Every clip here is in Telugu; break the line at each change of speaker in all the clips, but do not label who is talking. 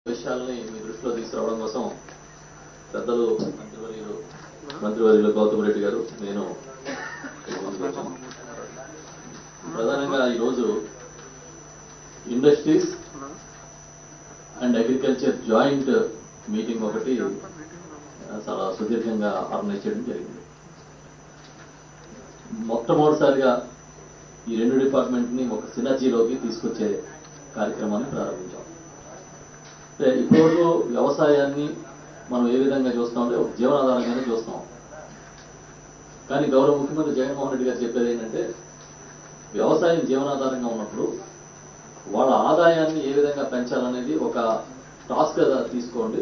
విషయాలని మీ దృష్టిలో తీసుకురావడం కోసం పెద్దలు మంత్రివర్యులు మంత్రివర్యులు గౌతమ్ రెడ్డి గారు నేను మీ ముందుకు వచ్చాను. ప్రధానంగా ఈరోజు industries and agriculture joint meeting ఒకటి ఆ, చాలా సుదీర్ఘంగా ఆర్గనైజ్ చేయడం జరిగింది మొట్టమొదటిసారిగా ఈ రెండు డిపార్ట్మెంట్ ని ఒక సినర్జీలోకి తీసుకొచ్చే కార్యక్రమాన్ని ప్రారంభించాం అంటే ఇప్పటివరకు వ్యవసాయాన్ని మనం ఏ విధంగా చూస్తామంటే ఒక జీవనాధారంగానే చూస్తాం కానీ గౌరవ ముఖ్యమంత్రి జగన్మోహన్ రెడ్డి గారు చెప్పేది ఏంటంటే వ్యవసాయం జీవనాధారంగా ఉన్నప్పుడు వాళ్ళ ఆదాయాన్ని ఏ విధంగా పెంచాలనేది ఒక టాస్క్ గా తీసుకోండి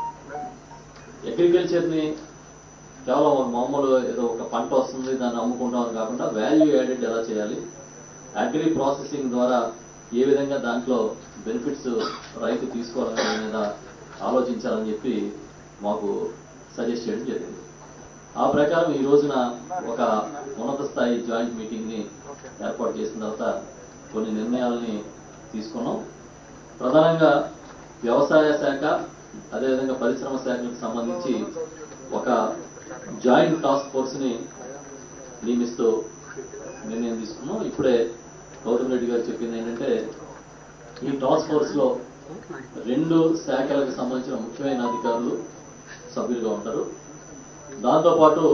అగ్రికల్చర్ ని కేవలం ఒక మామూలు ఏదో ఒక పంట వస్తుంది దాన్ని అమ్ముకుంటాం అని కాకుండా వాల్యూ యాడెడ్ ఎలా చేయాలి అగ్రి ప్రాసెసింగ్ ద్వారా ఏ విధంగా దాంట్లో బెనిఫిట్స్ రైతు తీసుకోవాలనే దాని మీద ఆలోచించాలని చెప్పి మాకు సజెస్ట్ చేయడం జరిగింది ఆ ప్రకారం ఈ రోజున ఒక ఉన్నత స్థాయి జాయింట్ మీటింగ్ ని ఏర్పాటు చేసిన తర్వాత కొన్ని నిర్ణయాలని తీసుకున్నాం ప్రధానంగా వ్యవసాయ శాఖ అదేవిధంగా పరిశ్రమ శాఖలకు సంబంధించి ఒక జాయింట్ టాస్క్ ఫోర్స్ ని నియమిస్తూ నిర్ణయం తీసుకున్నాం ఇప్పుడే గౌతమ్ రెడ్డి గారు చెప్పింది ఏంటంటే ఈ టాస్క్ ఫోర్స్ లో రెండు శాఖలకు సంబంధించిన ముఖ్యమైన అధికారులు సభ్యులుగా ఉంటారు దాంతోపాటు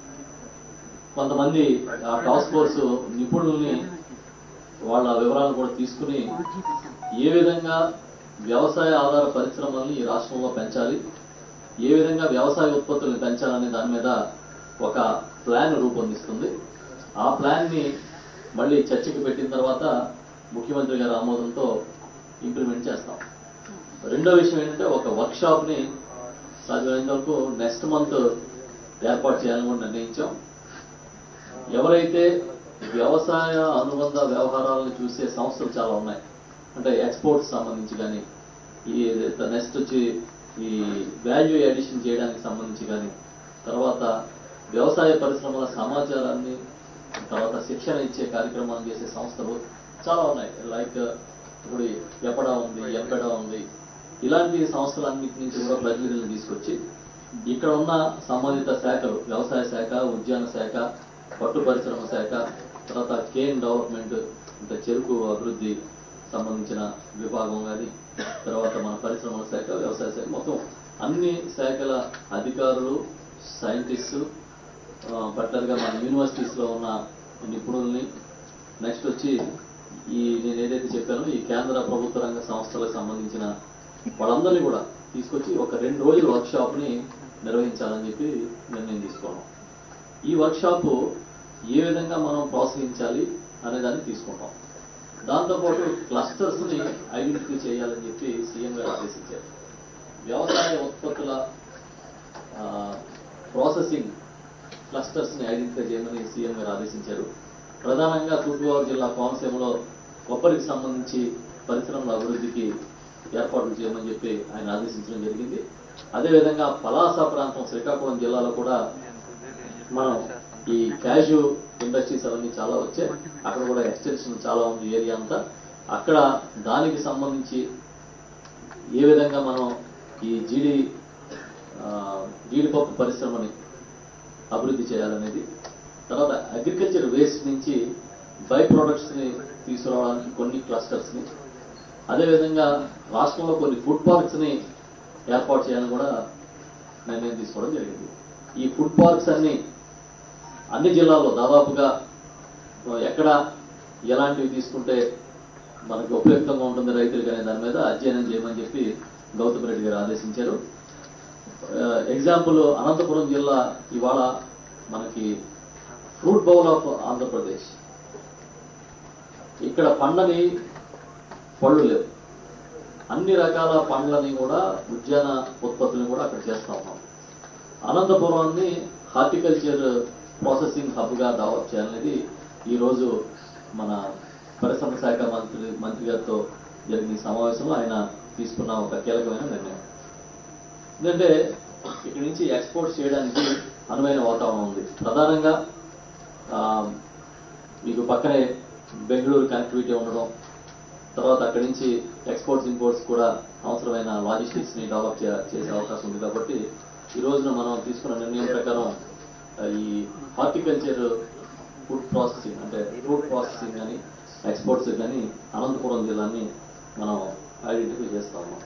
కొంతమంది ఆ టాస్క్ ఫోర్స్ నిపుణుల్ని వాళ్ళ వివరాలను కూడా తీసుకుని ఏ విధంగా వ్యవసాయ ఆధార పరిశ్రమల్ని ఈ రాష్ట్రంలో పెంచాలి ఏ విధంగా వ్యవసాయ ఉత్పత్తుల్ని పెంచాలనే దాని మీద ఒక ప్లాన్ రూపొందిస్తుంది ఆ ప్లాన్ ని మళ్ళీ చర్చకి పెట్టిన తర్వాత ముఖ్యమంత్రి గారి ఆమోదంతో ఇంప్లిమెంట్ చేస్తాం రెండో విషయం ఏంటంటే ఒక వర్క్ షాప్ ని సాధ్యమైనంత వరకు నెక్స్ట్ మంత్ ఏర్పాటు చేయాలని కూడా నిర్ణయించాం ఎవరైతే వ్యవసాయ అనుబంధ వ్యవహారాలను చూసే సంస్థలు చాలా ఉన్నాయి అంటే ఎక్స్పోర్ట్స్ సంబంధించి కానీ ఈ నెక్స్ట్ వచ్చి ఈ వాల్యూ అడిషన్ చేయడానికి సంబంధించి కానీ తర్వాత వ్యవసాయ పరిశ్రమల సమాచారాన్ని తర్వాత శిక్షణ ఇచ్చే కార్యక్రమాలు చేసే సంస్థలు చాలా ఉన్నాయి లైక్ ఇప్పుడు ఎపడా ఉంది ఎంపెడా ఉంది ఇలాంటి సంస్థలన్నిటి నుంచి కూడా ప్రతినిధులను తీసుకొచ్చి ఇక్కడ ఉన్న సంబంధిత శాఖలు వ్యవసాయ శాఖ ఉద్యాన శాఖ పట్టు పరిశ్రమ శాఖ తర్వాత కేన్ డెవలప్మెంట్ అంటే చెరుకు అభివృద్ధి సంబంధించిన విభాగం కానీ తర్వాత మన పరిశ్రమల శాఖ వ్యవసాయ శాఖ మొత్తం అన్ని శాఖల అధికారులు సైంటిస్టు పర్టికులర్గా మన యూనివర్సిటీస్ లో ఉన్న నిపుణుల్ని నెక్స్ట్ వచ్చి ఈ నేను ఏదైతే చెప్పానో ఈ కేంద్ర ప్రభుత్వ రంగ సంస్థలకు సంబంధించిన వాళ్ళందరినీ కూడా తీసుకొచ్చి ఒక రెండు రోజుల వర్క్ షాప్ ని నిర్వహించాలని చెప్పి నిర్ణయం తీసుకున్నాం ఈ వర్క్ షాప్ ఏ విధంగా మనం ప్రోత్సహించాలి అనే దాన్ని తీసుకుంటాం దాంతోపాటు క్లస్టర్స్ ని ఐడెంటిఫై చేయాలని చెప్పి సీఎం గారు ఆదేశించారు వ్యవసాయ ఉత్పత్తుల ప్రాసెసింగ్ క్లస్టర్స్ ని ఐడెంటిఫై చేయమని సీఎం గారు ఆదేశించారు ప్రధానంగా తూర్పుగోదావరి జిల్లా కోనసీమలో కొబ్బరికి సంబంధించి పరిశ్రమల అభివృద్ధికి ఏర్పాట్లు చేయమని చెప్పి ఆయన ఆదేశించడం జరిగింది అదేవిధంగా పలాస ప్రాంతం శ్రీకాకుళం జిల్లాలో కూడా మనం ఈ క్యాషు ఇండస్ట్రీస్ అవన్నీ చాలా వచ్చాయి అక్కడ కూడా ఎక్స్టెన్షన్ చాలా ఉంది ఏరియా అంతా అక్కడ దానికి సంబంధించి ఏ విధంగా మనం ఈ జీడి ఆ, జీడిపప్పు పరిశ్రమని అభివృద్ధి చేయాలనేది తర్వాత అగ్రికల్చర్ వేస్ట్ నుంచి బై ప్రొడక్ట్స్ ని తీసుకురావడానికి కొన్ని క్లస్టర్స్ ని అదేవిధంగా రాష్ట్రంలో కొన్ని ఫుడ్ పార్క్స్ ని ఏర్పాటు చేయాలని కూడా నిర్ణయం తీసుకోవడం జరిగింది ఈ ఫుడ్ పార్క్స్ అన్ని అన్ని జిల్లాల్లో దాదాపుగా ఎక్కడ ఎలాంటివి తీసుకుంటే మనకి ఉపయుక్తంగా ఉంటుంది రైతులకు అనే దాని మీద అధ్యయనం చేయమని చెప్పి గౌతమ్ రెడ్డి గారు ఆదేశించారు ఎగ్జాంపుల్ అనంతపురం జిల్లా ఇవాళ మనకి ఫ్రూట్ బౌల్ ఆఫ్ ఆంధ్రప్రదేశ్ ఇక్కడ పండని పళ్ళు లేవు అన్ని రకాల పండ్లని కూడా ఉద్యాన ఉత్పత్తులను కూడా అక్కడ చేస్తా ఉన్నాం అనంతపురాన్ని హార్టికల్చర్ ప్రాసెసింగ్ హబ్ గా డెవలప్ చేయాలనేది ఈ రోజు మన పరిశ్రమ శాఖ మంత్రి మంత్రి గారితో జరిగిన ఈ సమావేశంలో ఆయన తీసుకున్న ఒక కీలకమైన నిర్ణయం ఎందుకంటే ఇక్కడి నుంచి ఎక్స్పోర్ట్ చేయడానికి అనువైన వాతావరణం ఉంది ప్రధానంగా ఆ, మీకు పక్కనే బెంగళూరు కనెక్టివిటీ ఉండడం తర్వాత అక్కడి నుంచి ఎక్స్పోర్ట్స్ ఇంపోర్ట్స్ కూడా అవసరమైన లాజిస్టిక్స్ ని డెవలప్ చే- చేసే అవకాశం ఉంది కాబట్టి ఈ రోజున మనం తీసుకున్న నిర్ణయం ప్రకారం ఆ, ఈ హార్టికల్చర్ ఫుడ్ ప్రాసెసింగ్ అంటే ఫ్రూట్ ప్రాసెసింగ్ కానీ ఎక్స్పోర్ట్స్ కానీ అనంతపురం జిల్లాని మనం ఐడెంటిఫై చేస్తా ఉన్నాం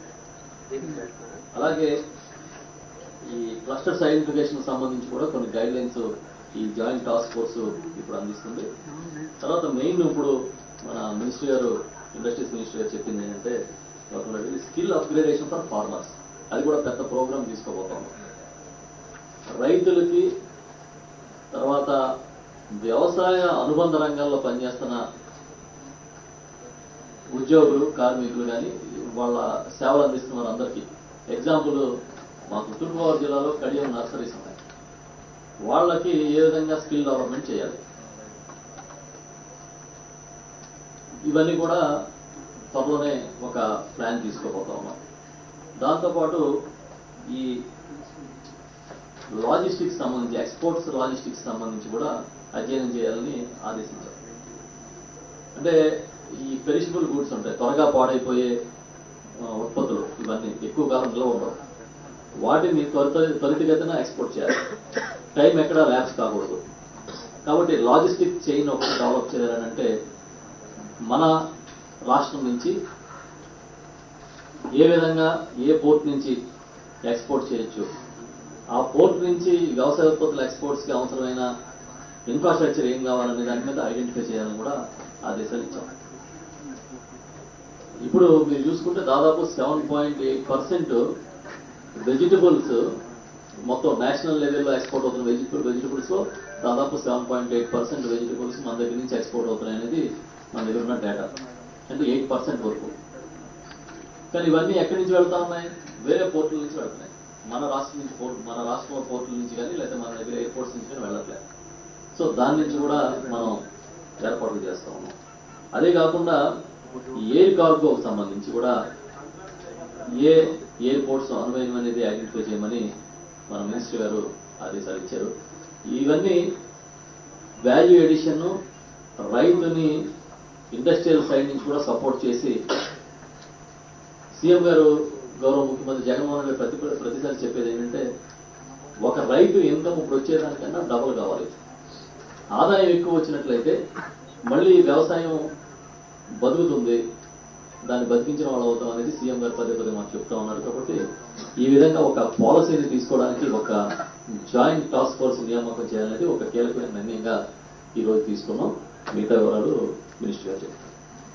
అలాగే ఈ క్లస్టర్స్ ఐడెంటిఫికేషన్ సంబంధించి కూడా కొన్ని గైడ్ లైన్స్ ఈ జాయింట్ టాస్క్ ఫోర్స్ ఇప్పుడు అందిస్తుంది తర్వాత మెయిన్ ఇప్పుడు మన మినిస్టర్ గారు ఇండస్ట్రీస్ మినిస్టర్ గారు చెప్పింది ఏంటంటే స్కిల్ అప్గ్రేడేషన్ ఫర్ ఫార్మర్స్ అది కూడా పెద్ద ప్రోగ్రామ్ తీసుకోబోతాం రైతులకి తర్వాత వ్యవసాయ అనుబంధ రంగాల్లో పనిచేస్తున్న ఉద్యోగులు కార్మికులు కానీ వాళ్ళ సేవలు అందిస్తున్న అందరికీ ఎగ్జాంపుల్ మాకు తూర్పుగోదావరి జిల్లాలో కడియం నర్సరీస్ ఉన్నాయి వాళ్ళకి ఏ విధంగా స్కిల్ డెవలప్మెంట్ చేయాలి ఇవన్నీ కూడా త్వరలోనే ఒక ప్లాన్ తీసుకోబోతా ఉన్నాం దాంతోపాటు ఈ లాజిస్టిక్స్ సంబంధించి ఎక్స్పోర్ట్స్ లాజిస్టిక్స్ సంబంధించి కూడా అధ్యయనం చేయాలని ఆదేశించారు అంటే ఈ పెరిషబుల్ గూడ్స్ ఉంటాయి త్వరగా పాడైపోయే ఆ, ఉత్పత్తులు ఇవన్నీ ఎక్కువ కాలం నిల్వ ఉండవు వాటిని త్వరిత త్వరితగతిన ఎక్స్పోర్ట్ చేయాలి టైం ఎక్కడ ల్యాబ్స్ కాకూడదు కాబట్టి లాజిస్టిక్ చైన్ ఒకటి డెవలప్ చేయాలని అంటే మన రాష్ట్రం నుంచి ఏ విధంగా ఏ పోర్ట్ నుంచి ఎక్స్పోర్ట్ చేయొచ్చు ఆ పోర్ట్ నుంచి వ్యవసాయ ఉత్పత్తుల ఎక్స్పోర్ట్స్ కి అవసరమైన ఇన్ఫ్రాస్ట్రక్చర్ ఏం కావాలనే దాని మీద ఐడెంటిఫై చేయాలని కూడా ఆదేశాలు ఇచ్చాం ఇప్పుడు మీరు చూసుకుంటే దాదాపు seven point eight percent vegetables మొత్తం నేషనల్ లెవెల్లో ఎక్స్పోర్ట్ అవుతున్న వెజిటబుల్ వెజిటబుల్స్ లో దాదాపు seven point eight percent vegetables మన దగ్గర నుంచి ఎక్స్పోర్ట్ అవుతున్నాయి అనేది మన దగ్గర ఉన్న డేటా అంటే ఎయిట్ పర్సెంట్ వరకు కానీ ఇవన్నీ ఎక్కడి నుంచి వెళ్తా ఉన్నాయి వేరే పోర్టుల నుంచి వెళ్తున్నాయి మన రాష్ట్రం నుంచి పోర్ట్ మన రాష్ట్రం పోర్టుల నుంచి కానీ లేదా మన దగ్గర ఎయిర్పోర్ట్స్ నుంచి కానీ వెళ్ళట్లేదు సో దాని నుంచి కూడా మనం ఏర్పాట్లు చేస్తా ఉన్నాం అదే కాకుండా ఈ ఎయిర్ కార్గోకి సంబంధించి కూడా ఏ ఎయిర్పోర్ట్స్ అనువైన అనేది ఐడెంటిఫై చేయమని మన మినిస్టర్ గారు ఆదేశాలు ఇచ్చారు ఇవన్నీ వాల్యూ ఎడిషన్ రైతుని ఇండస్ట్రియల్ సైడ్ నుంచి కూడా సపోర్ట్ చేసి సీఎం గారు గౌరవ ముఖ్యమంత్రి జగన్మోహన్ రెడ్డి ప్రతి ప్రతిసారి చెప్పేది ఏంటంటే ఒక రైతు ఇన్కమ్ ఇప్పుడు వచ్చేదానికన్నా డబుల్ కావాలి ఆదాయం ఎక్కువ వచ్చినట్లయితే మళ్ళీ వ్యవసాయం బతుకుతుంది దాన్ని బతికించిన వాళ్ళు అవుతాం అనేది సీఎం గారు పదే పదే మాకు చెప్తా ఉన్నారు కాబట్టి ఈ విధంగా ఒక పాలసీని తీసుకోవడానికి ఒక జాయింట్ టాస్క్ ఫోర్స్ నియామకం చేయాలనేది ఒక కీలకమైన నిర్ణయంగా ఈ రోజు తీసుకున్నాం మిగతా వివరాలు మినిస్టర్ గారు చెప్తారు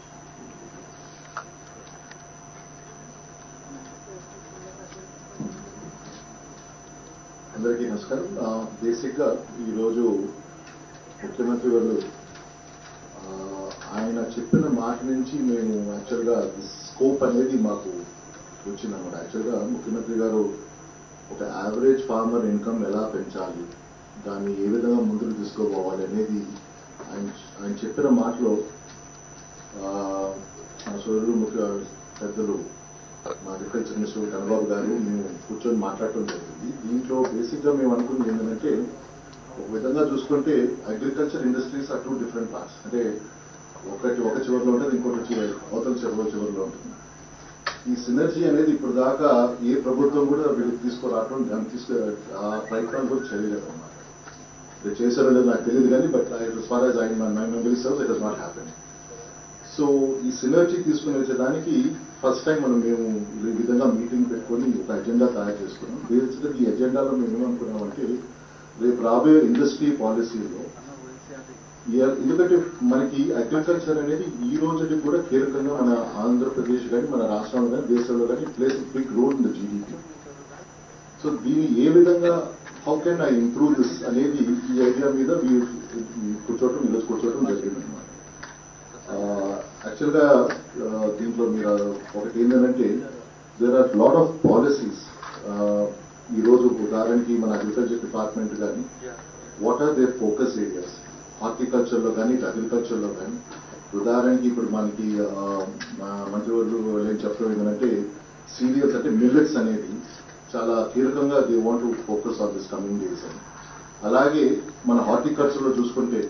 అందరికీ నమస్కారం ఆ, బేసిక్గా ఈరోజు ముఖ్యమంత్రి గారు ఆ, ఆయన చెప్పిన మాట నుంచి మేము యాక్చువల్గా స్కోప్ అనేది మాకు వచ్చిందన్నమాట యాక్చువల్గా ముఖ్యమంత్రి గారు ఒక యావరేజ్ ఫార్మర్ ఇన్కమ్ ఎలా పెంచాలి దాన్ని ఏ విధంగా ముందుకు తీసుకోపోవాలి అనేది ఆయన ఆయన చెప్పిన మాటలో ఆ, మా సోదరులు ముఖ్య పెద్దలు మా అగ్రికల్చర్ మినిస్టర్ కన్నబాబు గారు మేము కూర్చొని మాట్లాడటం జరిగింది దీంట్లో బేసిక్ గా మేము అనుకున్నది ఏంటంటే ఒక విధంగా చూసుకుంటే agriculture industries are two different parts అంటే ఒకటి ఒక చివరిలో ఉంటుంది ఇంకోటి చివరి అవతల చివరిలో చివరిలో ఉంటుంది ఈ సినర్జీ అనేది ఇప్పుడు దాకా ఏ ప్రభుత్వం కూడా వీళ్ళకి తీసుకురావటం దాన్ని తీసుకు ఆ ప్రయత్నం కూడా చేయలేదు అన్నమాట ఇది చేశారో లేదో నాకు తెలియదు కానీ but as far as I my memory serves it has not happened so ఈ సినర్జీ తీసుకుని వచ్చేదానికి ఫస్ట్ టైం మనం మేము ఈ విధంగా మీటింగ్ పెట్టుకొని ఒక ఎజెండా తయారు చేసుకున్నాం బేసిక్గా ఈ ఎజెండాలో మేము ఏమనుకున్నామంటే రేపు రాబోయే ఇండస్ట్రీ పాలసీలో ఈ- ఎందుకంటే మనకి అగ్రికల్చర్ అనేది ఈ రోజుకి కూడా కీలకంగా మన ఆంధ్రప్రదేశ్ కానీ మన రాష్ట్రంలో కానీ దేశంలో కానీ place big role in the GDP so దీన్ని ఏ విధంగా how can I improve this అనేది ఈ ఐడియా మీద వీ- వీ కూర్చోవటం ఈరోజు కూర్చోవటం జరిగింది అనమాట యాక్చువల్గా దీంట్లో మీరు ఒకటి ఏంటంటే there are lot of policies ఈరోజు ఉదాహరణకి మన అగ్రికల్చర్ డిపార్ట్మెంట్ కానీ what are their focus areas హార్టికల్చర్లో కానీ అగ్రికల్చర్లో కానీ ఉదాహరణకి ఇప్పుడు మనకి ఆ, మా మంత్రివర్యులు ఏం చెప్పడం ఏంటంటే సీరియల్స్ అంటే మిల్లెట్స్ అనేది చాలా కీలకంగా they want to focus on this coming days అని అలాగే మన హార్టికల్చర్లో చూసుకుంటే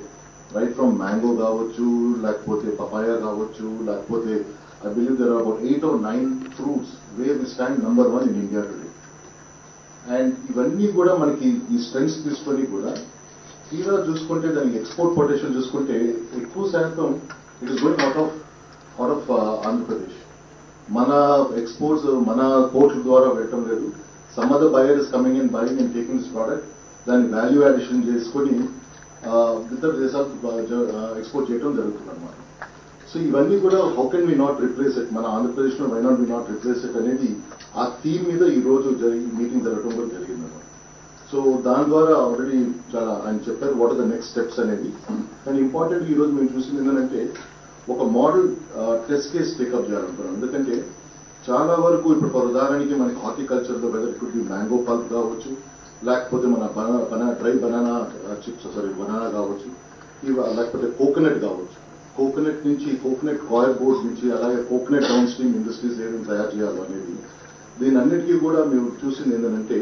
రైట్ ఫ్రమ్ మ్యాంగో కావచ్చు లేకపోతే పపాయ కావచ్చు లేకపోతే I believe there about eight or nine fruits where we stand number one in India today and ఇవన్నీ కూడా మనకి ఈ స్ట్రెంగ్స్ తీసుకొని కూడా తీరా చూసుకుంటే దానికి ఎక్స్పోర్ట్ పొటెన్షియల్ చూసుకుంటే ఎక్కువ శాతం it is going out of out of Andhra Pradesh మన ఎక్స్పోర్ట్స్ మన పోర్ట్ల ద్వారా వెళ్ళటం లేదు some other buyer is coming in buying and taking this product దాన్ని వాల్యూ అడిషన్ చేసుకొని ఇతర దేశాలకు ఎక్స్పోర్ట్ చేయడం జరుగుతుంది అనమాట సో ఇవన్నీ కూడా how can we not replace it మన ఆంధ్రప్రదేశ్ లో why not we not replace it అనేది ఆ థీమ్ మీద ఈ రోజు జరిగి మీటింగ్ జరగడం కూడా జరిగిందన్నమాట సో దాని ద్వారా ఆల్రెడీ చాలా ఆయన చెప్పారు what are the next steps అనేది కానీ ఇంపార్టెంట్ ఈ రోజు మేము చూసింది ఏంటంటే ఒక మోడల్ టెస్ట్ కేస్ టేకప్ చేయాలనుకున్నాం ఎందుకంటే చాలా వరకు ఇప్పుడు ఫర్ ఉదాహరణకి మనకి హార్టికల్చర్ లో whether it be mango pulp కావచ్చు లేకపోతే మన బనా dry banana chips sorry banana కావచ్చు ఇవి లేకపోతే కోకోనట్ కావచ్చు కోకోనట్ నుంచి కోకోనట్ కాయర్ బోర్డ్ నుంచి అలాగే కోకోనట్ డౌన్ స్ట్రీమ్ ఇండస్ట్రీస్ ఏమేమి తయారు చేయాలో అనేది దీని అన్నిటికీ కూడా మేము చూసింది ఏంటంటే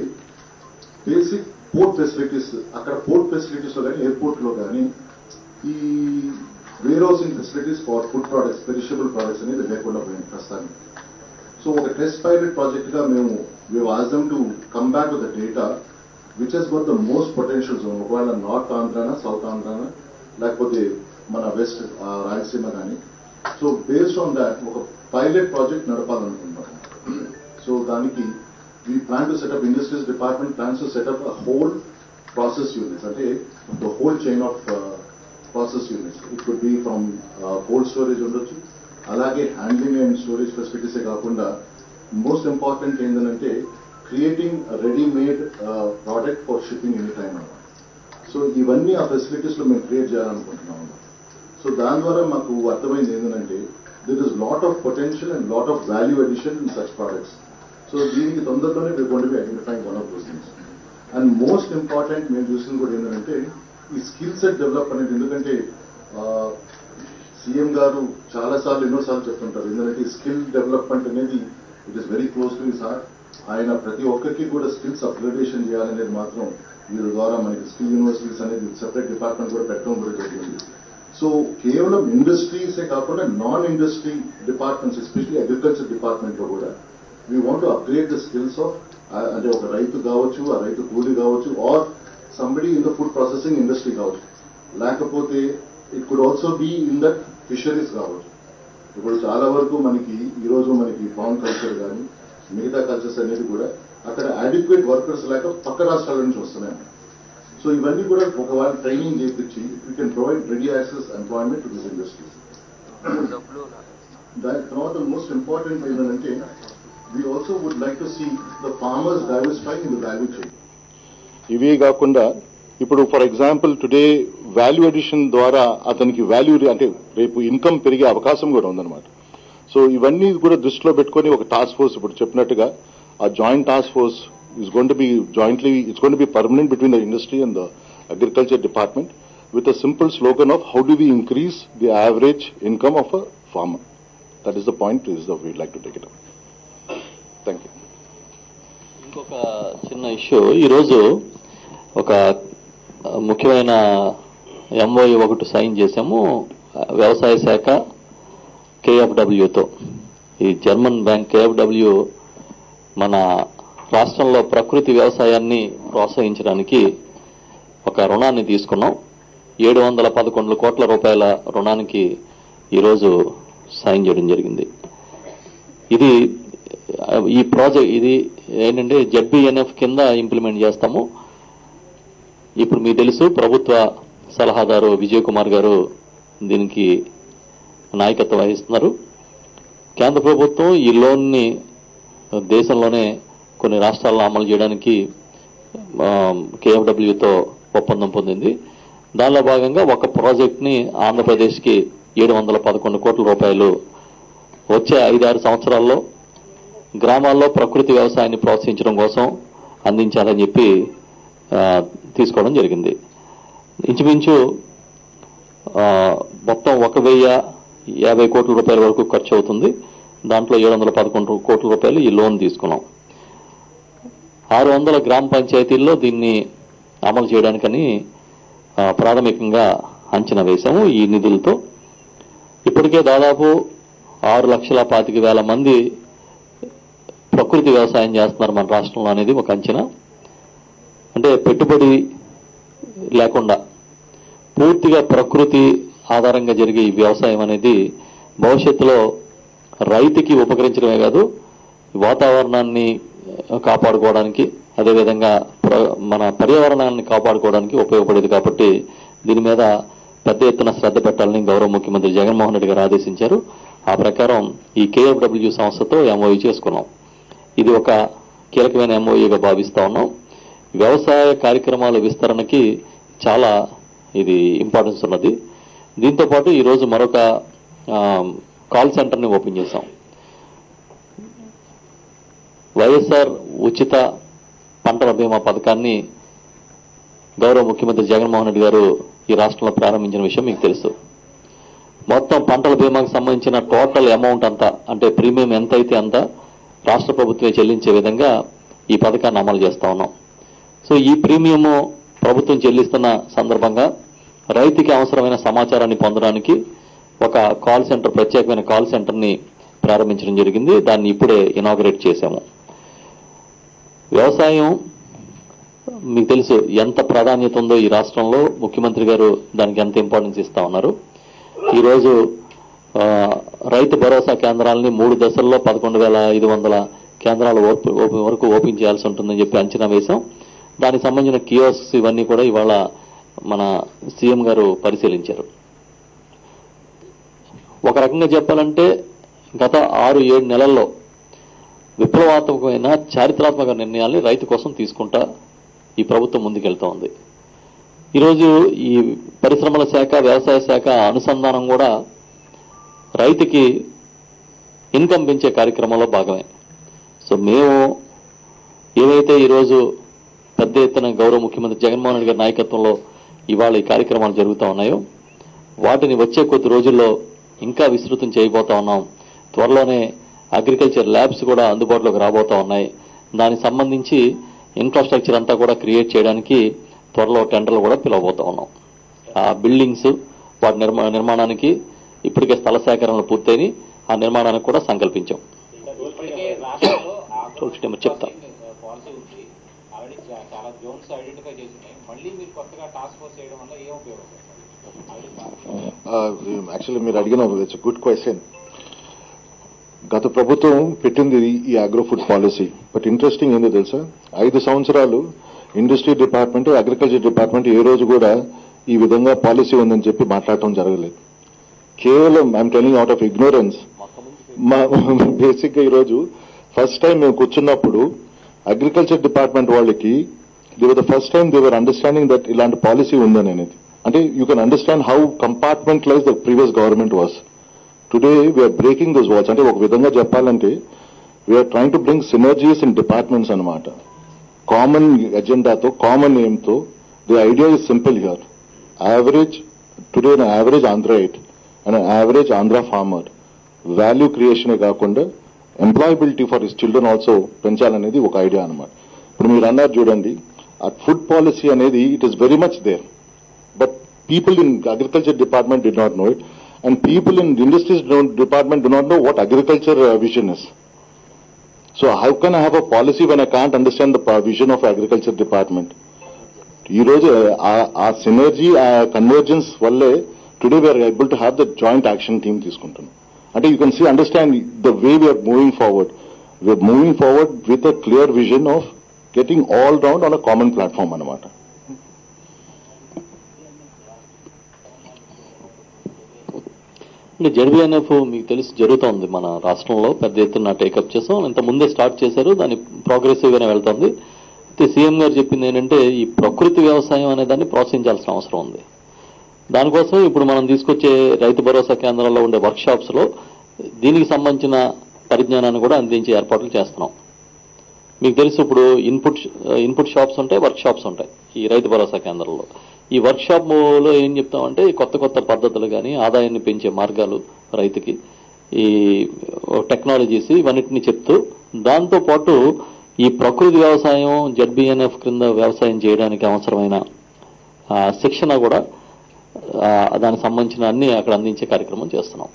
బేసిక్ పోర్ట్ ఫెసిలిటీస్ అక్కడ పోర్ట్ ఫెసిలిటీస్ లో కానీ ఎయిర్పోర్ట్ లో కానీ ఈ warehousing facilities for food products perishable products అనేది లేకుండా పోయింది ప్రస్తుతానికి సో ఒక టెస్ట్ పైలట్ ప్రాజెక్ట్ గా మేము we వాజమ్ to come back to the data which has got the most potential zone ఒకవేళ నార్త్ ఆంధ్రానా సౌత్ ఆంధ్రానా లేకపోతే మన వెస్ట్ రాయలసీమ కానీ సో బేస్డ్ ఆన్ దాట్ ఒక పైలట్ ప్రాజెక్ట్ నడపాలనుకుంటున్నాం సో దానికి we plan to set up industries department plans to set up a whole process units అంటే the whole chain of process units it could be from cold storage ఉండొచ్చు అలాగే హ్యాండ్లింగ్ అండ్ స్టోరేజ్ ఫెసిలిటీసే కాకుండా మోస్ట్ ఇంపార్టెంట్ ఏంటంటే creating readymade product for shipping any time అన్నమాట సో ఇవన్నీ ఆ ఫెసిలిటీస్ లో మేము క్రియేట్ చేయాలనుకుంటున్నాం సో దాని ద్వారా మాకు అర్థమైంది ఏంటంటే there is lot of potential and lot of value addition in such products so దీనికి తొందరలోనే మీరు gonna be identifying one of those things and most important మేము చూసింది కూడా ఏంటంటే ఈ స్కిల్ సెట్ డెవలప్ అనేది ఎందుకంటే సీఎం గారు చాలా సార్లు ఎన్నోసార్లు చెప్తుంటారు ఎందుకంటే ఈ స్కిల్ డెవలప్మెంట్ అనేది it is very close to sir ఆయన ప్రతి ఒక్కరికి కూడా స్కిల్స్ అప్గ్రేడేషన్ చేయాలనేది మాత్రం వీరి ద్వారా మనకి స్కిల్ యూనివర్సిటీస్ అనేది సెపరేట్ డిపార్ట్మెంట్ కూడా పెట్టడం కూడా జరిగింది సో కేవలం ఇండస్ట్రీసే కాకుండా non industry departments especially agriculture department లో కూడా we want to upgrade the skills of అంటే ఒక రైతు కావచ్చు ఆ రైతు కూలి కావచ్చు or somebody in the food processing industry కావచ్చు లేకపోతే it could also be in that fisheries కావచ్చు ఇప్పుడు చాలా వరకు మనకి ఈ రోజు మనకి ఫార్మ్ కల్చర్ కానీ మిగతా కల్చర్స్ అనేది కూడా అక్కడ అడిక్వేట్ వర్కర్స్ లేక పక్క రాష్ట్రాల నుంచి వస్తున్నాయి సో ఇవన్నీ కూడా ఒకవేళ ట్రైనింగ్ చేపించి we can provide ready access employment to this industries దాని తర్వాత మోస్ట్ ఇంపార్టెంట్ ఏంటంటే we also would like to see the farmers diversify in the value chain
ఇవే కాకుండా ఇప్పుడు for example today value addition ద్వారా అతనికి వాల్యూ అంటే రేపు ఇన్కమ్ పెరిగే అవకాశం కూడా ఉందన్నమాట సో ఇవన్నీ కూడా దృష్టిలో పెట్టుకొని ఒక టాస్క్ ఫోర్స్ ఇప్పుడు చెప్పినట్టుగా ఆ joint task force is gonna to be jointly it's gonna to be permanent between the industry and the agriculture department with a simple slogan of how do we increase the average income of a farmer that is the point is the we like to take it up thank you
ఇంకొక చిన్న ఇష్యూ ఈరోజు ఒక ఆ, ముఖ్యమైన ఎంఓఈ ఒకటి సైన్ చేశాము ఆ, వ్యవసాయ శాఖ కేఎఫ్డబ్ల్యూతో ఈ జర్మన్ బ్యాంక్ కేఎఫ్డబ్ల్యూ మన రాష్ట్రంలో ప్రకృతి వ్యవసాయాన్ని ప్రోత్సహించడానికి ఒక రుణాన్ని తీసుకున్నాం ఏడు వందల పదకొండు కోట్ల రూపాయల రుణానికి ఈరోజు సైన్ చేయడం జరిగింది ఇది ఆ, ఈ ప్రాజెక్ట్ ఇది ఏంటంటే జడ్బిఎన్ఎఫ్ కింద ఇంప్లిమెంట్ చేస్తాము ఇప్పుడు మీకు తెలుసు ప్రభుత్వ సలహాదారు విజయ్ కుమార్ గారు దీనికి నాయకత్వం వహిస్తున్నారు కేంద్ర ప్రభుత్వం ఈ లోన్ని దేశంలోనే కొన్ని రాష్ట్రాల్లో అమలు చేయడానికి కేఎఫ్డబ్ల్యూతో ఒప్పందం పొందింది దానిలో భాగంగా ఒక ప్రాజెక్ట్ని ఆంధ్రప్రదేశ్కి ఏడు వందల పదకొండు కోట్ల రూపాయలు వచ్చే ఐదారు సంవత్సరాల్లో గ్రామాల్లో ప్రకృతి వ్యవసాయాన్ని ప్రోత్సహించడం కోసం అందించాలని చెప్పి ఆ, తీసుకోవడం జరిగింది ఇంచుమించు ఆ, మొత్తం ఒక వెయ్యి యాభై కోట్ల రూపాయల వరకు ఖర్చు అవుతుంది దాంట్లో ఏడు వందల పదకొండు కోట్ల రూపాయలు ఈ లోన్ తీసుకున్నాం ఆరు వందల గ్రామ పంచాయతీల్లో దీన్ని అమలు చేయడానికని ఆ, ప్రాథమికంగా అంచనా వేశాము ఈ నిధులతో ఇప్పటికే దాదాపు ఆరు లక్షల పాతిక వేల మంది ప్రకృతి వ్యవసాయం చేస్తున్నారు మన రాష్ట్రంలో అనేది ఒక అంచనా అంటే పెట్టుబడి లేకుండా పూర్తిగా ప్రకృతి ఆధారంగా జరిగే ఈ వ్యవసాయం అనేది భవిష్యత్తులో రైతుకి ఉపకరించడమే కాదు వాతావరణాన్ని ఆ, కాపాడుకోవడానికి అదేవిధంగా ప్ర- మన పర్యావరణాన్ని కాపాడుకోవడానికి ఉపయోగపడేది కాబట్టి దీని మీద పెద్ద ఎత్తున శ్రద్ధ పెట్టాలని గౌరవ ముఖ్యమంత్రి జగన్మోహన్ రెడ్డి గారు ఆదేశించారు ఆ ప్రకారం ఈ కేఎఫ్డబ్ల్యూ సంస్థతో ఎంఓయూ చేసుకున్నాం ఇది ఒక కీలకమైన ఎంఓయూగా భావిస్తా ఉన్నాం వ్యవసాయ కార్యక్రమాల విస్తరణకి చాలా ఇది ఇంపార్టెన్స్ ఉన్నది దీంతో పాటు ఈరోజు మరొక ఆ, కాల్ సెంటర్ని ఓపెన్ చేశాం వైఎస్ఆర్ ఉచిత పంటల బీమా పథకాన్ని గౌరవ ముఖ్యమంత్రి జగన్మోహన్ రెడ్డి గారు ఈ రాష్ట్రంలో ప్రారంభించిన విషయం మీకు తెలుసు మొత్తం పంటల బీమాకు సంబంధించిన టోటల్ అమౌంట్ అంతా అంటే ప్రీమియం ఎంత అయితే అంత రాష్ట్ర ప్రభుత్వమే చెల్లించే విధంగా ఈ పథకాన్ని అమలు చేస్తా ఉన్నాం సో ఈ ప్రీమియము ప్రభుత్వం చెల్లిస్తున్న సందర్భంగా రైతుకి అవసరమైన సమాచారాన్ని పొందడానికి ఒక కాల్ సెంటర్ ప్రత్యేకమైన కాల్ సెంటర్ని ప్రారంభించడం జరిగింది దాన్ని ఇప్పుడే ఇనాగరేట్ చేశాము వ్యవసాయం మీకు తెలుసు ఎంత ప్రాధాన్యత ఉందో ఈ రాష్ట్రంలో ముఖ్యమంత్రి గారు దానికి ఎంత ఇంపార్టెన్స్ ఇస్తా ఉన్నారు ఈరోజు ఆ, రైతు భరోసా కేంద్రాలని మూడు దశల్లో పదకొండు వేల ఐదు వందల కేంద్రాలు ఓప్- ఓపెన్ వరకు ఓపెన్ చేయాల్సి ఉంటుందని చెప్పి అంచనా వేశాం దానికి సంబంధించిన కియోస్క్స్ ఇవన్నీ కూడా ఇవాళ మన సీఎం గారు పరిశీలించారు ఒక రకంగా చెప్పాలంటే గత ఆరు ఏడు నెలల్లో విప్లవాత్మకమైన చారిత్రాత్మక నిర్ణయాల్ని రైతు కోసం తీసుకుంటా ఈ ప్రభుత్వం ముందుకెళ్తా ఉంది ఈరోజు ఈ పరిశ్రమల శాఖ వ్యవసాయ శాఖ అనుసంధానం కూడా రైతుకి ఇన్కమ్ పెంచే కార్యక్రమంలో భాగమే సో మేము ఏవైతే ఈరోజు పెద్ద ఎత్తున గౌరవ ముఖ్యమంత్రి జగన్మోహన్ రెడ్డి గారి నాయకత్వంలో ఇవాళ ఈ కార్యక్రమాలు జరుగుతూ ఉన్నాయో వాటిని వచ్చే కొద్ది రోజుల్లో ఇంకా విస్తృతం చేయబోతా ఉన్నాం త్వరలోనే అగ్రికల్చర్ ల్యాబ్స్ కూడా అందుబాటులోకి రాబోతా ఉన్నాయి దానికి సంబంధించి ఇన్ఫ్రాస్ట్రక్చర్ అంతా కూడా క్రియేట్ చేయడానికి త్వరలో టెండర్లు కూడా పిలవబోతా ఉన్నాం ఆ బిల్డింగ్స్ వాటి నిర్మా నిర్మాణానికి ఇప్పటికే స్థల సేకరణలు పూర్తయినాయి ఆ నిర్మాణానికి కూడా సంకల్పించాం
ఇప్పటికే రాష్ట్రంలో
చూడండి, మరి చెప్తా.
పాలసీ ఉంది ఆల్రెడీ చా- చాలా జోన్స్ ఐడెంటిఫై చేసినాయి మళ్ళీ మీరు కొత్తగా టాస్క్ ఫోర్స్ చేయడం వల్ల ఏ ఉపయోగం ఆల్రెడీ
యాక్చువల్లీ మీరు అడిగిన ఇట్స్ గుడ్ క్వశ్చన్ గత ప్రభుత్వం పెట్టింది ఈ agro food policy but interesting ఏందో తెలుసా ఐదు సంవత్సరాలు ఇండస్ట్రీ డిపార్ట్మెంట్ అగ్రికల్చర్ డిపార్ట్మెంట్ ఏ రోజు కూడా ఈ విధంగా పాలసీ ఉందని చెప్పి మాట్లాడటం జరగలేదు కేవలం I'm telling out of ignorance మా బేసిక్ గా ఈరోజు ఫస్ట్ టైం మేము కూర్చున్నప్పుడు అగ్రికల్చర్ డిపార్ట్మెంట్ వాళ్ళకి the the first time they were understanding that ఇలాంటి పాలసీ ఉందని అనేది అంటే you can understand how compartmentalize the previous government was today we are breaking this walls అంటే ఒక విధంగా చెప్పాలంటే we are trying to bring synergies in departments అనమాట కామన్ ఎజెండాతో కామన్ ఎయిమ్తో the idea is simple here average today average Andhra eight and average Andhra farmer value క్రియేషనే కాకుండా employability for his children also పెంచాలనేది ఒక ఐడియా అనమాట ఇప్పుడు మీరు అన్నారు చూడండి ఆ ఫుడ్ పాలసీ అనేది it is very much there but people in agriculture department did not know it and people in industries don't, department do not know what agriculture uh, vision is so how can i have a policy when i can't understand the pa- vision of agriculture department ఈ రోజు ఆ- ఆ సినర్జీ ఆ కన్వర్జెన్స్ వల్లే today we are able to have the joint action team తీసుకుంటున్నాం అంటే you can see understand the way we are moving forward we are moving forward with a clear vision of getting all round on a common platform అనమాట
అంటే జడ్బీఎన్ఎఫ్ మీకు తెలిసి జరుగుతోంది మన రాష్ట్రంలో పెద్ద ఎత్తున టేకప్ చేసాం ఇంత ముందే స్టార్ట్ చేశారు దాని ప్రోగ్రెసివ్ గానే వెళ్తోంది అయితే సీఎం గారు చెప్పింది ఏంటంటే ఈ ప్రకృతి వ్యవసాయం అనే దాన్ని ప్రోత్సహించాల్సిన అవసరం ఉంది దానికోసం ఇప్పుడు మనం తీసుకొచ్చే రైతు భరోసా కేంద్రాల్లో ఉండే వర్క్ షాప్స్ లో దీనికి సంబంధించిన పరిజ్ఞానాన్ని కూడా అందించే ఏర్పాట్లు చేస్తున్నాం మీకు తెలుసు ఇప్పుడు ఇన్పుట్ ఇన్పుట్ షాప్స్ ఉంటాయి వర్క్ షాప్స్ ఉంటాయి ఈ రైతు భరోసా కేంద్రంలో ఈ వర్క్ షాప్ లో ఏం చెప్తామంటే ఈ కొత్త కొత్త పద్ధతులు కానీ ఆదాయాన్ని పెంచే మార్గాలు రైతుకి ఈ టెక్నాలజీస్ ఇవన్నిటిని చెప్తూ దాంతో పాటు ఈ ప్రకృతి వ్యవసాయం జడ్బిఎన్ఎఫ్ క్రింద వ్యవసాయం చేయడానికి అవసరమైన ఆ, శిక్షణ కూడా ఆ, దానికి సంబంధించిన అన్ని అక్కడ అందించే కార్యక్రమం చేస్తున్నాం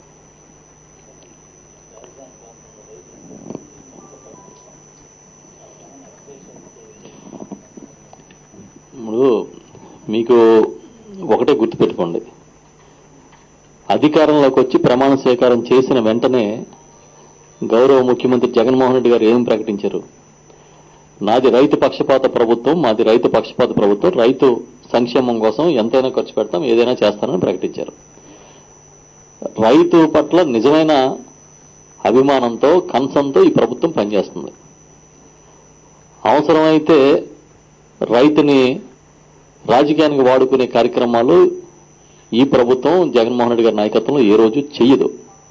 ఇప్పుడు మీకు ఒకటే గుర్తుపెట్టుకోండి అధికారంలోకి వచ్చి ప్రమాణ స్వీకారం చేసిన వెంటనే గౌరవ ముఖ్యమంత్రి జగన్మోహన్ రెడ్డి గారు ఏం ప్రకటించారు నాది రైతు పక్షపాత ప్రభుత్వం మాది రైతు పక్షపాత ప్రభుత్వం రైతు సంక్షేమం కోసం ఎంతైనా ఖర్చు పెడతాం ఏదైనా చేస్తానని ప్రకటించారు రైతు పట్ల నిజమైన అభిమానంతో కన్సంతో ఈ ప్రభుత్వం పనిచేస్తుంది అవసరమైతే రైతుని రాజకీయానికి వాడుకునే కార్యక్రమాలు ఈ ప్రభుత్వం జగన్మోహన్ రెడ్డి గారి నాయకత్వంలో ఏ రోజు చెయ్యదు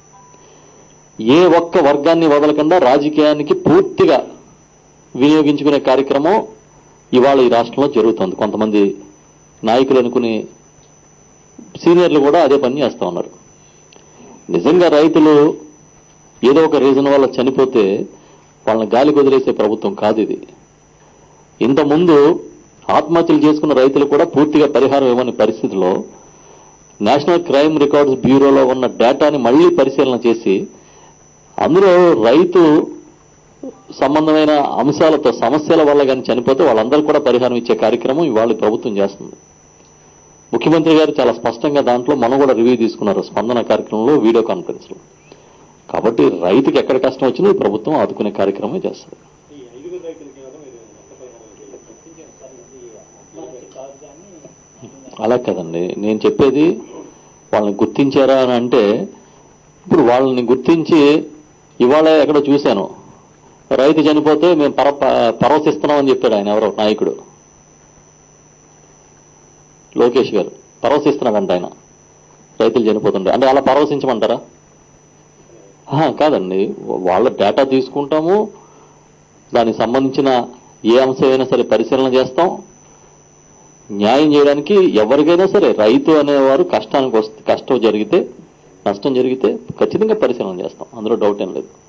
ఏ ఒక్క వర్గాన్ని వదలకుండా రాజకీయానికి పూర్తిగా వినియోగించుకునే కార్యక్రమం ఇవాళ ఈ రాష్ట్రంలో జరుగుతుంది కొంతమంది నాయకులు అనుకుని సీనియర్లు కూడా అదే పని చేస్తా ఉన్నారు నిజంగా రైతులు ఏదో ఒక రీజన్ వల్ల చనిపోతే వాళ్ళని గాలి వదిలేసే ప్రభుత్వం కాదు ఇది ఇంతకుముందు ఆత్మహత్యలు చేసుకున్న రైతులు కూడా పూర్తిగా పరిహారం ఇవ్వని పరిస్థితిలో నేషనల్ క్రైమ్ రికార్డ్స్ బ్యూరోలో ఉన్న డేటాని మళ్లీ పరిశీలన చేసి అందులో రైతు సంబంధమైన అంశాలతో సమస్యల వల్ల కానీ చనిపోతే వాళ్ళందరూ కూడా పరిహారం ఇచ్చే కార్యక్రమం ఇవాళ ఈ ప్రభుత్వం చేస్తుంది ముఖ్యమంత్రి గారు చాలా స్పష్టంగా దాంట్లో మనం కూడా రివ్యూ తీసుకున్నారు స్పందన కార్యక్రమంలో వీడియో కాన్ఫరెన్స్ లో కాబట్టి రైతుకి ఎక్కడ కష్టం వచ్చినా ఈ ప్రభుత్వం ఆదుకునే కార్యక్రమం చేస్తుంది
ఈ ఐదుగురు రైతులకి కదా మీరు నష్టపరిహారం గుర్తించారు సార్ ఇది ఆత్మహత్య కాదు కానీ
అలా కదండి నేను చెప్పేది వాళ్ళని గుర్తించారా అని అంటే ఇప్పుడు వాళ్ళని గుర్తించి ఇవాళ ఎక్కడో చూశాను రైతు చనిపోతే మేము పర ప- పరవశిస్తున్నామని చెప్పాడు ఆయన ఎవరో నాయకుడు లోకేష్ గారు పరవశిస్తున్నాడంట ఆయన రైతులు చనిపోతుంటే అంటే అలా పరవశించమంటారా ఆహా, కాదండి వాళ్ళ డేటా తీసుకుంటాము దానికి సంబంధించిన ఏ అంశమైనా సరే పరిశీలన చేస్తాం న్యాయం చేయడానికి ఎవరికైనా సరే రైతు అనేవారు కష్టానికి వస్తే కష్టం జరిగితే నష్టం జరిగితే ఖచ్చితంగా పరిశీలన చేస్తాం అందులో డౌట్ ఏం లేదు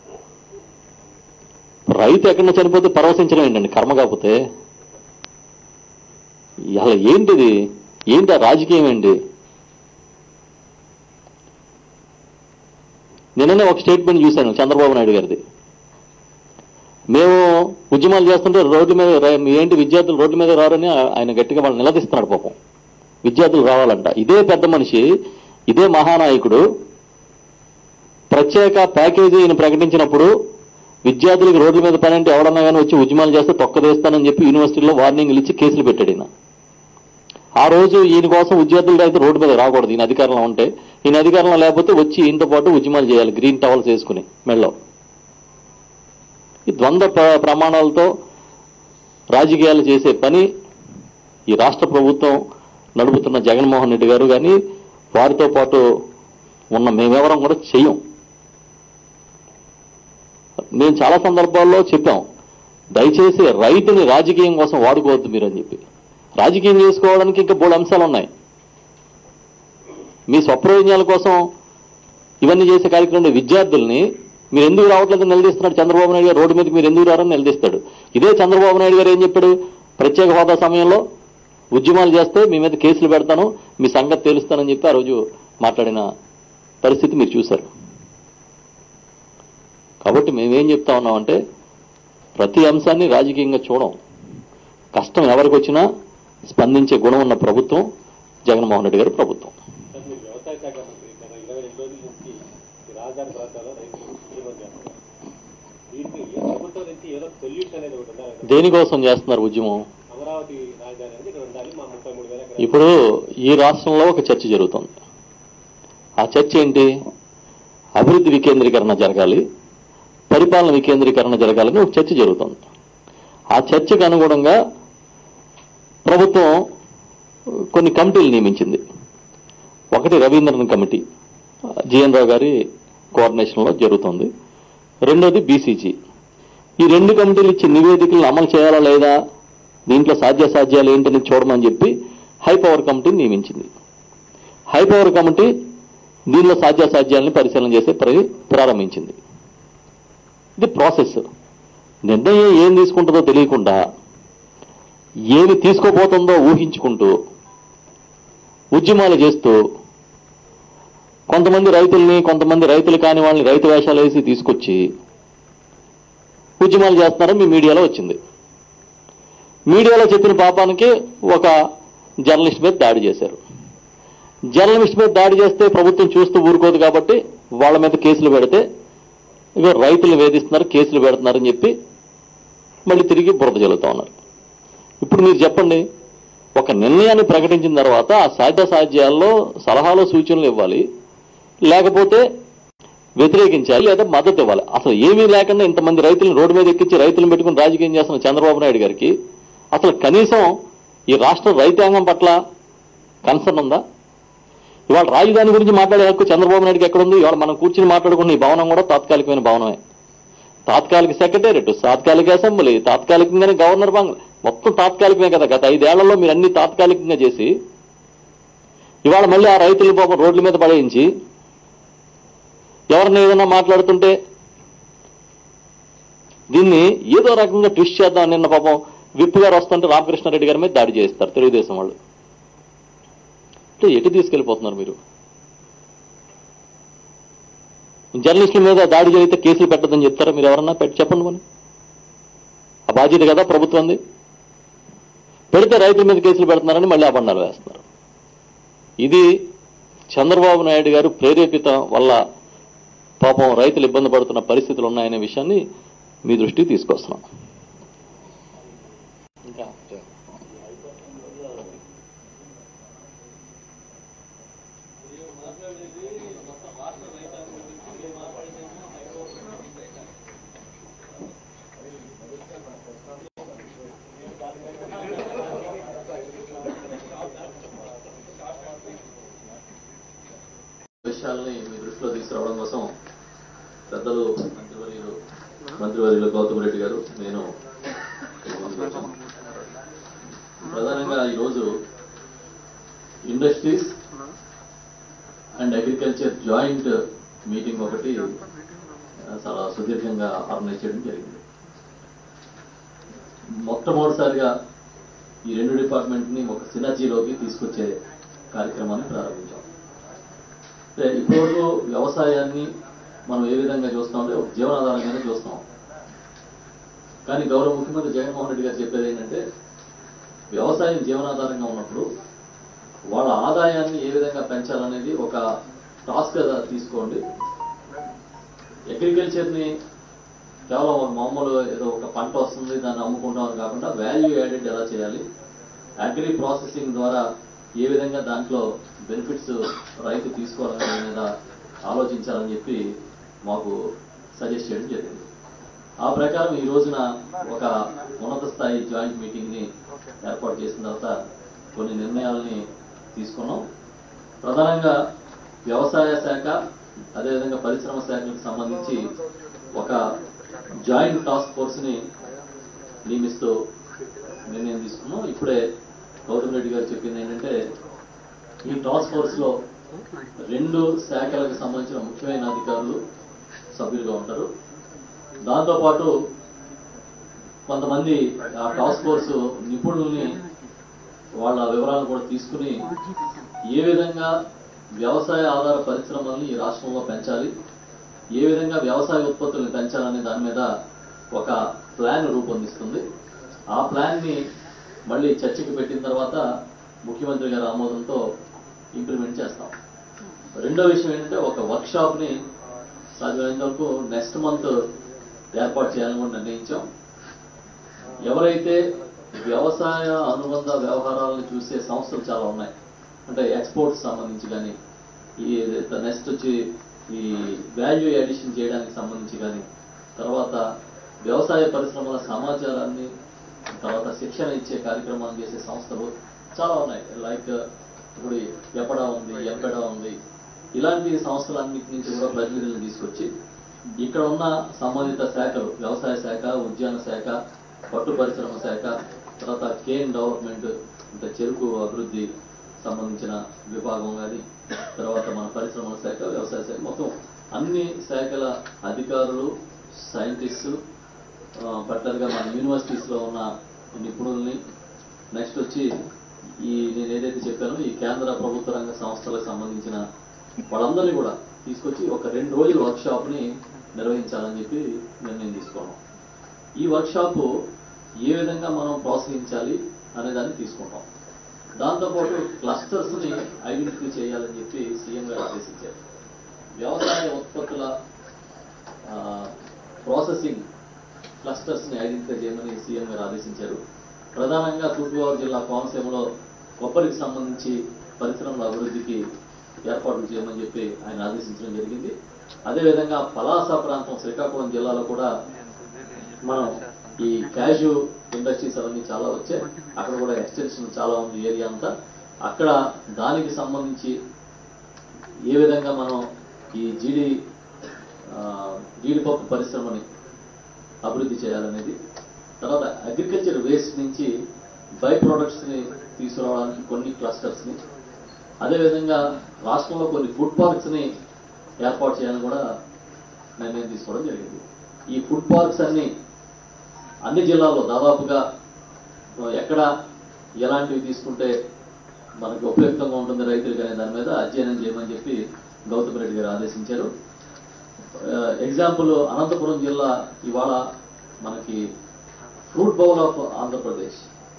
రైతు ఎక్కడైనా చనిపోతే పరవశించడం ఏంటండి కర్మ కాకపోతే అలా ఏంటిది ఏంటి ఆ రాజకీయం ఏంటి నిన్ననే ఒక స్టేట్మెంట్ చూశాను చంద్రబాబు నాయుడు గారిది మేము ఉద్యమాలు చేస్తుంటే రోడ్డు మీద రా- ఏంటి విద్యార్థులు రోడ్డు మీద రారని ఆయన గట్టిగా వాళ్ళు నిలదీస్తున్నాడు పాపం విద్యార్థులు రావాలంట ఇదే పెద్ద మనిషి ఇదే మహానాయకుడు ప్రత్యేక ప్యాకేజీ ఈయన ప్రకటించినప్పుడు విద్యార్థులకు రోడ్ల మీద పని అంటే ఎవడన్నా కానీ వచ్చి ఉద్యమాలు చేస్తే తొక్కదేస్తానని చెప్పి యూనివర్సిటీలో వార్నింగ్లు ఇచ్చి కేసులు పెట్టాడు ఈయన ఆ రోజు ఈయన కోసం విద్యార్థులు అయితే రోడ్డు మీద రాకూడదు ఈయన అధికారంలో ఉంటే ఈయన అధికారంలో లేకపోతే వచ్చి ఈయనతో పాటు ఉద్యమాలు చేయాలి గ్రీన్ టవల్స్ వేసుకుని మెళ్ళో ఈ ద్వంద్వ ప్ర- ప్రమాణాలతో రాజకీయాలు చేసే పని ఈ రాష్ట్ర ప్రభుత్వం నడుపుతున్న జగన్మోహన్ రెడ్డి గారు కానీ వారితో పాటు ఉన్న మేమెవరం కూడా చెయ్యం మేము చాలా సందర్భాల్లో చెప్పాం దయచేసి రైతుని రాజకీయం కోసం వాడుకోవద్దు మీరు అని చెప్పి రాజకీయం చేసుకోవడానికి ఇంకా మూడు అంశాలు ఉన్నాయి మీ స్వప్రయోజనాల కోసం ఇవన్నీ చేసే కార్యక్రమం విద్యార్థుల్ని మీరు ఎందుకు రావట్లేదని నిలదీస్తున్నాడు చంద్రబాబు నాయుడు గారు రోడ్డు మీదకి మీరు ఎందుకు రారని నిలదీస్తాడు ఇదే చంద్రబాబు నాయుడు గారు ఏం చెప్పాడు ప్రత్యేక హోదా సమయంలో ఉద్యమాలు చేస్తే మీ మీద కేసులు పెడతాను మీ సంగతి తేలుస్తానని చెప్పి ఆ రోజు మాట్లాడిన పరిస్థితి మీరు చూశారు కాబట్టి మేమేం చెప్తా ఉన్నామంటే ప్రతి అంశాన్ని రాజకీయంగా చూడం కష్టం ఎవరికి వచ్చినా స్పందించే గుణం ఉన్న ప్రభుత్వం జగన్మోహన్ రెడ్డి గారి ప్రభుత్వం
సార్ మీరు వ్యవసాయ శాఖ మంత్రి గత ఇరవై రెండు రోజుల నుంచి ఈ రాజధాని ప్రాంతాల్లో రైతులు ఉద్యమం చేస్తున్నారు దీనికి ఈ ప్రభుత్వం నుంచి ఏదో సొల్యూషన్ అనేది ఒకటి ఉండాలి కదా.
దేనికోసం చేస్తున్నారు ఉద్యమం
అమరావతి రాజధాని అనేది ఇక్కడ ఉండాలి మా ముప్పై మూడు వేల ఎకరాలు
ఇప్పుడు ఈ రాష్ట్రంలో ఒక చర్చ జరుగుతుంది ఆ చర్చ ఏంటి అభివృద్ధి వికేంద్రీకరణ జరగాలి పరిపాలన వికేంద్రీకరణ జరగాలని ఒక చర్చ జరుగుతుంది ఆ చర్చకు అనుగుణంగా ప్రభుత్వం కొన్ని కమిటీలు నియమించింది ఒకటి రవీంద్రన్ కమిటీ జిఎన్ రావు గారి కోఆర్డినేషన్లో జరుగుతుంది రెండోది బీసీజీ ఈ రెండు కమిటీలు ఇచ్చి నివేదికలను అమలు చేయాలా లేదా దీంట్లో సాధ్యాసాధ్యాలు ఏంటని చూడమని చెప్పి హై పవర్ కమిటీని నియమించింది హై పవర్ కమిటీ దీనిలో సాధ్యాసాధ్యాలని పరిశీలన చేసే ప్ర- ప్రారంభించింది ఇది ప్రాసెస్ నిర్ణయం ఏం తీసుకుంటుందో తెలియకుండా ఏమి తీసుకోబోతుందో ఊహించుకుంటూ ఉద్యమాలు చేస్తూ కొంతమంది రైతుల్ని కొంతమంది రైతులు కాని వాళ్ళని రైతు వేషాలు వేసి తీసుకొచ్చి ఉద్యమాలు చేస్తున్నారని మీ మీడియాలో వచ్చింది మీడియాలో చెప్పిన పాపానికి ఒక జర్నలిస్ట్ మీద దాడి చేశారు జర్నలిస్ట్ మీద దాడి చేస్తే ప్రభుత్వం చూస్తూ ఊరుకోదు కాబట్టి వాళ్ళ మీద కేసులు పెడితే ఇక రైతులు వేధిస్తున్నారు కేసులు పెడుతున్నారని చెప్పి మళ్ళీ తిరిగి బురద జల్లుతా ఉన్నారు ఇప్పుడు మీరు చెప్పండి ఒక నిర్ణయాన్ని ప్రకటించిన తర్వాత ఆ సాధ్య సాధ్యాల్లో సలహాలు సూచనలు ఇవ్వాలి లేకపోతే వ్యతిరేకించాలి లేదా మద్దతు ఇవ్వాలి అసలు ఏమీ లేకుండా ఇంతమంది రైతులను రోడ్డు మీద ఎక్కించి రైతులను పెట్టుకుని రాజకీయం చేస్తున్న చంద్రబాబు నాయుడు గారికి అసలు కనీసం ఈ రాష్ట్ర రైతాంగం పట్ల కన్సర్న్ ఉందా ఇవాళ రాజధాని గురించి మాట్లాడే హక్కు చంద్రబాబు నాయుడుకి ఎక్కడుంది ఇవాళ మనం కూర్చుని మాట్లాడుకున్న ఈ భవనం కూడా తాత్కాలికమైన భవనమే తాత్కాలిక సెక్రటేరియట్ తాత్కాలిక అసెంబ్లీ తాత్కాలికంగానే గవర్నర్ బంగ్లా మొత్తం తాత్కాలికమే కదా గత ఐదేళ్లలో మీరు అన్ని తాత్కాలికంగా చేసి ఇవాళ మళ్ళీ ఆ రైతుల పాపం రోడ్ల మీద పడేయించి ఎవరిని ఏదైనా మాట్లాడుతుంటే దీన్ని ఏదో రకంగా ట్విస్ట్ చేద్దాం నిన్న పాపం విప్ గారు వస్తుంటే రామకృష్ణారెడ్డి గారి మీద దాడి చేస్తారు తెలుగుదేశం వాళ్ళు అంటే ఎటు తీసుకెళ్లిపోతున్నారు మీరు జర్నలిస్టుల మీద దాడి జరిగితే కేసులు పెట్టదని చెప్తారా మీరు ఎవరన్నా పెట్టి చెప్పండి మరి ఆ బాధ్యత కదా ప్రభుత్వంది పెడితే రైతుల మీద కేసులు పెడుతున్నారని మళ్ళీ అబండాలు వేస్తున్నారు ఇది చంద్రబాబు నాయుడు గారు ప్రేరేపిత వల్ల పాపం రైతులు ఇబ్బంది పడుతున్న పరిస్థితులు ఉన్నాయనే విషయాన్ని మీ దృష్టికి తీసుకొస్తున్నాం ఇంకా విషయాల్ని మీ దృష్టిలో తీసుకురావడం కోసం పెద్దలు మంత్రివర్యులు మంత్రివర్యులు గౌతమ్ రెడ్డి గారు నేను ఇక్కడ ముందుకు వచ్చాను. ప్రధానంగా ఈరోజు industries and agriculture joint meeting ఒకటి ఆ, చాలా సుదీర్ఘంగా ఆర్గనైజ్ చేయడం జరిగింది మొట్టమొదటిసారిగా ఈ రెండు డిపార్ట్మెంట్ ని ఒక సినర్జీలోకి తీసుకొచ్చే కార్యక్రమాన్ని ప్రారంభించాం అంటే ఇప్పటివరకు వ్యవసాయాన్ని మనం ఏ విధంగా చూస్తామంటే ఒక జీవనాధారంగానే చూస్తాం కానీ గౌరవ ముఖ్యమంత్రి జగన్మోహన్ రెడ్డి గారు చెప్పేది ఏంటంటే వ్యవసాయం జీవనాధారంగా ఉన్నప్పుడు వాళ్ళ ఆదాయాన్ని ఏ విధంగా పెంచాలనేది ఒక టాస్క్ గా తీసుకోండి అగ్రికల్చర్ ని కేవలం ఒక మామూలు ఏదో ఒక పంట వస్తుంది దాన్ని అమ్ముకుంటామని కాకుండా వాల్యూ యాడెడ్ ఎలా చేయాలి అగ్రి ప్రాసెసింగ్ ద్వారా ఏ విధంగా దాంట్లో బెనిఫిట్స్ రైతు తీసుకోవాలనే దాని మీద ఆలోచించాలని చెప్పి మాకు సజెస్ట్ చేయడం జరిగింది ఆ ప్రకారం ఈ రోజున ఒక ఉన్నత స్థాయి జాయింట్ మీటింగ్ ని ఏర్పాటు చేసిన తర్వాత కొన్ని నిర్ణయాలని తీసుకున్నాం ప్రధానంగా వ్యవసాయ శాఖ అదేవిధంగా పరిశ్రమ శాఖలకు సంబంధించి ఒక జాయింట్ టాస్క్ ఫోర్స్ ని నియమిస్తూ నిర్ణయం తీసుకున్నాం ఇప్పుడే గౌతమ్ రెడ్డి గారు చెప్పింది ఏంటంటే ఈ టాస్క్ ఫోర్స్ లో రెండు శాఖలకు సంబంధించిన ముఖ్యమైన అధికారులు సభ్యులుగా ఉంటారు దాంతోపాటు కొంతమంది ఆ టాస్క్ ఫోర్స్ నిపుణుల్ని వాళ్ళ వివరాలను కూడా తీసుకుని ఏ విధంగా వ్యవసాయ ఆధార పరిశ్రమల్ని ఈ రాష్ట్రంలో పెంచాలి ఏ విధంగా వ్యవసాయ ఉత్పత్తుల్ని పెంచాలనే దాని మీద ఒక ప్లాన్ రూపొందిస్తుంది ఆ ప్లాన్ ని మళ్ళీ చర్చకి పెట్టిన తర్వాత ముఖ్యమంత్రి గారి ఆమోదంతో ఇంప్లిమెంట్ చేస్తాం రెండో విషయం ఏంటంటే ఒక వర్క్ షాప్ ని సాధ్యమైనంత వరకు నెక్స్ట్ మంత్ ఏర్పాటు చేయాలని కూడా నిర్ణయించాం ఎవరైతే వ్యవసాయ అనుబంధ వ్యవహారాలను చూసే సంస్థలు చాలా ఉన్నాయి అంటే ఎక్స్పోర్ట్స్ సంబంధించి కానీ ఈ నెక్స్ట్ వచ్చి ఈ వాల్యూ అడిషన్ చేయడానికి సంబంధించి కానీ తర్వాత వ్యవసాయ పరిశ్రమల సమాచారాన్ని తర్వాత శిక్షణ ఇచ్చే కార్యక్రమాలు చేసే సంస్థలు చాలా ఉన్నాయి లైక్ ఇప్పుడు ఎపడా ఉంది ఎంపెడా ఉంది ఇలాంటి సంస్థలన్నిటి నుంచి కూడా ప్రతినిధులను తీసుకొచ్చి ఇక్కడ ఉన్న సంబంధిత శాఖలు వ్యవసాయ శాఖ ఉద్యాన శాఖ పట్టు పరిశ్రమ శాఖ తర్వాత కేన్ డెవలప్మెంట్ అంటే చెరుకు అభివృద్ధి సంబంధించిన విభాగం కానీ తర్వాత మన పరిశ్రమల శాఖ వ్యవసాయ శాఖ మొత్తం అన్ని శాఖల అధికారులు సైంటిస్టు పర్టికులర్గా మన యూనివర్సిటీస్ లో ఉన్న నిపుణుల్ని నెక్స్ట్ వచ్చి ఈ నేను ఏదైతే చెప్పానో ఈ కేంద్ర ప్రభుత్వ రంగ సంస్థలకు సంబంధించిన వాళ్ళందరినీ కూడా తీసుకొచ్చి ఒక రెండు రోజుల వర్క్ షాప్ ని నిర్వహించాలని చెప్పి నిర్ణయం తీసుకున్నాం ఈ వర్క్ షాప్ ఏ విధంగా మనం ప్రోత్సహించాలి అనే దాన్ని తీసుకుంటాం దాంతోపాటు క్లస్టర్స్ ని ఐడెంటిఫై చేయాలని చెప్పి సీఎం గారు ఆదేశించారు వ్యవసాయ ఉత్పత్తుల ఆ, ప్రాసెసింగ్ క్లస్టర్స్ ని ఐడెంటిఫై చేయమని సీఎం గారు ఆదేశించారు ప్రధానంగా తూర్పుగోదావరి జిల్లా కోనసీమలో కొబ్బరికి సంబంధించి పరిశ్రమల అభివృద్ధికి ఏర్పాట్లు చేయమని చెప్పి ఆయన ఆదేశించడం జరిగింది అదేవిధంగా పలాస ప్రాంతం శ్రీకాకుళం జిల్లాలో కూడా మనం ఈ క్యాషు ఇండస్ట్రీస్ అవన్నీ చాలా వచ్చాయి అక్కడ కూడా ఎక్స్టెన్షన్ చాలా ఉంది ఏరియా అంతా అక్కడ దానికి సంబంధించి ఏ విధంగా మనం ఈ జీడి ఆ, జీడిపప్పు పరిశ్రమని అభివృద్ధి చేయాలనేది తర్వాత అగ్రికల్చర్ వేస్ట్ నుంచి బై ప్రొడక్ట్స్ ని తీసుకురావడానికి కొన్ని క్లస్టర్స్ ని అదేవిధంగా రాష్ట్రంలో కొన్ని ఫుడ్ పార్క్స్ ని ఏర్పాటు చేయాలని కూడా నిర్ణయం తీసుకోవడం జరిగింది ఈ ఫుడ్ పార్క్స్ అన్ని అన్ని జిల్లాల్లో దాదాపుగా ఎక్కడ ఎలాంటివి తీసుకుంటే మనకి ఉపయుక్తంగా ఉంటుంది రైతులకు అనే దాని మీద అధ్యయనం చేయమని చెప్పి గౌతమ్ రెడ్డి గారు ఆదేశించారు ఎగ్జాంపుల్ అనంతపురం జిల్లా ఇవాళ మనకి ఫ్రూట్ బౌల్ ఆఫ్ ఆంధ్రప్రదేశ్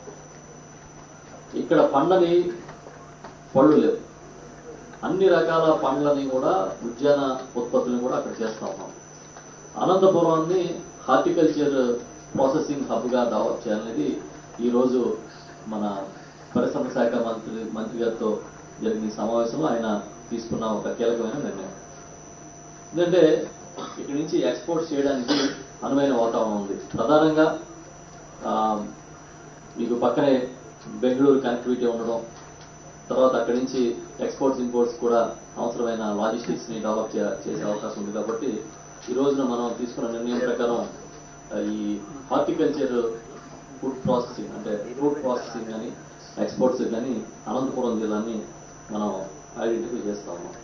ఇక్కడ పండని పళ్ళు లేవు అన్ని రకాల పండ్లని కూడా ఉద్యాన ఉత్పత్తులను కూడా అక్కడ చేస్తా ఉన్నాం అనంతపురాన్ని హార్టికల్చర్ ప్రాసెసింగ్ హబ్ గా డెవలప్ చేయాలనేది ఈ రోజు మన పరిశ్రమ శాఖ మంత్రి మంత్రి గారితో జరిగిన ఈ సమావేశంలో ఆయన తీసుకున్న ఒక కీలకమైన నిర్ణయం ఎందుకంటే ఇక్కడి నుంచి ఎక్స్పోర్ట్ చేయడానికి అనువైన వాతావరణం ఉంది ప్రధానంగా ఆ, మీకు పక్కనే బెంగళూరు కనెక్టివిటీ ఉండడం తర్వాత అక్కడి నుంచి ఎక్స్పోర్ట్స్ ఇంపోర్ట్స్ కూడా అవసరమైన లాజిస్టిక్స్ ని డెవలప్ చే- చేసే అవకాశం ఉంది కాబట్టి ఈ రోజున మనం తీసుకున్న నిర్ణయం ప్రకారం ఆ, ఈ హార్టికల్చర్ ఫుడ్ ప్రాసెసింగ్ అంటే ఫుడ్ ప్రాసెసింగ్ కానీ ఎక్స్పోర్ట్స్ కానీ అనంతపురం జిల్లాని మనం ఐడెంటిఫై చేస్తా ఉన్నాం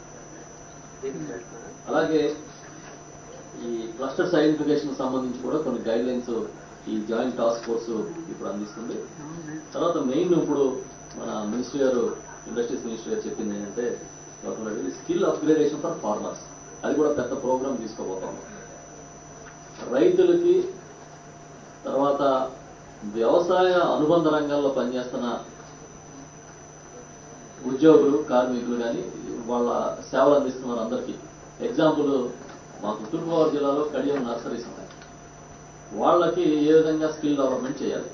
అలాగే ఈ క్లస్టర్స్ ఐడెంటిఫికేషన్ సంబంధించి కూడా కొన్ని గైడ్ లైన్స్ ఈ జాయింట్ టాస్క్ ఫోర్స్ ఇప్పుడు అందిస్తుంది తర్వాత మెయిన్ ఇప్పుడు మన మినిస్టర్ గారు ఇండస్ట్రీస్ మినిస్టర్ గారు చెప్పింది ఏంటంటే స్కిల్ అప్గ్రేడేషన్ ఫర్ ఫార్మర్స్ అది కూడా పెద్ద ప్రోగ్రామ్ తీసుకోబోతాం రైతులకి తర్వాత వ్యవసాయ అనుబంధ రంగాల్లో పనిచేస్తున్న ఉద్యోగులు కార్మికులు కానీ వాళ్ళ సేవలు అందిస్తున్న వారందరికీ ఎగ్జాంపుల్ మాకు తూర్పుగోదావరి జిల్లాలో కడియం నర్సరీస్ ఉన్నాయి వాళ్ళకి ఏ విధంగా స్కిల్ డెవలప్మెంట్ చేయాలి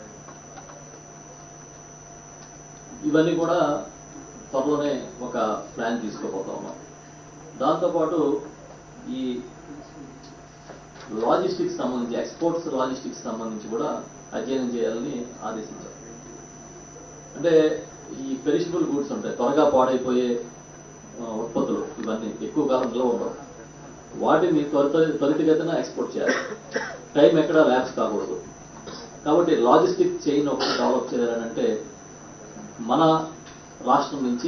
ఇవన్నీ కూడా త్వరలోనే ఒక ప్లాన్ తీసుకోబోతా ఉన్నాం దాంతోపాటు ఈ లాజిస్టిక్స్ సంబంధించి ఎక్స్పోర్ట్స్ లాజిస్టిక్స్ సంబంధించి కూడా అధ్యయనం చేయాలని ఆదేశించారు అంటే ఈ పెరిషబుల్ గూడ్స్ ఉంటాయి త్వరగా పాడైపోయే ఆ, ఉత్పత్తులు ఇవన్నీ ఎక్కువ కాలం నిల్వ ఉండవు వాటిని త్వరిత త్వరితగతిన ఎక్స్పోర్ట్ చేయాలి టైం ఎక్కడ ల్యాబ్స్ కాకూడదు కాబట్టి లాజిస్టిక్ చైన్ ఒకటి డెవలప్ చేయాలని అంటే మన రాష్ట్రం నుంచి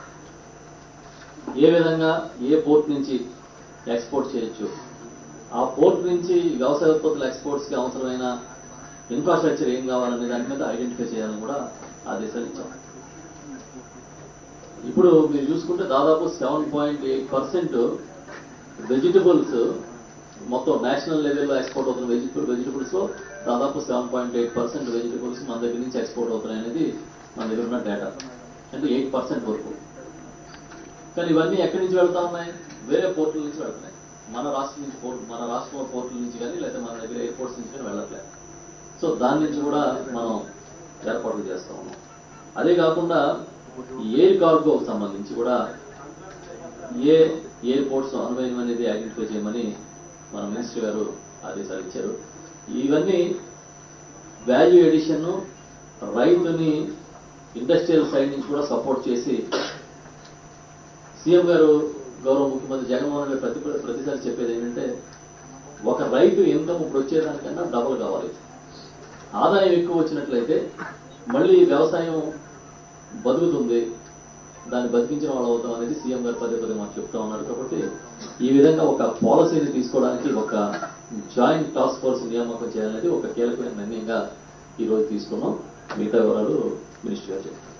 ఏ విధంగా ఏ పోర్ట్ నుంచి ఎక్స్పోర్ట్ చేయొచ్చు ఆ పోర్ట్ నుంచి వ్యవసాయ ఉత్పత్తుల ఎక్స్పోర్ట్స్ కి అవసరమైన ఇన్ఫ్రాస్ట్రక్చర్ ఏం కావాలనే దాని మీద ఐడెంటిఫై చేయాలని కూడా ఆదేశాలు ఇచ్చాం ఇప్పుడు మీరు చూసుకుంటే దాదాపు seven point eight percent vegetables మొత్తం నేషనల్ లెవెల్లో ఎక్స్పోర్ట్ అవుతున్న వెజిటబుల్ వెజిటబుల్స్ లో దాదాపు seven point eight percent vegetables మన దగ్గర నుంచి ఎక్స్పోర్ట్ అవుతున్నాయి అనేది మన దగ్గర ఉన్న డేటా అంటే ఎయిట్ పర్సెంట్ వరకు కానీ ఇవన్నీ ఎక్కడి నుంచి వెళ్తా ఉన్నాయి వేరే పోర్టుల నుంచి వెళ్తున్నాయి మన రాష్ట్రం నుంచి పోర్ట్ మన రాష్ట్రం పోర్టుల నుంచి కానీ లేదా మన దగ్గర ఎయిర్పోర్ట్స్ నుంచి కానీ వెళ్ళట్లేదు సో దాని నుంచి కూడా మనం ఏర్పాట్లు చేస్తా ఉన్నాం అదే కాకుండా ఈ ఎయిర్ కార్గో సంబంధించి కూడా ఏ ఎయిర్పోర్ట్స్ అనువైన అనేది ఐడెంటిఫై చేయమని మన మినిస్టర్ గారు ఆదేశాలు ఇచ్చారు ఇవన్నీ వాల్యూ ఎడిషన్ రైతుని ఇండస్ట్రియల్ సైడ్ నుంచి కూడా సపోర్ట్ చేసి సీఎం గారు గౌరవ ముఖ్యమంత్రి జగన్మోహన్ గారు ప్రతి ప్రతిసారి చెప్పేది ఏంటంటే ఒక రైతు ఇన్కమ్ ఇప్పుడు వచ్చేదానికన్నా డబుల్ కావాలి ఆదాయం ఎక్కువ వచ్చినట్లయితే మళ్ళీ వ్యవసాయం బతుకుతుంది దాన్ని బతికించిన వాళ్ళు అవుతాం అనేది సీఎం గారు పదే పదే మాకు చెప్తా ఉన్నారు కాబట్టి ఈ విధంగా ఒక పాలసీని తీసుకోవడానికి ఒక జాయింట్ టాస్క్ ఫోర్స్ నియామకం చేయాలనేది ఒక కీలకమైన నిర్ణయంగా ఈ రోజు తీసుకున్నాం మిగతా వివరాలు మినిస్టర్ గారు చెప్తారు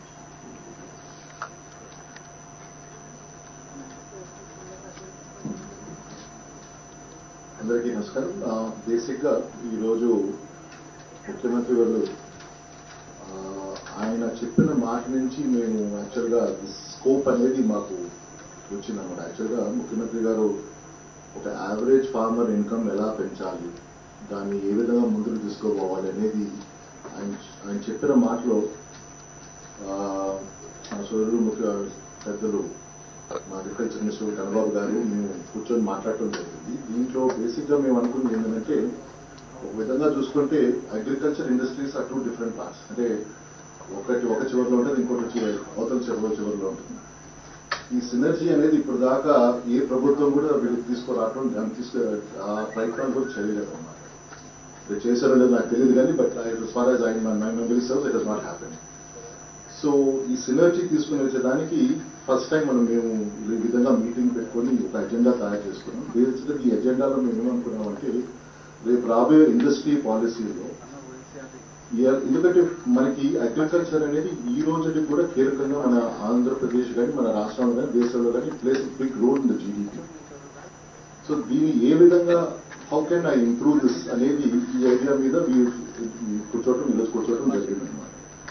అందరికీ నమస్కారం బేసిక్ గా ఈరోజు ముఖ్యమంత్రి గారు ఆ, ఆయన చెప్పిన మాట నుంచి మేము యాక్చువల్ గా స్కోప్ అనేది మాకు వచ్చిందన్నమాట యాక్చువల్ గా ముఖ్యమంత్రి గారు ఒక యావరేజ్ ఫార్మర్ ఇన్కమ్ ఎలా పెంచాలి దాన్ని ఏ విధంగా ముందుకు తీసుకోపోవాలి అనేది ఆయన ఆయన చెప్పిన మాటలో ఆ, మా సోదరుడు ముఖ్య పెద్దలు మా అగ్రికల్చర్ మినిస్టర్ కన్నబాబు గారు మేము కూర్చొని మాట్లాడటం జరిగింది దీంట్లో బేసిక్ గా మేము అనుకున్నది ఏంటంటే ఒక విధంగా చూసుకుంటే agriculture industries are two different parts అంటే ఒకటి ఒక చివరిలో ఉంటుంది ఇంకోటి చివరి అవతల చివరి చివరిలో ఉంటుంది ఈ సినర్జీ అనేది ఇప్పుడు దాకా ఏ ప్రభుత్వం కూడా వీళ్ళకి తీసుకురావటం దాన్ని తీసుకు ఆ ప్రయత్నాలు కూడా చేయలేదు అన్నమాట ఇది చేశారో లేదో నాకు తెలియదు కానీ but it far as I my memory serves it is not happen so ఈ సినర్జీ తీసుకుని వచ్చేదానికి ఫస్ట్ టైం మనం మేము ఈ విధంగా మీటింగ్ పెట్టుకొని ఒక ఎజెండా తయారు చేసుకున్నాం బేసిక్గా ఈ ఎజెండాలో మేము ఏమనుకున్నామంటే రేపు రాబోయే ఇండస్ట్రీ పాలసీలో ఇయ- ఎందుకంటే మనకి అగ్రికల్చర్ అనేది ఈ రోజుకి కూడా కీలకంగా మన ఆంధ్రప్రదేశ్ కానీ మన రాష్ట్రంలో కానీ దేశంలో కానీ place big role in the GDP so దీన్ని ఏ విధంగా how can I improve this అనేది ఈ ఐడియా మీద వీ- ఈ కూర్చోవటం ఈరోజు కూర్చోవటం జరిగింది అనమాట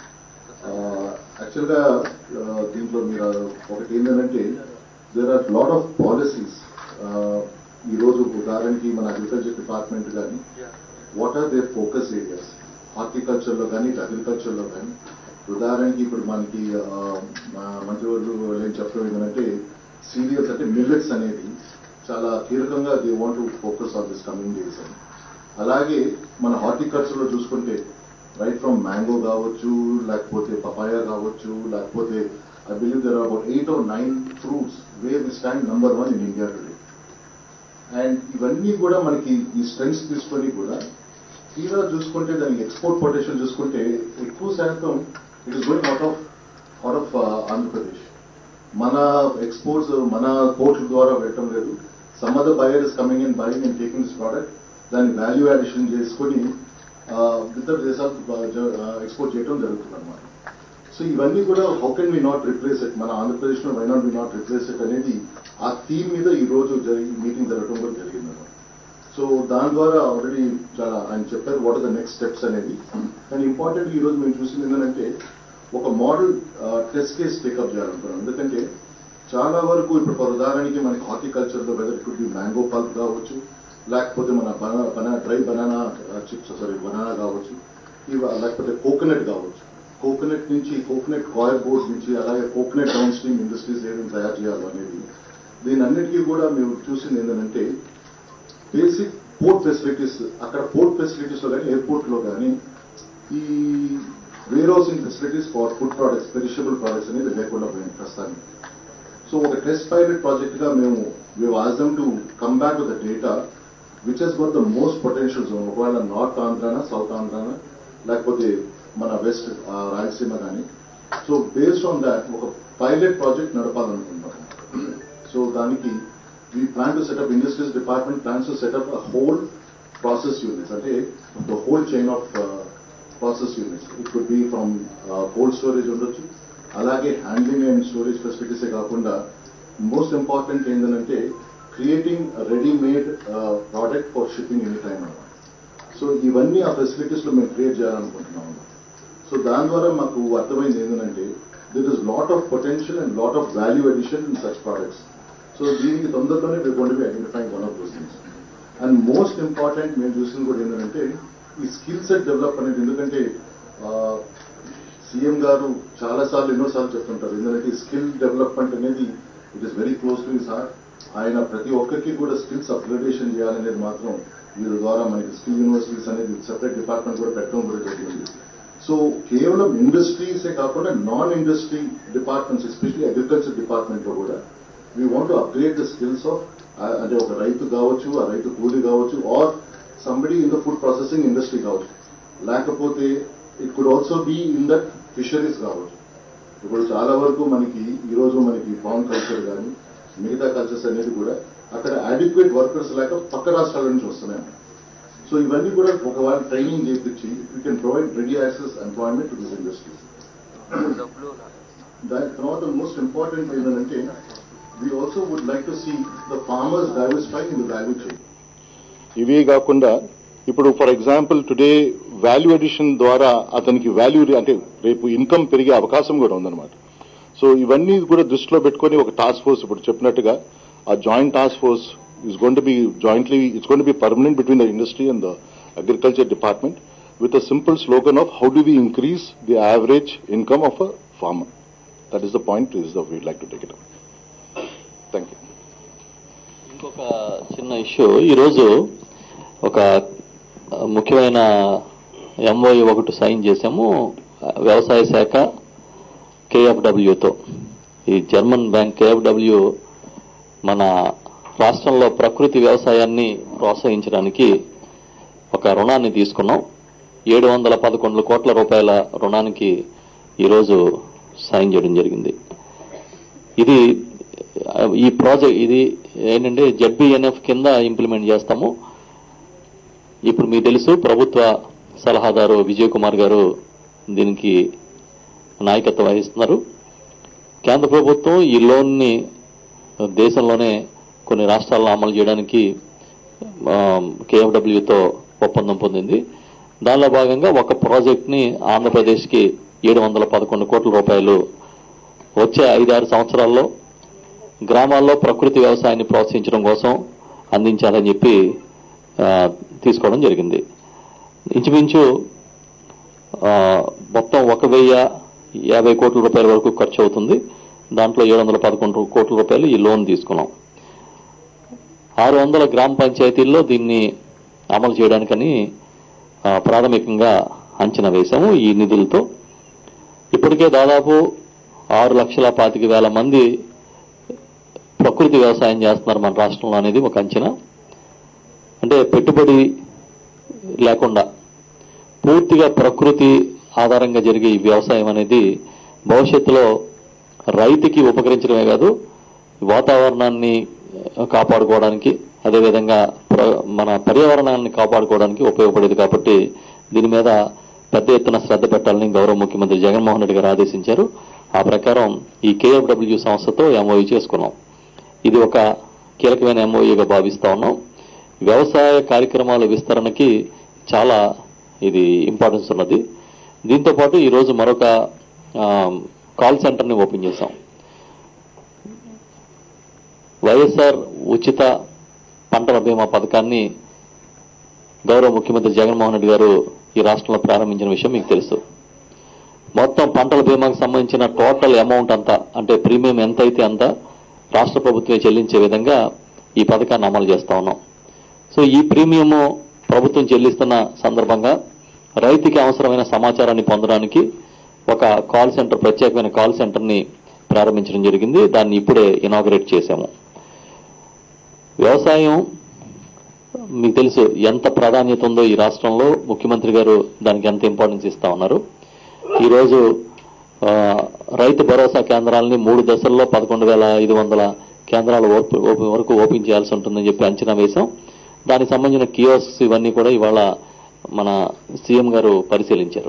యాక్చువల్గా దీంట్లో మీరు ఒకటి ఏంటంటే there are lot of policies ఈ రోజు ఉదాహరణకి మన అగ్రికల్చర్ డిపార్ట్మెంట్ కానీ what are their focus areas horticulture లో కానీ అగ్రికల్చర్ లో కానీ ఉదాహరణకి ఇప్పుడు మనకి ఆ, మా మంత్రివర్లు ఏం చెప్పడం ఏంటంటే సీరియల్స్ అంటే మిల్లెట్స్ అనేది చాలా కీలకంగా they want to focus on this coming days అని అలాగే మన హార్టికల్చర్ లో చూసుకుంటే రైట్ ఫ్రమ్ మ్యాంగో కావచ్చు లేకపోతే పపాయా కావచ్చు లేకపోతే I believe there about eight or nine fruits where we stand number one in India today and ఇవన్నీ కూడా మనకి ఈ స్ట్రెంగ్స్ తీసుకొని కూడా తీరా చూసుకుంటే దానికి ఎక్స్పోర్ట్ పొటెన్షియల్ చూసుకుంటే ఎక్కువ శాతం it is going out of out of Andhra Pradesh మన ఎక్స్పోర్ట్స్ మన పోర్ట్ల ద్వారా వెళ్ళటం లేదు some other buyer is coming in buying and taking this product దాన్ని వాల్యూ అడిషన్ చేసుకొని ఇతర దేశాలు ఎక్స్పోర్ట్ చేయడం జరుగుతుంది అనమాట సో ఇవన్నీ కూడా how can we not replace it మన ఆంధ్రప్రదేశ్ లో why not we not replace it అనేది ఆ థీమ్ మీద ఈ రోజు జరిగి మీటింగ్ జరగడం కూడా జరిగింది అనమాట సో దాని ద్వారా ఆల్రెడీ చాలా ఆయన చెప్పారు what are the next steps అనేది కానీ ఇంపార్టెంట్ ఈ రోజు మేము చూసింది ఏంటంటే ఒక మోడల్ టెస్ట్ కేస్ టేకప్ చేయాలనుకున్నాం ఎందుకంటే చాలా వరకు ఇప్పుడు ఫర్ ఉదాహరణకి మనకి హార్టికల్చర్ లో whether it be mango pulp కావచ్చు లేకపోతే మన బనా dry banana chips sorry banana కావచ్చు ఇవ లేకపోతే కోకోనట్ కావచ్చు కోకోనట్ నుంచి కోకోనట్ కాయర్ బోర్డ్ నుంచి అలాగే కోకోనట్ డౌన్ స్ట్రీమ్ ఇండస్ట్రీస్ ఏమేమి తయారు చేయాలి అనేది దీని అన్నిటికీ కూడా మేము చూసింది ఏంటంటే బేసిక్ పోర్ట్ ఫెసిలిటీస్ అక్కడ పోర్ట్ ఫెసిలిటీస్ లో కానీ ఎయిర్పోర్ట్ లో కానీ ఈ warehousing facilities for food products perishable products అనేది లేకుండా పోయింది ప్రస్తుతానికి సో ఒక టెస్ట్ పైలట్ ప్రాజెక్ట్ గా మేము we వాజమ్ to come back to the data which has got the most potential zone ఒకవేళ నార్త్ ఆంధ్రానా సౌత్ ఆంధ్రానా లేకపోతే మన వెస్ట్ రాయలసీమ కానీ సో బేస్డ్ ఆన్ దాట్ ఒక పైలట్ ప్రాజెక్ట్ నడపాలనుకుంటున్నాం సో దానికి we plan to set up industries department plans to set up a whole process units అంటే the whole chain of process units it could be from cold storage ఉండొచ్చు అలాగే హ్యాండ్లింగ్ అండ్ స్టోరేజ్ ఫెసిలిటీసే కాకుండా మోస్ట్ ఇంపార్టెంట్ ఏంటంటే creating readymade product for shipping any time అన్నమాట సో ఇవన్నీ ఆ ఫెసిలిటీస్ లో మేము క్రియేట్ చేయాలనుకుంటున్నాం సో దాని ద్వారా మాకు అర్థమైంది ఏంటంటే there is lot of potential and lot of value addition in such products so దీనికి తొందరలోనే we're going to be identifying one of those things and most important మేము చూసింది కూడా ఏంటంటే ఈ స్కిల్ సెట్ డెవలప్ అనేది ఎందుకంటే సీఎం గారు చాలా సార్లు ఎన్నోసార్లు చెప్తుంటారు ఎందుకంటే స్కిల్ డెవలప్మెంట్ అనేది it is very close to his heart ఆయన ప్రతి ఒక్కరికి కూడా స్కిల్స్ అప్గ్రేడేషన్ చేయాలనేది మాత్రం వీరి ద్వారా మనకి స్కిల్ యూనివర్సిటీస్ అనేది సెపరేట్ డిపార్ట్మెంట్ కూడా పెట్టడం కూడా జరిగింది సో కేవలం ఇండస్ట్రీసే కాకుండా non industry departments especially agriculture department లో కూడా we want upgrade the skills of అంటే ఒక రైతు కావచ్చు ఆ రైతు కూలీ కావచ్చు or somebody in the food processing industry కావచ్చు లేకపోతే it could also be in that fisheries కావచ్చు ఇప్పుడు చాలా వరకు మనకి ఈ రోజు మనకి ఫార్మ్ కల్చర్ కానీ మిగతా కల్చర్స్ అనేది కూడా అక్కడ అడిక్వేట్ వర్కర్స్ లేక పక్క రాష్ట్రాల నుంచి వస్తున్నాయి సో ఇవన్నీ కూడా ఒకవేళ ట్రైనింగ్ చేపించి you can provide ready access employment to this industries దాని తర్వాత మోస్ట్ ఇంపార్టెంట్ ఏంటంటే we also would like to see the farmers diversify in the value chain
ఇవే కాకుండా ఇప్పుడు for example today value addition ద్వారా అతనికి వాల్యూ అంటే రేపు ఇన్కమ్ పెరిగే అవకాశం కూడా ఉందన్నమాట సో ఇవన్నీ కూడా దృష్టిలో పెట్టుకొని ఒక టాస్క్ ఫోర్స్ ఇప్పుడు చెప్పినట్టుగా ఆ joint task force is gonna to be jointly it's gonna to be permanent between the industry and the agriculture department with a simple slogan of how do we increase the average income of a farmer that is the point is the we like to take it thank you
ఇంకొక చిన్న ఇష్యూ ఈరోజు ఒక ఆ, ముఖ్యమైన ఎంఓఈ ఒకటి సైన్ చేశాము ఆ, వ్యవసాయ శాఖ కేఎఫ్డబ్ల్యూతో ఈ జర్మన్ బ్యాంక్ కేఎఫ్డబ్ల్యూ మన రాష్ట్రంలో ప్రకృతి వ్యవసాయాన్ని ప్రోత్సహించడానికి ఒక రుణాన్ని తీసుకున్నాం ఏడు వందల పదకొండు కోట్ల రూపాయల రుణానికి ఈరోజు సైన్ చేయడం జరిగింది ఇది ఆ, ఈ ప్రాజెక్ట్ ఇది ఏంటంటే జడ్బిఎన్ఎఫ్ కింద ఇంప్లిమెంట్ చేస్తాము ఇప్పుడు మీకు తెలుసు ప్రభుత్వ సలహాదారు విజయ్ కుమార్ గారు దీనికి నాయకత్వం వహిస్తున్నారు కేంద్ర ప్రభుత్వం ఈ లోన్ని దేశంలోనే కొన్ని రాష్ట్రాల్లో అమలు చేయడానికి కేఎఫ్డబ్ల్యూతో ఒప్పందం పొందింది దానిలో భాగంగా ఒక ప్రాజెక్ట్ని ఆంధ్రప్రదేశ్కి ఏడు వందల పదకొండు కోట్ల రూపాయలు వచ్చే ఐదారు సంవత్సరాల్లో గ్రామాల్లో ప్రకృతి వ్యవసాయాన్ని ప్రోత్సహించడం కోసం అందించాలని చెప్పి ఆ, తీసుకోవడం జరిగింది ఇంచుమించు ఆ, మొత్తం ఒక వెయ్యి యాభై కోట్ల రూపాయల వరకు ఖర్చు అవుతుంది దాంట్లో ఏడు వందల పదకొండు కోట్ల రూపాయలు ఈ లోన్ తీసుకున్నాం ఆరు వందల గ్రామ పంచాయతీల్లో దీన్ని అమలు చేయడానికని ఆ, ప్రాథమికంగా అంచనా వేశాము ఈ నిధులతో ఇప్పటికే దాదాపు ఆరు లక్షల పాతిక వేల మంది ప్రకృతి వ్యవసాయం చేస్తున్నారు మన రాష్ట్రంలో అనేది ఒక అంచనా అంటే పెట్టుబడి లేకుండా పూర్తిగా ప్రకృతి ఆధారంగా జరిగే ఈ వ్యవసాయం అనేది భవిష్యత్తులో రైతుకి ఉపకరించడమే కాదు వాతావరణాన్ని కాపాడుకోవడానికి అదేవిధంగా ప్ర- మన పర్యావరణాన్ని కాపాడుకోవడానికి ఉపయోగపడేది కాబట్టి దీని మీద పెద్ద ఎత్తున శ్రద్ధ పెట్టాలని గౌరవ ముఖ్యమంత్రి జగన్మోహన్ రెడ్డి గారు ఆదేశించారు ఆ ప్రకారం ఈ కేఎఫ్డబ్ల్యూ సంస్థతో ఎంఓయూ చేసుకున్నాం ఇది ఒక కీలకమైన ఎంఓయూగా భావిస్తా ఉన్నాం వ్యవసాయ కార్యక్రమాల విస్తరణకి చాలా ఇది ఇంపార్టెన్స్ ఉన్నది దీంతో పాటు ఈరోజు మరొక ఆ, కాల్ సెంటర్ని ఓపెన్ చేశాం వైఎస్ఆర్ ఉచిత పంటల బీమా పథకాన్ని గౌరవ ముఖ్యమంత్రి జగన్మోహన్ రెడ్డి గారు ఈ రాష్ట్రంలో ప్రారంభించిన విషయం మీకు తెలుసు మొత్తం పంటల బీమాకు సంబంధించిన టోటల్ అమౌంట్ అంతా అంటే ప్రీమియం ఎంత అయితే అంత రాష్ట్ర ప్రభుత్వమే చెల్లించే విధంగా ఈ పథకాన్ని అమలు చేస్తా ఉన్నాం సో ఈ ప్రీమియము ప్రభుత్వం చెల్లిస్తున్న సందర్భంగా రైతుకి అవసరమైన సమాచారాన్ని పొందడానికి ఒక కాల్ సెంటర్ ప్రత్యేకమైన కాల్ సెంటర్ని ప్రారంభించడం జరిగింది దాన్ని ఇప్పుడే ఇనాగరేట్ చేశాము వ్యవసాయం మీకు తెలుసు ఎంత ప్రాధాన్యత ఉందో ఈ రాష్ట్రంలో ముఖ్యమంత్రి గారు దానికి ఎంత ఇంపార్టెన్స్ ఇస్తా ఉన్నారు ఈరోజు ఆ, రైతు భరోసా కేంద్రాలని మూడు దశల్లో పదకొండు వేల ఐదు వందల కేంద్రాలు ఓప్- ఓపెన్ వరకు ఓపెన్ చేయాల్సి ఉంటుందని చెప్పి అంచనా వేశాం దానికి సంబంధించిన కియోస్క్స్ ఇవన్నీ కూడా ఇవాళ మన సీఎం గారు పరిశీలించారు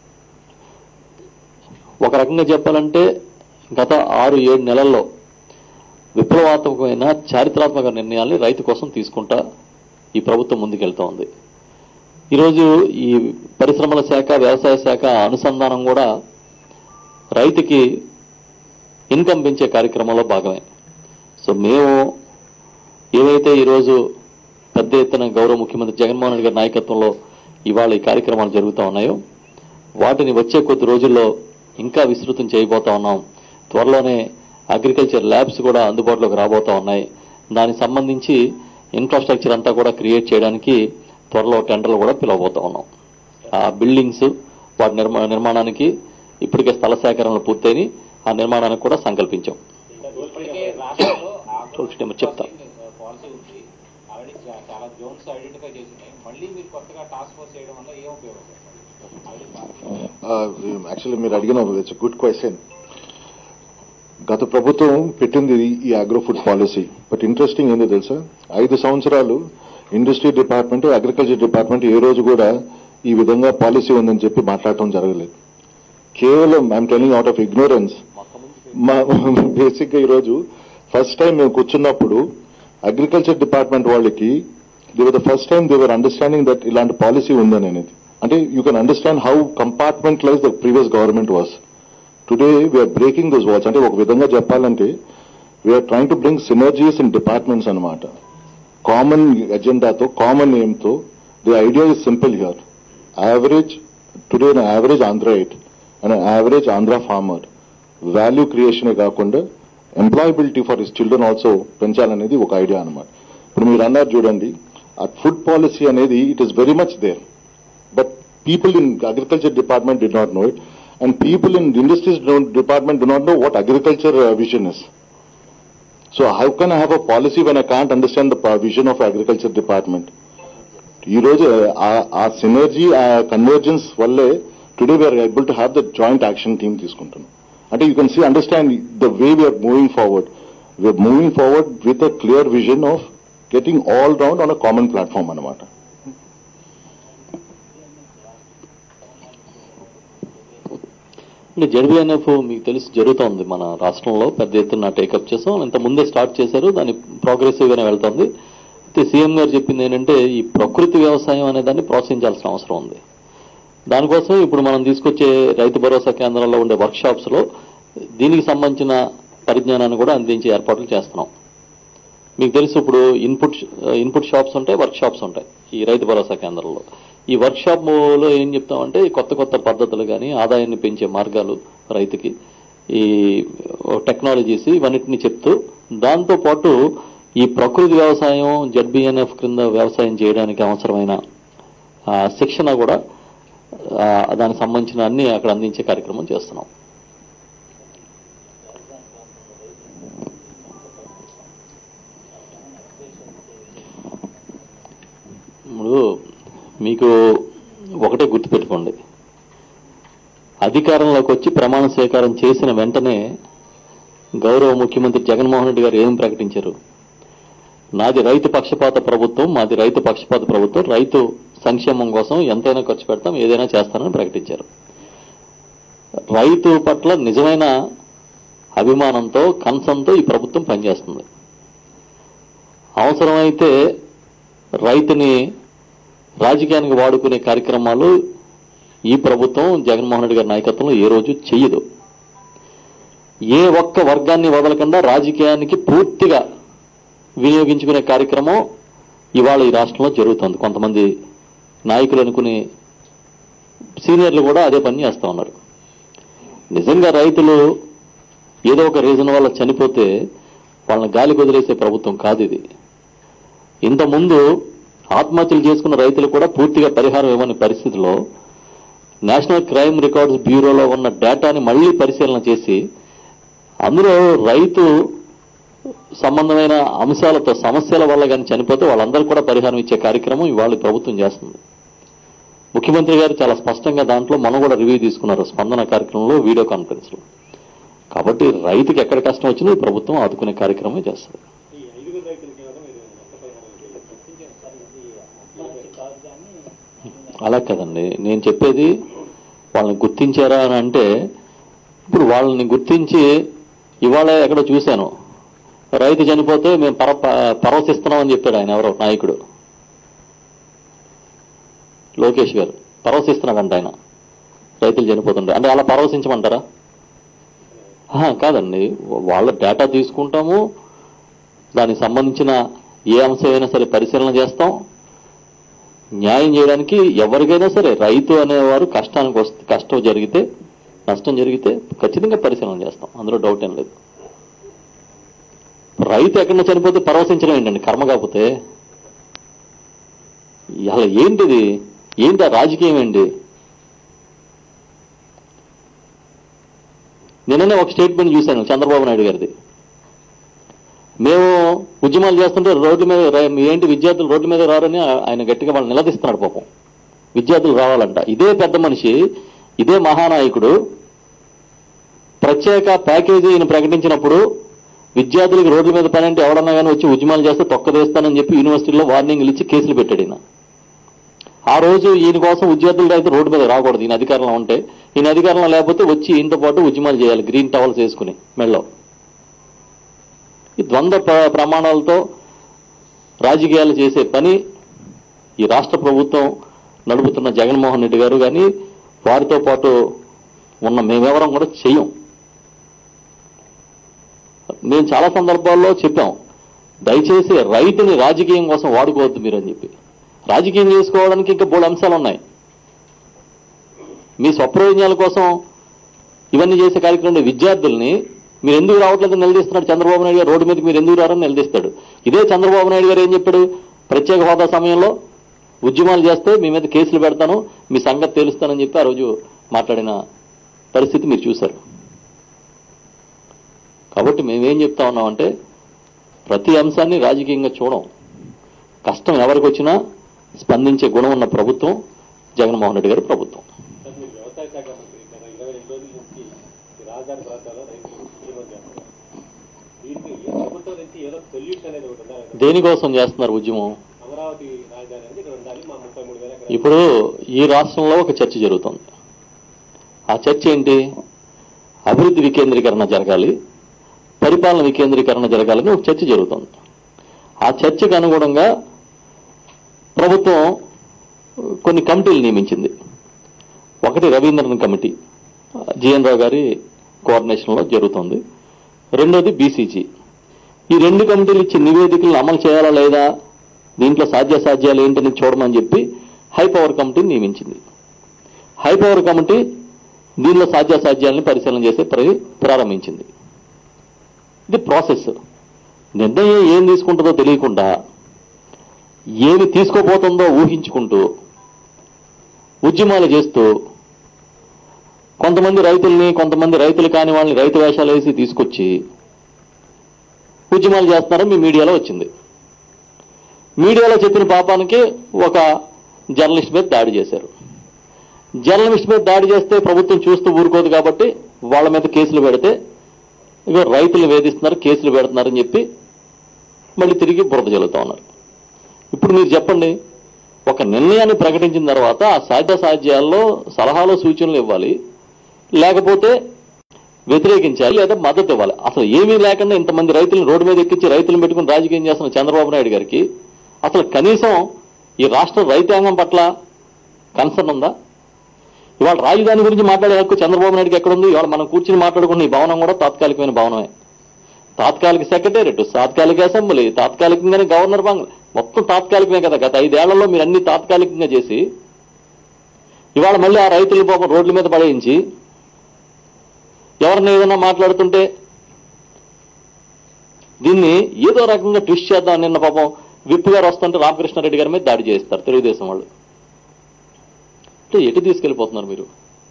ఒక రకంగా చెప్పాలంటే గత ఆరు ఏడు నెలల్లో విప్లవాత్మకమైన చారిత్రాత్మక నిర్ణయాల్ని రైతు కోసం తీసుకుంటా ఈ ప్రభుత్వం ముందుకెళ్తా ఉంది ఈరోజు ఈ పరిశ్రమల శాఖ వ్యవసాయ శాఖ అనుసంధానం కూడా రైతుకి ఇన్కమ్ పెంచే కార్యక్రమంలో భాగమే సో మేము ఏవైతే ఈరోజు పెద్ద ఎత్తున గౌరవ ముఖ్యమంత్రి జగన్మోహన్ రెడ్డి గారి నాయకత్వంలో ఇవాళ ఈ కార్యక్రమాలు జరుగుతూ ఉన్నాయో వాటిని వచ్చే కొద్ది రోజుల్లో ఇంకా విస్తృతం చేయబోతా ఉన్నాం త్వరలోనే అగ్రికల్చర్ ల్యాబ్స్ కూడా అందుబాటులోకి రాబోతా ఉన్నాయి దానికి సంబంధించి ఇన్ఫ్రాస్ట్రక్చర్ అంతా కూడా క్రియేట్ చేయడానికి త్వరలో టెండర్లు కూడా పిలవబోతా ఉన్నాం ఆ బిల్డింగ్స్ వాటి నిర్మా నిర్మాణానికి ఇప్పటికే స్థల సేకరణలు పూర్తయినాయి ఆ నిర్మాణానికి కూడా సంకల్పించాం
ఇప్పటికే రాష్ట్రంలో
చూడండి, మరి చెప్తా.
పాలసీ ఉంది ఆల్రెడీ చా- చాలా జోన్స్ ఐడెంటిఫై చేసినాయి మళ్ళీ మీరు కొత్తగా టాస్క్ ఫోర్స్ చేయడం వల్ల ఏం ఉపయోగం ఆల్రెడీ
యాక్చువల్లీ మీరు అడిగిన ఇట్స్ గుడ్ క్వశ్చన్ గత ప్రభుత్వం పెట్టింది ఈ agro food policy but interesting ఏందో తెలుసా ఐదు సంవత్సరాలు ఇండస్ట్రీ డిపార్ట్మెంట్ అగ్రికల్చర్ డిపార్ట్మెంట్ ఏ రోజు కూడా ఈ విధంగా పాలసీ ఉందని చెప్పి మాట్లాడటం జరగలేదు కేవలం I'm telling out of ignorance మా బేసిక్ గా ఈరోజు ఫస్ట్ టైం మేము కూర్చున్నప్పుడు అగ్రికల్చర్ డిపార్ట్మెంట్ వాళ్ళకి they the first time they were understanding that ఇలాంటి పాలసీ ఉందని అనేది అంటే you can understand how compartmentalize the previous government was today we are breaking those walls అంటే ఒక విధంగా చెప్పాలంటే we are trying to bring synergies in departments అనమాట కామన్ ఎజెండాతో కామన్ ఎయిమ్తో the idea is simple here average today average Andhra eight and average Andhra farmer value క్రియేషనే కాకుండా employability for his children also పెంచాలనేది ఒక ఐడియా అనమాట ఇప్పుడు మీరు అన్నారు చూడండి ఆ ఫుడ్ పాలసీ అనేది it is very much there but people in agriculture department did not know it and people in industries don't- department do not know what agriculture uh, vision is so how can i have a policy when i can't understand the pa- vision of agriculture department ఈ రోజు ఆ- ఆ సినర్జీ ఆ కన్వర్జెన్స్ వల్లే today we are able to have the joint action team తీసుకుంటున్నాం అంటే you can see understand the way we are moving forward we are moving forward with a clear vision of getting all round on a common platform అనమాట
అంటే జెడ్బీఎన్ఎఫ్ మీకు తెలిసి జరుగుతోంది మన రాష్ట్రంలో పెద్ద ఎత్తున టేకప్ చేసాం ఇంత ముందే స్టార్ట్ చేశారు దాని ప్రోగ్రెసివ్ గానే వెళ్తోంది అయితే సీఎం గారు చెప్పింది ఏంటంటే ఈ ప్రకృతి వ్యవసాయం అనే దాన్ని ప్రోత్సహించాల్సిన అవసరం ఉంది దానికోసం ఇప్పుడు మనం తీసుకొచ్చే రైతు భరోసా కేంద్రాల్లో ఉండే వర్క్ షాప్స్ లో దీనికి సంబంధించిన పరిజ్ఞానాన్ని కూడా అందించే ఏర్పాట్లు చేస్తున్నాం మీకు తెలుసు ఇప్పుడు ఇన్పుట్ ఇన్పుట్ షాప్స్ ఉంటాయి వర్క్ షాప్స్ ఉంటాయి ఈ రైతు భరోసా కేంద్రంలో ఈ వర్క్ షాప్ లో ఏం చెప్తామంటే ఈ కొత్త కొత్త పద్ధతులు కానీ ఆదాయాన్ని పెంచే మార్గాలు రైతుకి ఈ టెక్నాలజీస్ ఇవన్నిటిని చెప్తూ దాంతో పాటు ఈ ప్రకృతి వ్యవసాయం జడ్బిఎన్ఎఫ్ క్రింద వ్యవసాయం చేయడానికి అవసరమైన ఆ, శిక్షణ కూడా ఆ, దానికి సంబంధించిన అన్ని అక్కడ అందించే కార్యక్రమం చేస్తున్నాం ఇప్పుడు మీకు ఒకటే గుర్తుపెట్టుకోండి అధికారంలోకి వచ్చి ప్రమాణ స్వీకారం చేసిన వెంటనే గౌరవ ముఖ్యమంత్రి జగన్మోహన్ రెడ్డి గారు ఏం ప్రకటించారు నాది రైతు పక్షపాత ప్రభుత్వం మాది రైతు పక్షపాత ప్రభుత్వం రైతు సంక్షేమం కోసం ఎంతైనా ఖర్చు పెడతాం ఏదైనా చేస్తానని ప్రకటించారు రైతు పట్ల నిజమైన అభిమానంతో కన్సంతో ఈ ప్రభుత్వం పనిచేస్తుంది అవసరమైతే రైతుని రాజకీయానికి వాడుకునే కార్యక్రమాలు ఈ ప్రభుత్వం జగన్మోహన్ రెడ్డి గారి నాయకత్వంలో ఏ రోజు చెయ్యదు ఏ ఒక్క వర్గాన్ని వదలకుండా రాజకీయానికి పూర్తిగా వినియోగించుకునే కార్యక్రమం ఇవాళ ఈ రాష్ట్రంలో జరుగుతుంది కొంతమంది నాయకులు అనుకునే సీనియర్లు కూడా అదే పని చేస్తా ఉన్నారు నిజంగా రైతులు ఏదో ఒక రీజన్ వల్ల చనిపోతే వాళ్ళని గాలి వదిలేసే ప్రభుత్వం కాదు ఇది ఇంతకుముందు ఆత్మహత్యలు చేసుకున్న రైతులు కూడా పూర్తిగా పరిహారం ఇవ్వని పరిస్థితిలో నేషనల్ క్రైమ్ రికార్డ్స్ బ్యూరోలో ఉన్న డేటాని మళ్లీ పరిశీలన చేసి అందులో రైతు సంబంధమైన అంశాలతో సమస్యల వల్ల కానీ చనిపోతే వాళ్ళందరూ కూడా పరిహారం ఇచ్చే కార్యక్రమం ఇవాళ ఈ ప్రభుత్వం చేస్తుంది ముఖ్యమంత్రి గారు చాలా స్పష్టంగా దాంట్లో మనం కూడా రివ్యూ తీసుకున్నారు స్పందన కార్యక్రమంలో వీడియో కాన్ఫరెన్స్ లో కాబట్టి రైతుకి ఎక్కడ కష్టం వచ్చినా ఈ ప్రభుత్వం ఆదుకునే కార్యక్రమం చేస్తుంది
ఈ ఐదుగురు రైతులకి ఏమైనా మీరు నష్టపరిహారం చేయాలి
అలా కదండి నేను చెప్పేది వాళ్ళని గుర్తించారా అని అంటే ఇప్పుడు వాళ్ళని గుర్తించి ఇవాళ ఎక్కడ చూశాను రైతు చనిపోతే మేము పర పరవశిస్తున్నాం అని చెప్పాడు ఆయన ఎవరో నాయకుడు లోకేష్ గారు పరవశిస్తున్నాడంట ఆయన రైతులు చనిపోతుంటే అంటే అలా పరవశించమంటారా ఆహా, కాదండి వాళ్ళ డేటా తీసుకుంటాము దానికి సంబంధించిన ఏ అంశమైనా సరే పరిశీలన చేస్తాం న్యాయం చేయడానికి ఎవరికైనా సరే రైతు అనేవారు కష్టానికి వస్తే కష్టం జరిగితే నష్టం జరిగితే ఖచ్చితంగా పరిశీలన చేస్తాం అందులో డౌట్ ఏం లేదు రైతు ఎక్కడ చనిపోతే పరవశించడం ఏంటండి కర్మ కాకపోతే అలా ఏంటిది ఏంటి ఆ రాజకీయం ఏంటి నిన్ననే ఒక స్టేట్మెంట్ చూశాను చంద్రబాబు నాయుడు గారిది మేము ఉద్యమాలు చేస్తుంటే రోడ్ల మీద ర- ఏంటి విద్యార్థులు రోడ్ల మీద రారని ఆ- ఆయన గట్టిగా వాళ్ళు నిలదీస్తున్నాడు పాపం విద్యార్థులు రావాలంట ఇదే పెద్ద మనిషి ఇదే మహానాయకుడు ప్రత్యేక ప్యాకేజీని ప్రకటించినప్పుడు విద్యార్థులకు రోడ్ల మీద పని అంటే ఎవడన్నా కానీ వచ్చి ఉద్యమాలు చేస్తే తొక్కదేస్తానని చెప్పి యూనివర్సిటీలో వార్నింగ్లు ఇచ్చి కేసులు పెట్టాడు ఈయన
ఆ రోజు ఈయన కోసం విద్యార్థులు అయితే రోడ్డు మీద రాకూడదు ఈయన అధికారంలో ఉంటే ఈయన అధికారంలో లేకపోతే వచ్చి ఈయనతో పాటు ఉద్యమాలు చేయాలి గ్రీన్ టవల్స్ వేసుకుని మెళ్ళో ఈ ద్వంద్వ ప్ర- ప్రమాణాలతో రాజకీయాలు చేసే పని ఈ రాష్ట్ర ప్రభుత్వం నడుపుతున్న జగన్మోహన్ రెడ్డి గారు కానీ వారితో పాటు ఉన్న మేమెవరం కూడా చెయ్యం మేము చాలా సందర్భాల్లో చెప్పాం దయచేసి రైతుని రాజకీయం కోసం వాడుకోవద్దు మీరు అని చెప్పి రాజకీయం చేసుకోవడానికి ఇంకా మూడు అంశాలు ఉన్నాయి మీ స్వప్రయోజనాల కోసం ఇవన్నీ చేసే కార్యక్రమం విద్యార్థుల్ని మీరు ఎందుకు రావట్లేదు నిలదీస్తున్నాడు చంద్రబాబు నాయుడు గారు రోడ్డు మీదకి మీరు ఎందుకు రారని నిలదీస్తాడు ఇదే చంద్రబాబు నాయుడు గారు ఏం చెప్పాడు ప్రత్యేక హోదా సమయంలో ఉద్యమాలు చేస్తే మీ మీద కేసులు పెడతాను మీ సంగతి తేలుస్తానని చెప్పి ఆ రోజు మాట్లాడిన పరిస్థితి మీరు చూశారు కాబట్టి మేమేం చెప్తా ఉన్నామంటే ప్రతి అంశాన్ని రాజకీయంగా చూడం కష్టం ఎవరికి వచ్చినా స్పందించే గుణం ఉన్న ప్రభుత్వం జగన్మోహన్ రెడ్డి గారి ప్రభుత్వం
సార్ మీరు వ్యవసాయ శాఖ మంత్రి గత ఇరవై రెండు రోజుల నుంచి ఈ రాజధాని ప్రాంతాల్లో రైతులు ఉద్యమం చేస్తున్నారు దీనికి ఈ ప్రభుత్వం నుంచి ఏదో సొల్యూషన్ అనేది ఒకటి ఉండాలి కదా.
దేనికోసం చేస్తున్నారు ఉద్యమం
అమరావతి రాజధాని అనేది ఇక్కడ ఉండాలి మా ముప్పై మూడు వేల ఎకరాలు
ఇప్పుడు ఈ రాష్ట్రంలో ఒక చర్చ జరుగుతుంది ఆ చర్చ ఏంటి అభివృద్ధి వికేంద్రీకరణ జరగాలి పరిపాలన వికేంద్రీకరణ జరగాలని ఒక చర్చ జరుగుతుంది ఆ చర్చకు అనుగుణంగా ప్రభుత్వం కొన్ని కమిటీలు నియమించింది ఒకటి రవీంద్రన్ కమిటీ జిఎన్ రావు గారి కోఆర్డినేషన్లో జరుగుతుంది రెండోది బీసీజీ ఈ రెండు కమిటీలు ఇచ్చిన నివేదికలను అమలు చేయాలా లేదా దీంట్లో సాధ్యాసాధ్యాలు ఏంటని చూడమని చెప్పి హై పవర్ కమిటీని నియమించింది హై పవర్ కమిటీ దీనిలో సాధ్యాసాధ్యాలని పరిశీలన చేసే ప్ర- ప్రారంభించింది ఇది ప్రాసెస్ నిర్ణయం ఏం తీసుకుంటుందో తెలియకుండా ఏమి తీసుకోబోతుందో ఊహించుకుంటూ ఉద్యమాలు చేస్తూ కొంతమంది రైతుల్ని కొంతమంది రైతులు కాని వాళ్ళని రైతు వేషాలు వేసి తీసుకొచ్చి ఉద్యమాలు చేస్తున్నారని మీ మీడియాలో వచ్చింది మీడియాలో చెప్పిన పాపానికి ఒక జర్నలిస్ట్ మీద దాడి చేశారు జర్నలిస్ట్ మీద దాడి చేస్తే ప్రభుత్వం చూస్తూ ఊరుకోదు కాబట్టి వాళ్ళ మీద కేసులు పెడితే ఇగో రైతులు వేధిస్తున్నారు కేసులు పెడుతున్నారని చెప్పి మళ్ళీ తిరిగి బురద జల్లుతా ఉన్నారు ఇప్పుడు మీరు చెప్పండి ఒక నిర్ణయాన్ని ప్రకటించిన తర్వాత ఆ సాధ్య సాధ్యాల్లో సలహాలు సూచనలు ఇవ్వాలి లేకపోతే వ్యతిరేకించాలి లేదా మద్దతు ఇవ్వాలి అసలు ఏమీ లేకుండా ఇంతమంది రైతులను రోడ్డు మీద ఎక్కించి రైతులను పెట్టుకుని రాజకీయం చేస్తున్న చంద్రబాబు నాయుడు గారికి అసలు కనీసం ఈ రాష్ట్ర రైతాంగం పట్ల కన్సర్న్ ఉందా ఇవాళ రాజధాని గురించి మాట్లాడే హక్కు చంద్రబాబు నాయుడుకి ఎక్కడుంది ఇవాళ మనం కూర్చుని మాట్లాడుకున్న ఈ భవనం కూడా తాత్కాలికమైన భవనమే తాత్కాలిక సెక్రటేరియట్ తాత్కాలిక అసెంబ్లీ తాత్కాలికంగానే గవర్నర్ బంగ్లా మొత్తం తాత్కాలికమే కదా గత ఐదేళ్లలో మీరు అన్ని తాత్కాలికంగా చేసి ఇవాళ మళ్ళీ ఆ రైతుల పాపం రోడ్ల మీద పడేయించి ఎవరిని ఏదైనా మాట్లాడుతుంటే దీన్ని ఏదో రకంగా ట్విస్ట్ చేద్దాం నిన్న పాపం విప్ గారు వస్తుంటే రామకృష్ణారెడ్డి గారి మీద దాడి చేస్తారు తెలుగుదేశం వాళ్ళు అంటే ఎటు తీసుకెళ్లిపోతున్నారు మీరు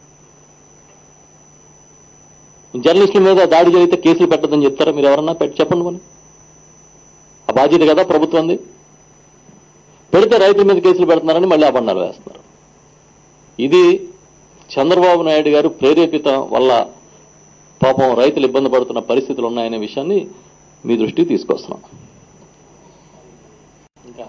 జర్నలిస్టుల మీద దాడి జరిగితే కేసులు పెట్టదని చెప్తారా మీరు ఎవరన్నా పెట్టి చెప్పండి మనం ఆ బాధ్యత కదా ప్రభుత్వంది పెడితే రైతుల మీద కేసులు పెడుతున్నారని మళ్ళీ అబండాలు వేస్తున్నారు ఇది చంద్రబాబు నాయుడు గారు ప్రేరేపితం వల్ల పాపం రైతులు ఇబ్బంది పడుతున్న పరిస్థితులు ఉన్నాయనే విషయాన్ని మీ దృష్టికి తీసుకొస్తున్నాం ఇంకా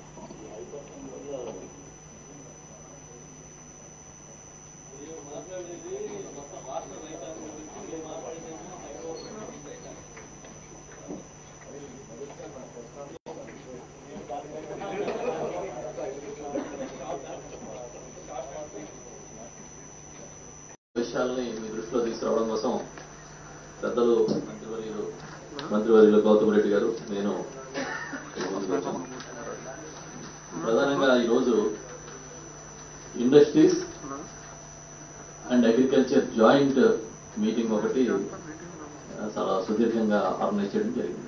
విషయాల్ని మీ దృష్టిలో తీసుకురావడం కోసం పెద్దలు మంత్రివర్యులు మంత్రివర్యులు గౌతమ్ రెడ్డి గారు నేను ఈ ముందుకు వచ్చాను. ప్రధానంగా ఈరోజు industries and agriculture joint meeting ఒకటి ఆ, చాలా సుదీర్ఘంగా ఆర్గనైజ్ చేయడం జరిగింది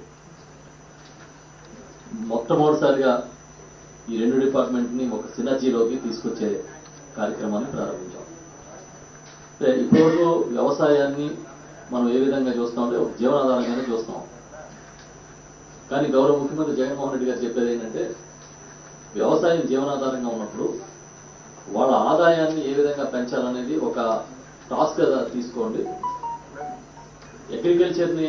మొట్టమొదటిసారిగా ఈ రెండు డిపార్ట్మెంట్ ని ఒక సినర్జీలోకి తీసుకొచ్చే కార్యక్రమాన్ని ప్రారంభించాం అంటే ఇప్పటివరకు వ్యవసాయాన్ని మనం ఏ విధంగా చూస్తామంటే ఒక జీవనాధారంగానే చూస్తాం కానీ గౌరవ ముఖ్యమంత్రి జగన్మోహన్ రెడ్డి గారు చెప్పేది ఏంటంటే వ్యవసాయం జీవనాధారంగా ఉన్నప్పుడు వాళ్ళ ఆదాయాన్ని ఏ విధంగా పెంచాలనేది ఒక టాస్క్ గా తీసుకోండి అగ్రికల్చర్ ని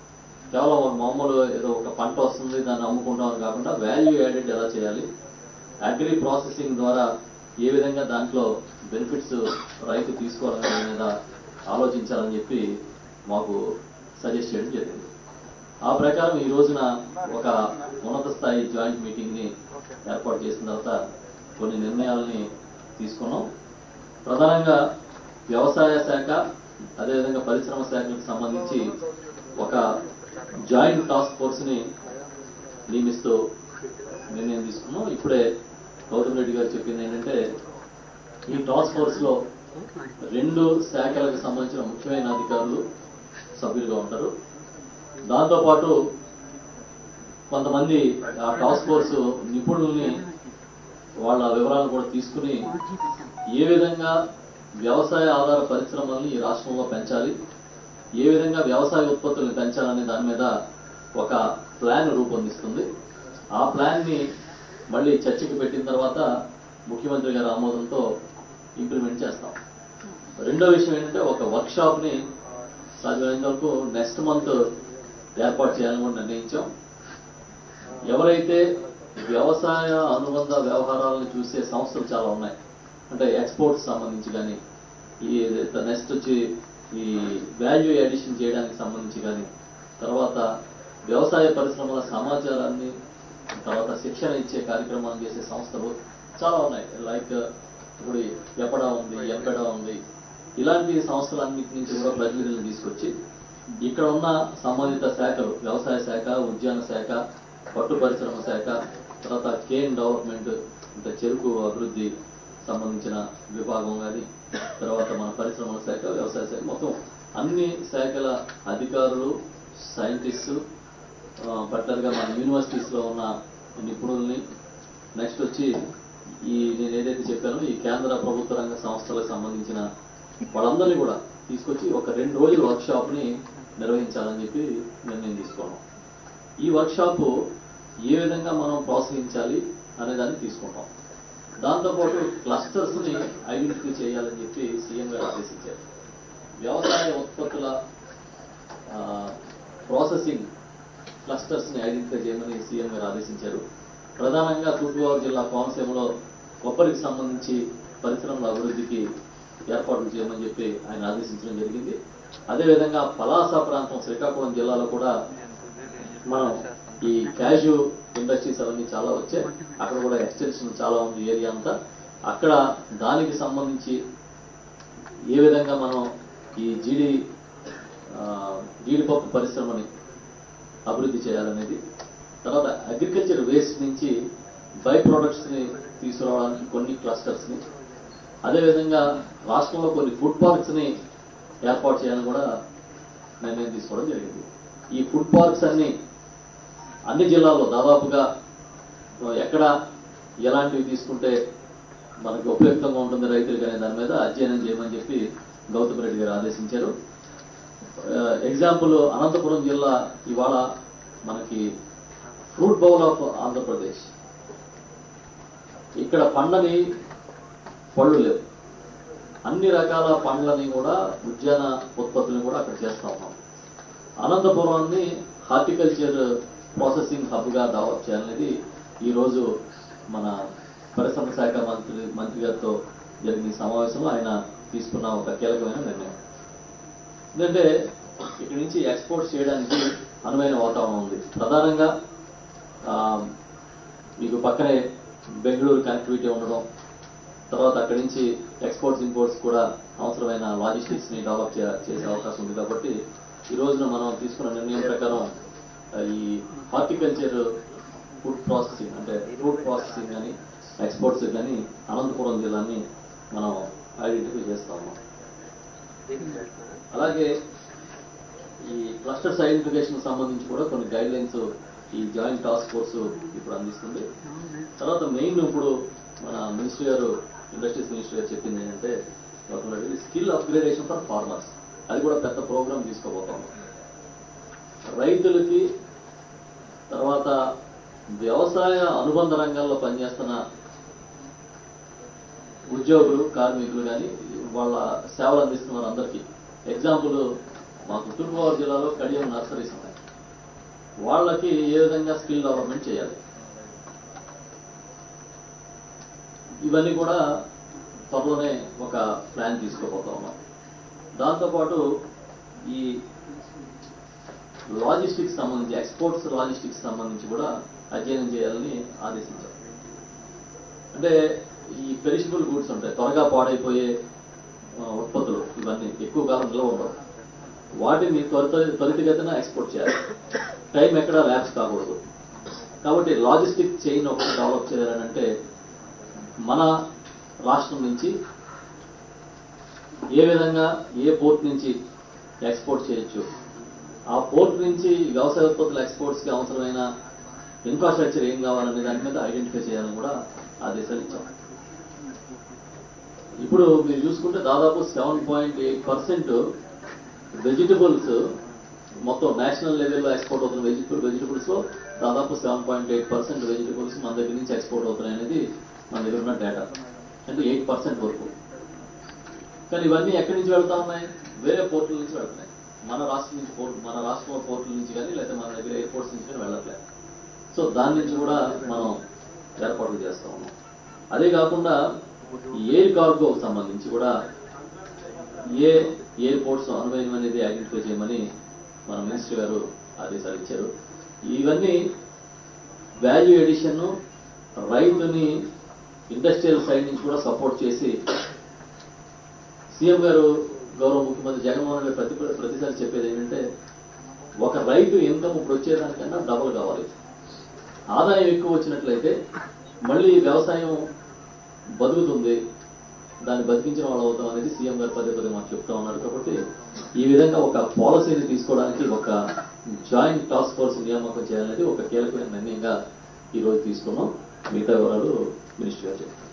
కేవలం ఒక మామూలు ఏదో ఒక పంట వస్తుంది దాన్ని అమ్ముకుంటాం అని కాకుండా వాల్యూ యాడెడ్ ఎలా చేయాలి అగ్రి ప్రాసెసింగ్ ద్వారా ఏ విధంగా దాంట్లో బెనిఫిట్స్ రైతు తీసుకోవాలనే దాని మీద ఆలోచించాలని చెప్పి మాకు సజెస్ట్ చేయడం జరిగింది ఆ ప్రకారం ఈ రోజున ఒక ఉన్నత స్థాయి జాయింట్ మీటింగ్ ని ఏర్పాటు చేసిన తర్వాత కొన్ని నిర్ణయాలని తీసుకున్నాం ప్రధానంగా వ్యవసాయ శాఖ అదేవిధంగా పరిశ్రమ శాఖలకు సంబంధించి ఒక జాయింట్ టాస్క్ ఫోర్స్ ని నియమిస్తూ నిర్ణయం తీసుకున్నాం ఇప్పుడే గౌతమ్ రెడ్డి గారు చెప్పింది ఏంటంటే ఈ టాస్క్ ఫోర్స్ లో రెండు శాఖలకు సంబంధించిన ముఖ్యమైన అధికారులు సభ్యులుగా ఉంటారు దాంతోపాటు కొంతమంది ఆ టాస్క్ ఫోర్స్ నిపుణుల్ని వాళ్ళ వివరాలను కూడా తీసుకుని ఏ విధంగా వ్యవసాయ ఆధార పరిశ్రమల్ని ఈ రాష్ట్రంలో పెంచాలి ఏ విధంగా వ్యవసాయ ఉత్పత్తులను పెంచాలనే దాని మీద ఒక ప్లాన్ రూపొందిస్తుంది ఆ ప్లాన్ ని మళ్ళీ చర్చకి పెట్టిన తర్వాత ముఖ్యమంత్రి గారి ఆమోదంతో ఇంప్లిమెంట్ చేస్తాం రెండో విషయం ఏంటంటే ఒక వర్క్ షాప్ ని సాధ్యమైనంత వరకు నెక్స్ట్ మంత్ ఏర్పాటు చేయాలని కూడా నిర్ణయించాం ఎవరైతే వ్యవసాయ అనుబంధ వ్యవహారాలను చూసే సంస్థలు చాలా ఉన్నాయి అంటే ఎక్స్పోర్ట్స్ సంబంధించి కానీ ఈ నెక్స్ట్ వచ్చి ఈ వాల్యూ అడిషన్ చేయడానికి సంబంధించి కానీ తర్వాత వ్యవసాయ పరిశ్రమల సమాచారాన్ని తర్వాత శిక్షణ ఇచ్చే కార్యక్రమాలు చేసే సంస్థలు చాలా ఉన్నాయి లైక్ ఇప్పుడు ఎపడా ఉంది ఎంపెడా ఉంది ఇలాంటి సంస్థలన్నిటి నుంచి కూడా ప్రతినిధులను తీసుకొచ్చి ఇక్కడ ఉన్న సంబంధిత శాఖలు వ్యవసాయ శాఖ ఉద్యాన శాఖ పట్టు పరిశ్రమ శాఖ తర్వాత కేన్ డెవలప్మెంట్ అంటే చెరుకు అభివృద్ధి సంబంధించిన విభాగం కానీ తర్వాత మన పరిశ్రమల శాఖ వ్యవసాయ శాఖ మొత్తం అన్ని శాఖల అధికారులు సైంటిస్టు పర్టికులర్గా మన యూనివర్సిటీస్ లో ఉన్న నిపుణుల్ని నెక్స్ట్ వచ్చి ఈ నేను ఏదైతే చెప్పానో ఈ కేంద్ర ప్రభుత్వ రంగ సంస్థలకు సంబంధించిన వాళ్ళందరినీ కూడా తీసుకొచ్చి ఒక రెండు రోజుల వర్క్ షాప్ ని నిర్వహించాలని చెప్పి నిర్ణయం తీసుకున్నాం ఈ వర్క్ షాప్ ఏ విధంగా మనం ప్రోత్సహించాలి అనే దాన్ని తీసుకుంటాం దాంతోపాటు క్లస్టర్స్ ని ఐడెంటిఫై చేయాలని చెప్పి సీఎం గారు ఆదేశించారు వ్యవసాయ ఉత్పత్తుల ప్రాసెసింగ్ క్లస్టర్స్ ని ఐడెంటిఫై చేయమని సీఎం గారు ఆదేశించారు ప్రధానంగా తూర్పుగోదావరి జిల్లా కోనసీమలో కొబ్బరికి సంబంధించి పరిశ్రమల అభివృద్ధికి ఏర్పాట్లు చేయమని చెప్పి ఆయన ఆదేశించడం జరిగింది అదేవిధంగా పలాస ప్రాంతం శ్రీకాకుళం జిల్లాలో కూడా మనం ఈ క్యాషు ఇండస్ట్రీస్ అవన్నీ చాలా వచ్చాయి అక్కడ కూడా ఎక్స్టెన్షన్ చాలా ఉంది ఏరియా అంతా అక్కడ దానికి సంబంధించి ఏ విధంగా మనం ఈ జీడి ఆ, జీడిపప్పు పరిశ్రమని అభివృద్ధి చేయాలనేది తర్వాత అగ్రికల్చర్ వేస్ట్ నుంచి బై ప్రొడక్ట్స్ ని తీసుకురావడానికి కొన్ని క్లస్టర్స్ ని అదేవిధంగా రాష్ట్రంలో కొన్ని ఫుడ్ పార్క్స్ ని ఏర్పాటు చేయాలని కూడా నిర్ణయం తీసుకోవడం జరిగింది ఈ ఫుడ్ పార్క్స్ అన్ని అన్ని జిల్లాల్లో దాదాపుగా ఎక్కడ ఎలాంటివి తీసుకుంటే మనకి ఉపయుక్తంగా ఉంటుంది రైతులకు అనే దాని మీద అధ్యయనం చేయమని చెప్పి గౌతమ్ రెడ్డి గారు ఆదేశించారు ఎగ్జాంపుల్ అనంతపురం జిల్లా ఇవాళ మనకి ఫ్రూట్ బౌల్ ఆఫ్ ఆంధ్రప్రదేశ్ ఇక్కడ పండని పళ్ళు లేవు అన్ని రకాల పండ్లని కూడా ఉద్యాన ఉత్పత్తులను కూడా అక్కడ చేస్తా ఉన్నాం అనంతపురాన్ని హార్టికల్చర్ ప్రాసెసింగ్ హబ్ గా డెవలప్ చేయాలనేది ఈ రోజు మన పరిశ్రమ శాఖ మంత్రి మంత్రి గారితో జరిగిన ఈ సమావేశంలో ఆయన తీసుకున్న ఒక కీలకమైన నిర్ణయం ఎందుకంటే ఇక్కడి నుంచి ఎక్స్పోర్ట్ చేయడానికి అనువైన వాతావరణం ఉంది ప్రధానంగా ఆ, మీకు పక్కనే బెంగళూరు కనెక్టివిటీ ఉండడం తర్వాత అక్కడి నుంచి ఎక్స్పోర్ట్స్ ఇంపోర్ట్స్ కూడా అవసరమైన లాజిస్టిక్స్ ని డెవలప్ చే- చేసే అవకాశం ఉంది కాబట్టి ఈ రోజున మనం తీసుకున్న నిర్ణయం ప్రకారం ఆ, ఈ హార్టికల్చర్ ఫుడ్ ప్రాసెసింగ్ అంటే ఫుడ్ ప్రాసెసింగ్ కానీ ఎక్స్పోర్ట్స్ కానీ అనంతపురం జిల్లాని మనం ఐడెంటిఫై చేస్తా ఉన్నాం అలాగే ఈ క్లస్టర్స్ ఐడెంటిఫికేషన్ సంబంధించి కూడా కొన్ని గైడ్ లైన్స్ ఈ జాయింట్ టాస్క్ ఫోర్స్ ఇప్పుడు అందిస్తుంది తర్వాత మెయిన్ ఇప్పుడు మన మినిస్టర్ గారు ఇండస్ట్రీస్ మినిస్టర్ గారు చెప్పింది ఏంటంటే స్కిల్ అప్గ్రేడేషన్ ఫర్ ఫార్మర్స్ అది కూడా పెద్ద ప్రోగ్రామ్ తీసుకోబోతాం రైతులకి తర్వాత వ్యవసాయ అనుబంధ రంగాల్లో పనిచేస్తున్న ఉద్యోగులు కార్మికులు కానీ వాళ్ళ సేవలు అందిస్తున్న వారందరికీ ఎగ్జాంపుల్ మాకు తూర్పుగోదావరి జిల్లాలో కడియం నర్సరీస్ ఉన్నాయి వాళ్ళకి ఏ విధంగా స్కిల్ డెవలప్మెంట్ చేయాలి ఇవన్నీ కూడా త్వరలోనే ఒక ప్లాన్ తీసుకోబోతా ఉన్నాం దాంతోపాటు ఈ లాజిస్టిక్స్ సంబంధించి ఎక్స్పోర్ట్స్ లాజిస్టిక్స్ సంబంధించి కూడా అధ్యయనం చేయాలని ఆదేశించారు అంటే ఈ పెరిషబుల్ గూడ్స్ ఉంటాయి త్వరగా పాడైపోయే ఆ, ఉత్పత్తులు ఇవన్నీ ఎక్కువ కాలం నిల్వ ఉండవు వాటిని త్వరిత త్వరితగతిన ఎక్స్పోర్ట్ చేయాలి టైం ఎక్కడ ల్యాబ్స్ కాకూడదు కాబట్టి లాజిస్టిక్ చైన్ ఒకటి డెవలప్ చేయాలని అంటే మన రాష్ట్రం నుంచి ఏ విధంగా ఏ పోర్ట్ నుంచి ఎక్స్పోర్ట్ చేయొచ్చు ఆ పోర్ట్ నుంచి వ్యవసాయ ఉత్పత్తుల ఎక్స్పోర్ట్స్ కి అవసరమైన ఇన్ఫ్రాస్ట్రక్చర్ ఏం కావాలనే దాని మీద ఐడెంటిఫై చేయాలని కూడా ఆదేశాలు ఇచ్చాం ఇప్పుడు మీరు చూసుకుంటే దాదాపు seven point eight percent vegetables మొత్తం నేషనల్ లెవెల్లో ఎక్స్పోర్ట్ అవుతున్న వెజిటబుల్ వెజిటబుల్స్ లో దాదాపు seven point eight percent vegetables మన దగ్గర నుంచి ఎక్స్పోర్ట్ అవుతున్నాయి అనేది మన దగ్గర ఉన్న డేటా అంటే ఎయిట్ పర్సెంట్ వరకు కానీ ఇవన్నీ ఎక్కడి నుంచి వెళ్తా ఉన్నాయి వేరే పోర్టుల నుంచి వెళ్తున్నాయి మన రాష్ట్రం నుంచి పోర్ట్ మన రాష్ట్రంలో పోర్టుల నుంచి కానీ లేకపోతే మన దగ్గర ఎయిర్పోర్ట్స్ నుంచి కానీ వెళ్ళట్లేదు సో దాని నుంచి కూడా మనం ఏర్పాట్లు చేస్తా ఉన్నాం అదే కాకుండా ఎయిర్ కార్గో సంబంధించి కూడా ఏ ఎయిర్పోర్ట్స్ అనువయం అనేది ఐడెంటిఫై చేయమని మన మినిస్టర్ గారు ఆదేశాలు ఇచ్చారు ఇవన్నీ వాల్యూ ఎడిషన్ రైతుని ఇండస్ట్రియల్ సైడ్ నుంచి కూడా సపోర్ట్ చేసి సీఎం గారు గౌరవ ముఖ్యమంత్రి జగన్మోహన్ రెడ్డి ప్రతి ప్రతిసారి చెప్పేది ఏంటంటే ఒక రైతు ఇన్కమ్ ఇప్పుడు వచ్చేదానికన్నా డబుల్ కావాలి ఆదాయం ఎక్కువ వచ్చినట్లయితే మళ్ళీ వ్యవసాయం బతుకుతుంది దాన్ని బతికించిన వాళ్ళు అవుతాం అనేది సీఎం గారు పదే పదే మాకు చెప్తా ఉన్నారు కాబట్టి ఈ విధంగా ఒక పాలసీని తీసుకోవడానికి ఒక జాయింట్ టాస్క్ ఫోర్స్ నియామకం చేయాలనేది ఒక కీలకమైన నిర్ణయంగా ఈ రోజు తీసుకున్నాం మిగతా వివరాలు మినిస్టర్ గారు చెప్తారు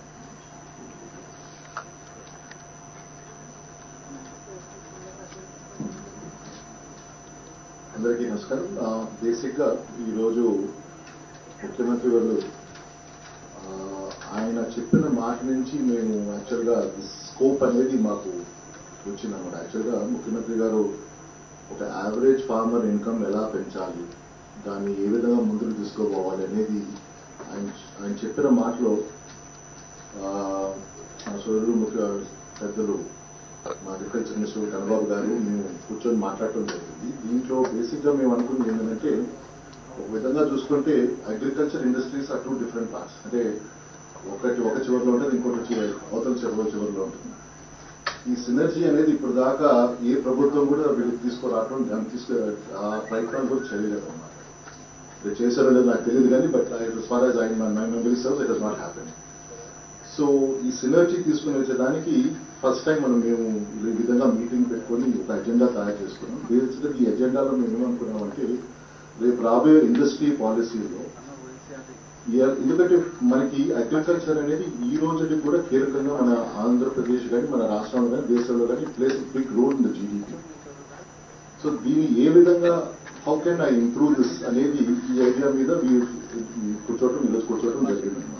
అందరికీ నమస్కారం బేసిక్ గా ఈరోజు ముఖ్యమంత్రి గారు ఆ, ఆయన చెప్పిన మాట నుంచి మేము యాక్చువల్ గా స్కోప్ అనేది మాకు వచ్చిందన్నమాట యాక్చువల్ గా ముఖ్యమంత్రి గారు ఒక యావరేజ్ ఫార్మర్ ఇన్కమ్ ఎలా పెంచాలి దాన్ని ఏ విధంగా ముందుకు తీసుకోపోవాలి అనేది ఆయన ఆయన చెప్పిన మాటలో ఆ, మా సోదరుడు ముఖ్య పెద్దలు మా అగ్రికల్చర్ మినిస్టర్ కన్నబాబు గారు మేము కూర్చొని మాట్లాడటం జరిగింది దీంట్లో బేసిక్ గా మేము అనుకుంది ఏంటంటే ఒక విధంగా చూసుకుంటే agriculture industries are two different parts అంటే ఒకటి ఒక చివరిలో ఉంటుంది ఇంకోటి చివరి అవతల చివరిలో చివరిలో ఉంటుంది ఈ సినర్జీ అనేది ఇప్పుడు దాకా ఏ ప్రభుత్వం కూడా వీళ్ళకి తీసుకురావడం దాన్ని తీసుకు ఆ ప్రయత్నాలు కూడా చేయలేదు అన్నమాట ఇది చేశారో లేదో నాకు తెలియదు కానీ but as far as I my memory serves it has not happened so ఈ సినర్జీ తీసుకుని వచ్చేదానికి ఫస్ట్ టైం మనం మేము ఈ విధంగా మీటింగ్ పెట్టుకొని ఒక ఎజెండా తయారు చేసుకున్నాం బేసిక్గా ఈ ఎజెండాలో మేము ఏమనుకున్నామంటే రేపు రాబోయే ఇండస్ట్రీ పాలసీలో ఇయర్- ఎందుకంటే మనకి అగ్రికల్చర్ అనేది ఈ రోజుకి కూడా కీలకంగా మన ఆంధ్రప్రదేశ్ కానీ మన రాష్ట్రంలో కానీ దేశంలో కానీ place big role in the GDP so దీన్ని ఏ విధంగా how can I improve this అనేది ఈ ఐడియా మీద వీ- ఈ కూర్చోవటం ఈరోజు కూర్చోవటం జరిగింది అనమాట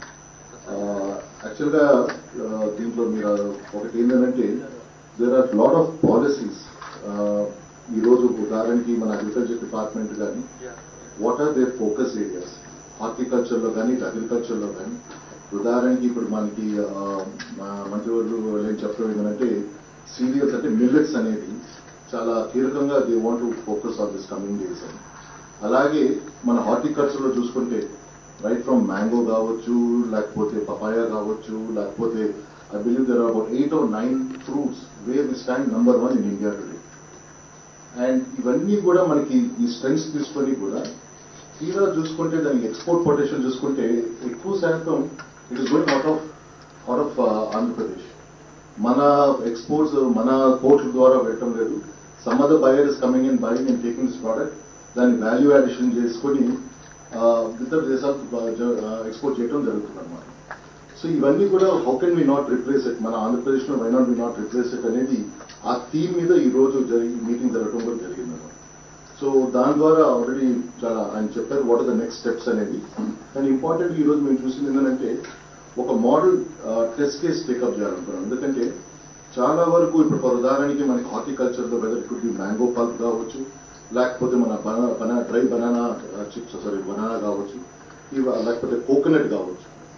యాక్చువల్గా దీంట్లో మీరు ఒకటి ఏంటంటే there are lot of policies ఈరోజు ఉదాహరణకి మన అగ్రికల్చర్ డిపార్ట్మెంట్ కానీ what are their focus areas హార్టికల్చర్లో కానీ అగ్రికల్చర్లో కానీ ఉదాహరణకి ఇప్పుడు మనకి ఆ, మా మంత్రివర్లు ఏం చెప్పడం ఏంటంటే సీరియల్స్ అంటే మిల్లెట్స్ అనేది చాలా కీలకంగా they want to focus on this coming days అని అలాగే మన హార్టికల్చర్ లో చూసుకుంటే రైట్ ఫ్రమ్ మ్యాంగో కావచ్చు లేకపోతే పపాయా కావచ్చు లేకపోతే I believe there about eight or nine fruits where we stand number one in India today and ఇవన్నీ కూడా మనకి ఈ స్ట్రెంగ్స్ తీసుకొని కూడా తీరా చూసుకుంటే దానికి ఎక్స్పోర్ట్ పొటెన్షియల్ చూసుకుంటే ఎక్కువ శాతం it is going out of out of Andhra Pradesh మన ఎక్స్పోర్ట్స్ మన పోర్ట్ల ద్వారా వెళ్ళటం లేదు some other buyer is coming in buying and taking this product దాన్ని వాల్యూ అడిషన్ చేసుకొని ఇతర దేశాలకు ఎక్స్పోర్ట్ చేయడం జరుగుతుంది అనమాట సో ఇవన్నీ కూడా how can we not replace it మన ఆంధ్రప్రదేశ్ లో why not we not replace it అనేది ఆ థీమ్ మీద ఈ రోజు జరిగి మీటింగ్ జరగడం కూడా జరిగింది అనమాట సో దాని ద్వారా ఆల్రెడీ చాలా ఆయన చెప్పారు what are the next steps అనేది కానీ ఇంపార్టెంట్ ఈ రోజు మేము చూసింది ఏంటంటే ఒక మోడల్ టెస్ట్ కేస్ టేకప్ చేయాలనుకున్నాం ఎందుకంటే చాలా వరకు ఇప్పుడు ఫర్ ఉదాహరణకి మనకి హార్టికల్చర్ లో whether could be mango pulp కావచ్చు లేకపోతే మన బనానా బనా dry banana chips sorry banana కావచ్చు ఇవ లేకపోతే కోకోనట్ కావచ్చు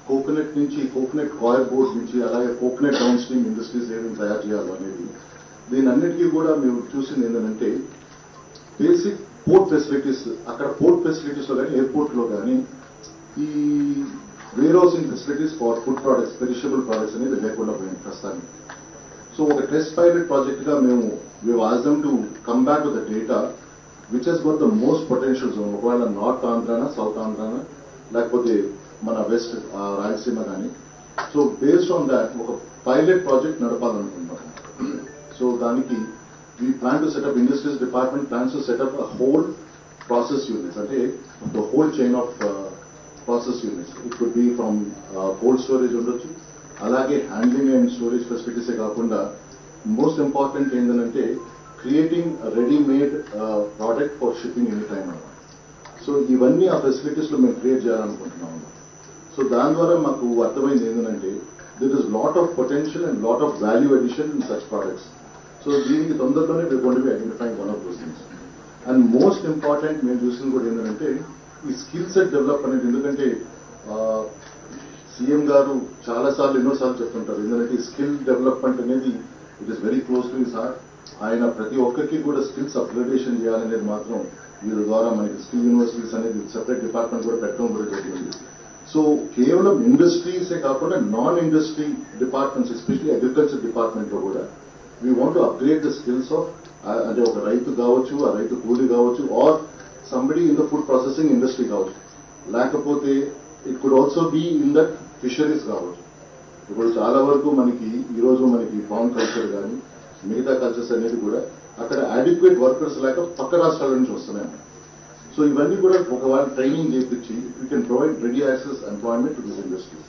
కోకోనట్ నుంచి కోకోనట్ కాయర్ బోర్డ్ నుంచి అలాగే కోకోనట్ డౌన్ స్ట్రీమ్ ఇండస్ట్రీస్ ఏమేమి తయారు చేయాలి అనేది దీని అన్నిటికీ కూడా మేము చూసింది ఏంటంటే బేసిక్ పోర్ట్ ఫెసిలిటీస్ అక్కడ పోర్ట్ ఫెసిలిటీస్ లో కానీ ఎయిర్పోర్ట్ లో కానీ ఈ warehousing facilities for food products perishable products అనేది లేకుండా పోయింది ప్రస్తుతానికి సో ఒక టెస్ట్ పైలట్ ప్రాజెక్ట్ గా మేము మేము ఆజమ్ to come back with data which has got the most potential zone ఒకవేళ నార్త్ ఆంధ్రానా సౌత్ ఆంధ్రానా లేకపోతే మన వెస్ట్ రాయలసీమ కానీ సో బేస్డ్ ఆన్ దాట్ ఒక పైలట్ ప్రాజెక్ట్ నడపాలనుకుంటాం సో దానికి we plan to set up industries department plans to set up a whole process units అంటే the whole chain of process units it could be from cold storage ఉండొచ్చు అలాగే హ్యాండ్లింగ్ అండ్ స్టోరేజ్ ఫెసిలిటీసే కాకుండా మోస్ట్ ఇంపార్టెంట్ ఏంటంటే creating readymade product for shipping any time అన్నమాట సో ఇవన్నీ ఆ ఫెసిలిటీస్ లో మేము క్రియేట్ చేయాలనుకుంటున్నాము సో దాని ద్వారా మాకు అర్థమైంది ఏంటంటే there is lot of potential and lot of value addition in such products so దీనికి తొందరలోనే we're going to be identifying one of those things and most important మేము చూసింది కూడా ఏంటంటే ఈ స్కిల్ సెట్ డెవలప్ అనేది ఎందుకంటే సీఎం గారు చాలా సార్లు ఎన్నోసార్లు చెప్తుంటారు ఎందుకంటే స్కిల్ డెవలప్మెంట్ అనేది it is very close to his heart ఆయన ప్రతి ఒక్కరికి కూడా స్కిల్స్ అప్గ్రేడేషన్ చేయాలనేది మాత్రం వీరి ద్వారా మనకి స్కిల్ యూనివర్సిటీస్ అనేది సెపరేట్ డిపార్ట్మెంట్ కూడా పెట్టడం కూడా జరిగింది సో కేవలం ఇండస్ట్రీసే కాకుండా non industry departments especially agriculture department లో కూడా we want upgrade the skills of అంటే ఒక రైతు కావచ్చు ఆ రైతు కూలీ కావచ్చు or somebody in the food processing industry కావచ్చు లేకపోతే it could also be in that fisheries కావచ్చు ఇప్పుడు చాలా వరకు మనకి ఈ రోజు మనకి ఫార్మ్ కల్చర్ కానీ మిగతా కల్చర్స్ అనేది కూడా అక్కడ అడిక్వేట్ వర్కర్స్ లేక పక్క రాష్ట్రాల నుంచి వస్తున్నాయి సో ఇవన్నీ కూడా ఒకవేళ ట్రైనింగ్ చేయించి you can provide ready access employment to this industries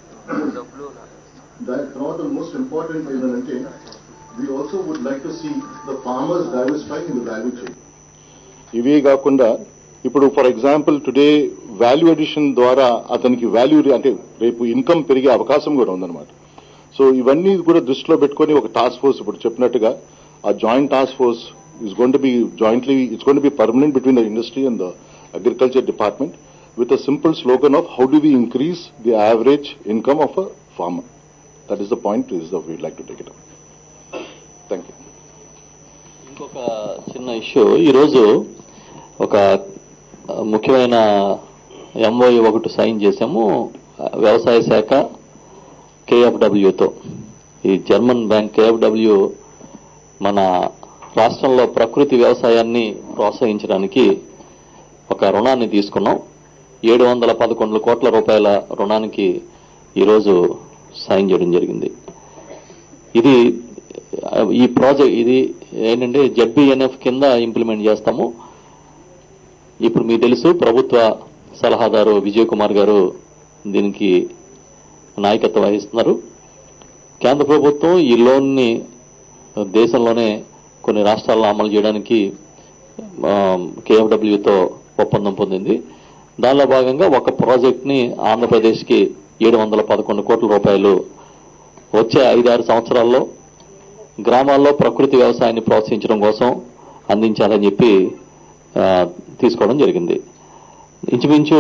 దాని తర్వాత మోస్ట్ ఇంపార్టెంట్ ఏంటంటే we also would like to see the farmers diversify in the value chain
ఇవే కాకుండా ఇప్పుడు for example today value addition ద్వారా అతనికి వాల్యూ అంటే రేపు ఇన్కమ్ పెరిగే అవకాశం కూడా ఉందన్నమాట సో ఇవన్నీ కూడా దృష్టిలో పెట్టుకొని ఒక టాస్క్ ఫోర్స్ ఇప్పుడు చెప్పినట్టుగా ఆ joint task force is gonna to be jointly it's gonna to be permanent between the industry and the agriculture department with a simple slogan of how do we increase the average income of a farmer that is the point is the we like to take it thank you
ఇంకొక చిన్న ఇష్యూ ఈరోజు ఒక ఆ, ముఖ్యమైన ఎంఓఈ ఒకటి సైన్ చేశాము ఆ, వ్యవసాయ శాఖ కేఎఫ్డబ్ల్యూతో ఈ జర్మన్ బ్యాంక్ కేఎఫ్డబ్ల్యూ మన రాష్ట్రంలో ప్రకృతి వ్యవసాయాన్ని ప్రోత్సహించడానికి ఒక రుణాన్ని తీసుకున్నాం ఏడు వందల పదకొండు కోట్ల రూపాయల రుణానికి ఈరోజు సైన్ చేయడం జరిగింది ఇది ఆ, ఈ ప్రాజెక్ట్ ఇది ఏంటంటే జడ్బిఎన్ఎఫ్ కింద ఇంప్లిమెంట్ చేస్తాము ఇప్పుడు మీకు తెలుసు ప్రభుత్వ సలహాదారు విజయ్ కుమార్ గారు దీనికి నాయకత్వం వహిస్తున్నారు కేంద్ర ప్రభుత్వం ఈ లోన్ని దేశంలోనే కొన్ని రాష్ట్రాల్లో అమలు చేయడానికి కేఎఫ్డబ్ల్యూతో ఒప్పందం పొందింది దానిలో భాగంగా ఒక ప్రాజెక్ట్ని ఆంధ్రప్రదేశ్కి ఏడు వందల పదకొండు కోట్ల రూపాయలు వచ్చే ఐదారు సంవత్సరాల్లో గ్రామాల్లో ప్రకృతి వ్యవసాయాన్ని ప్రోత్సహించడం కోసం అందించాలని చెప్పి ఆ, తీసుకోవడం జరిగింది ఇంచుమించు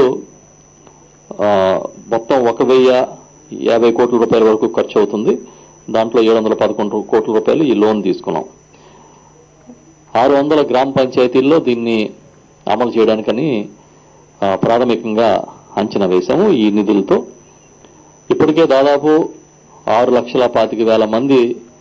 ఆ, మొత్తం ఒక వెయ్యి యాభై కోట్ల రూపాయల వరకు ఖర్చు అవుతుంది దాంట్లో ఏడు వందల పదకొండు కోట్ల రూపాయలు ఈ లోన్ తీసుకున్నాం ఆరు వందల గ్రామ పంచాయతీల్లో దీన్ని అమలు చేయడానికని ఆ, ప్రాథమికంగా అంచనా వేశాము ఈ నిధులతో ఇప్పటికే దాదాపు ఆరు లక్షల పాతిక వేల మంది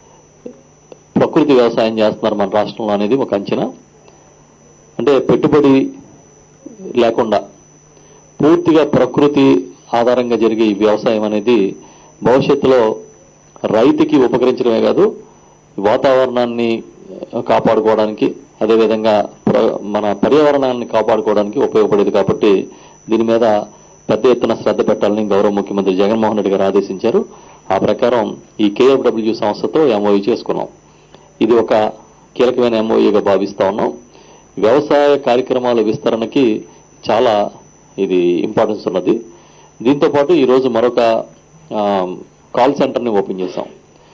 ప్రకృతి వ్యవసాయం చేస్తున్నారు మన రాష్ట్రంలో అనేది ఒక అంచనా అంటే పెట్టుబడి లేకుండా పూర్తిగా ప్రకృతి ఆధారంగా జరిగే ఈ వ్యవసాయం అనేది భవిష్యత్తులో రైతుకి ఉపకరించడమే కాదు వాతావరణాన్ని ఆ, కాపాడుకోవడానికి అదేవిధంగా ప్ర- మన పర్యావరణాన్ని కాపాడుకోవడానికి ఉపయోగపడేది కాబట్టి దీని మీద పెద్ద ఎత్తున శ్రద్ధ పెట్టాలని గౌరవ ముఖ్యమంత్రి జగన్మోహన్ రెడ్డి గారు ఆదేశించారు ఆ ప్రకారం ఈ కేఎఫ్డబ్ల్యూ సంస్థతో ఎంఓయూ చేసుకున్నాం ఇది ఒక కీలకమైన ఎంఓయూగా భావిస్తా ఉన్నాం వ్యవసాయ కార్యక్రమాల విస్తరణకి చాలా ఇది ఇంపార్టెన్స్ ఉన్నది దీంతో పాటు ఈరోజు మరొక ఆ, కాల్ సెంటర్ని ఓపెన్ చేశాం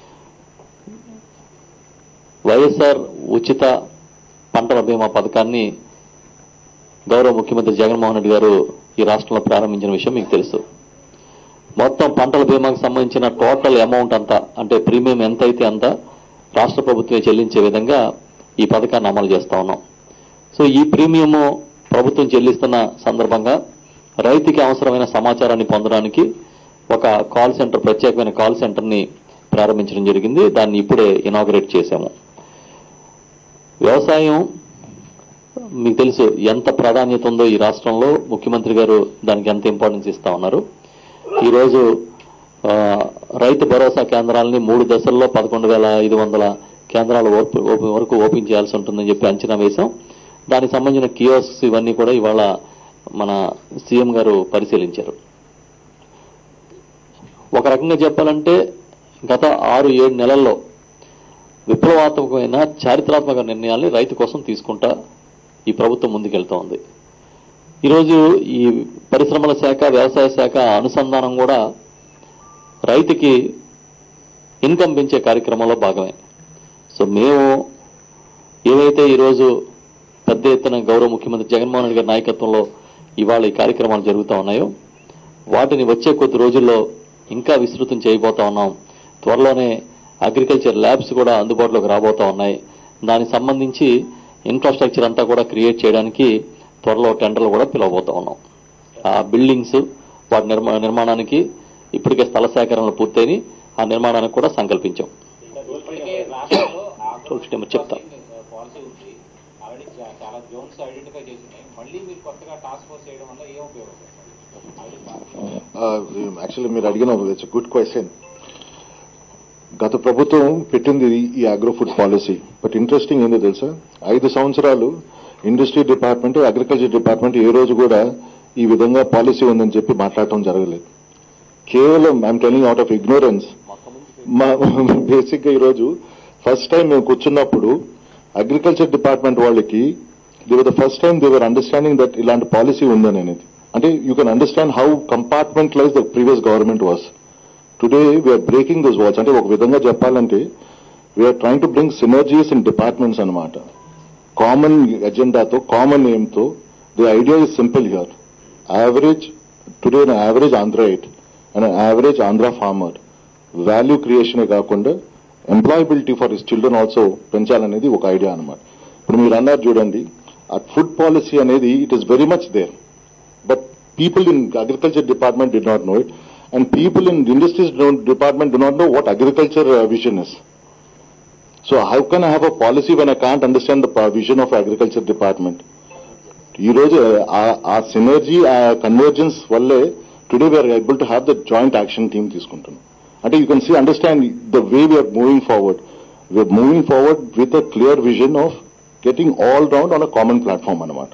వైఎస్ఆర్ ఉచిత పంటల బీమా పథకాన్ని గౌరవ ముఖ్యమంత్రి జగన్మోహన్ రెడ్డి గారు ఈ రాష్ట్రంలో ప్రారంభించిన విషయం మీకు తెలుసు మొత్తం పంటల బీమాకు సంబంధించిన టోటల్ అమౌంట్ అంతా అంటే ప్రీమియం ఎంత అయితే అంత రాష్ట్ర ప్రభుత్వమే చెల్లించే విధంగా ఈ పథకాన్ని అమలు చేస్తా ఉన్నాం సో ఈ ప్రీమియము ప్రభుత్వం చెల్లిస్తున్న సందర్భంగా రైతుకి అవసరమైన సమాచారాన్ని పొందడానికి ఒక కాల్ సెంటర్ ప్రత్యేకమైన కాల్ సెంటర్ని ప్రారంభించడం జరిగింది దాన్ని ఇప్పుడే ఇనాగ్రేట్ చేశాము వ్యవసాయం మీకు తెలుసు ఎంత ప్రాధాన్యత ఉందో ఈ రాష్ట్రంలో ముఖ్యమంత్రి గారు దానికి ఎంత ఇంపార్టెన్స్ ఇస్తా ఉన్నారు ఈరోజు ఆ, రైతు భరోసా కేంద్రాలని మూడు దశల్లో పదకొండు వేల ఐదు వందల కేంద్రాల ఓప్- ఓప్- వరకు ఓపెన్ చేయాల్సి ఉంటుందని చెప్పి అంచనా వేశాం దానికి సంబంధించిన కియోస్క్స్ ఇవన్నీ కూడా ఇవాళ మన సీఎం గారు పరిశీలించారు ఒక రకంగా చెప్పాలంటే గత ఆరు ఏడు నెలల్లో విప్లవాత్మకమైన చారిత్రాత్మక నిర్ణయాల్ని రైతు కోసం తీసుకుంటా ఈ ప్రభుత్వం ముందుకెళ్తా ఉంది ఈరోజు ఈ పరిశ్రమల శాఖ వ్యవసాయ శాఖ అనుసంధానం కూడా రైతుకి ఇన్కమ్ పెంచే కార్యక్రమంలో భాగమే సో మేము ఏవైతే ఈరోజు పెద్ద ఎత్తున గౌరవ ముఖ్యమంత్రి జగన్మోహన్ రెడ్డి గారి నాయకత్వంలో ఇవాళ ఈ కార్యక్రమాలు జరుగుతూ ఉన్నాయో వాటిని వచ్చే కొద్ది రోజుల్లో ఇంకా విస్తృతం చేయబోతా ఉన్నాం త్వరలోనే అగ్రికల్చర్ ల్యాబ్స్ కూడా అందుబాటులోకి రాబోతా ఉన్నాయి దానికి సంబంధించి ఇన్ఫ్రాస్ట్రక్చర్ అంతా కూడా క్రియేట్ చేయడానికి త్వరలో టెండర్లు కూడా పిలవబోతా ఉన్నాం ఆ బిల్డింగ్స్ వాటి నిర్మా నిర్మాణానికి ఇప్పటికే స్థల సేకరణలు పూర్తయినాయి ఆ నిర్మాణానికి కూడా సంకల్పించాం
ఇప్పటికే రాష్ట్రంలో
చూడండి, చెప్తా.
పాలసీ ఉంది ఆల్రెడీ చా- చాలా జోన్స్ ఐడెంటిఫై చేసినాయి మళ్ళీ మీరు కొత్తగా టాస్క్ ఫోర్స్ చేయడం వల్ల ఏం ఉపయోగం ఆల్రెడీ
యాక్చువల్లీ మీరు అడిగిన ఇట్స్ గుడ్ క్వశ్చన్ గత ప్రభుత్వం పెట్టింది ఈ agro food policy but interesting ఏందో తెలుసా ఐదు సంవత్సరాలు ఇండస్ట్రీ డిపార్ట్మెంట్ అగ్రికల్చర్ డిపార్ట్మెంట్ ఏ రోజు కూడా ఈ విధంగా పాలసీ ఉందని చెప్పి మాట్లాడటం జరగలేదు కేవలం I'm telling out of ignorance మా బేసిక్ గా ఈరోజు ఫస్ట్ టైం మేము కూర్చున్నప్పుడు అగ్రికల్చర్ డిపార్ట్మెంట్ వాళ్ళకి they the first time they were understanding that ఇలాంటి పాలసీ ఉందని అనేది అంటే you can understand how compartmentalize the previous government was today we are breaking those walls అంటే ఒక విధంగా చెప్పాలంటే we are trying to bring synergies in departments అనమాట కామన్ ఎజెండాతో కామన్ ఎయిమ్తో the idea is simple here average today average Andhra eight and average Andhra farmer value క్రియేషనే కాకుండా employability for his children also పెంచాలనేది ఒక ఐడియా అనమాట ఇప్పుడు మీరు అన్నారు చూడండి ఆ ఫుడ్ పాలసీ అనేది it is very much there but people in agriculture department did not know it and people in industries don't, department do not know what agriculture uh, vision is so how can i have a policy when i can't understand the uh, vision of agriculture department ఈ రోజు ఆ- ఆ సినర్జీ ఆ కన్వర్జెన్స్ వల్లే today we are able to have the joint action team తీసుకుంటున్నాం అంటే you can see understand the way we are moving forward we are moving forward with a clear vision of getting all round on a common platform అనమాట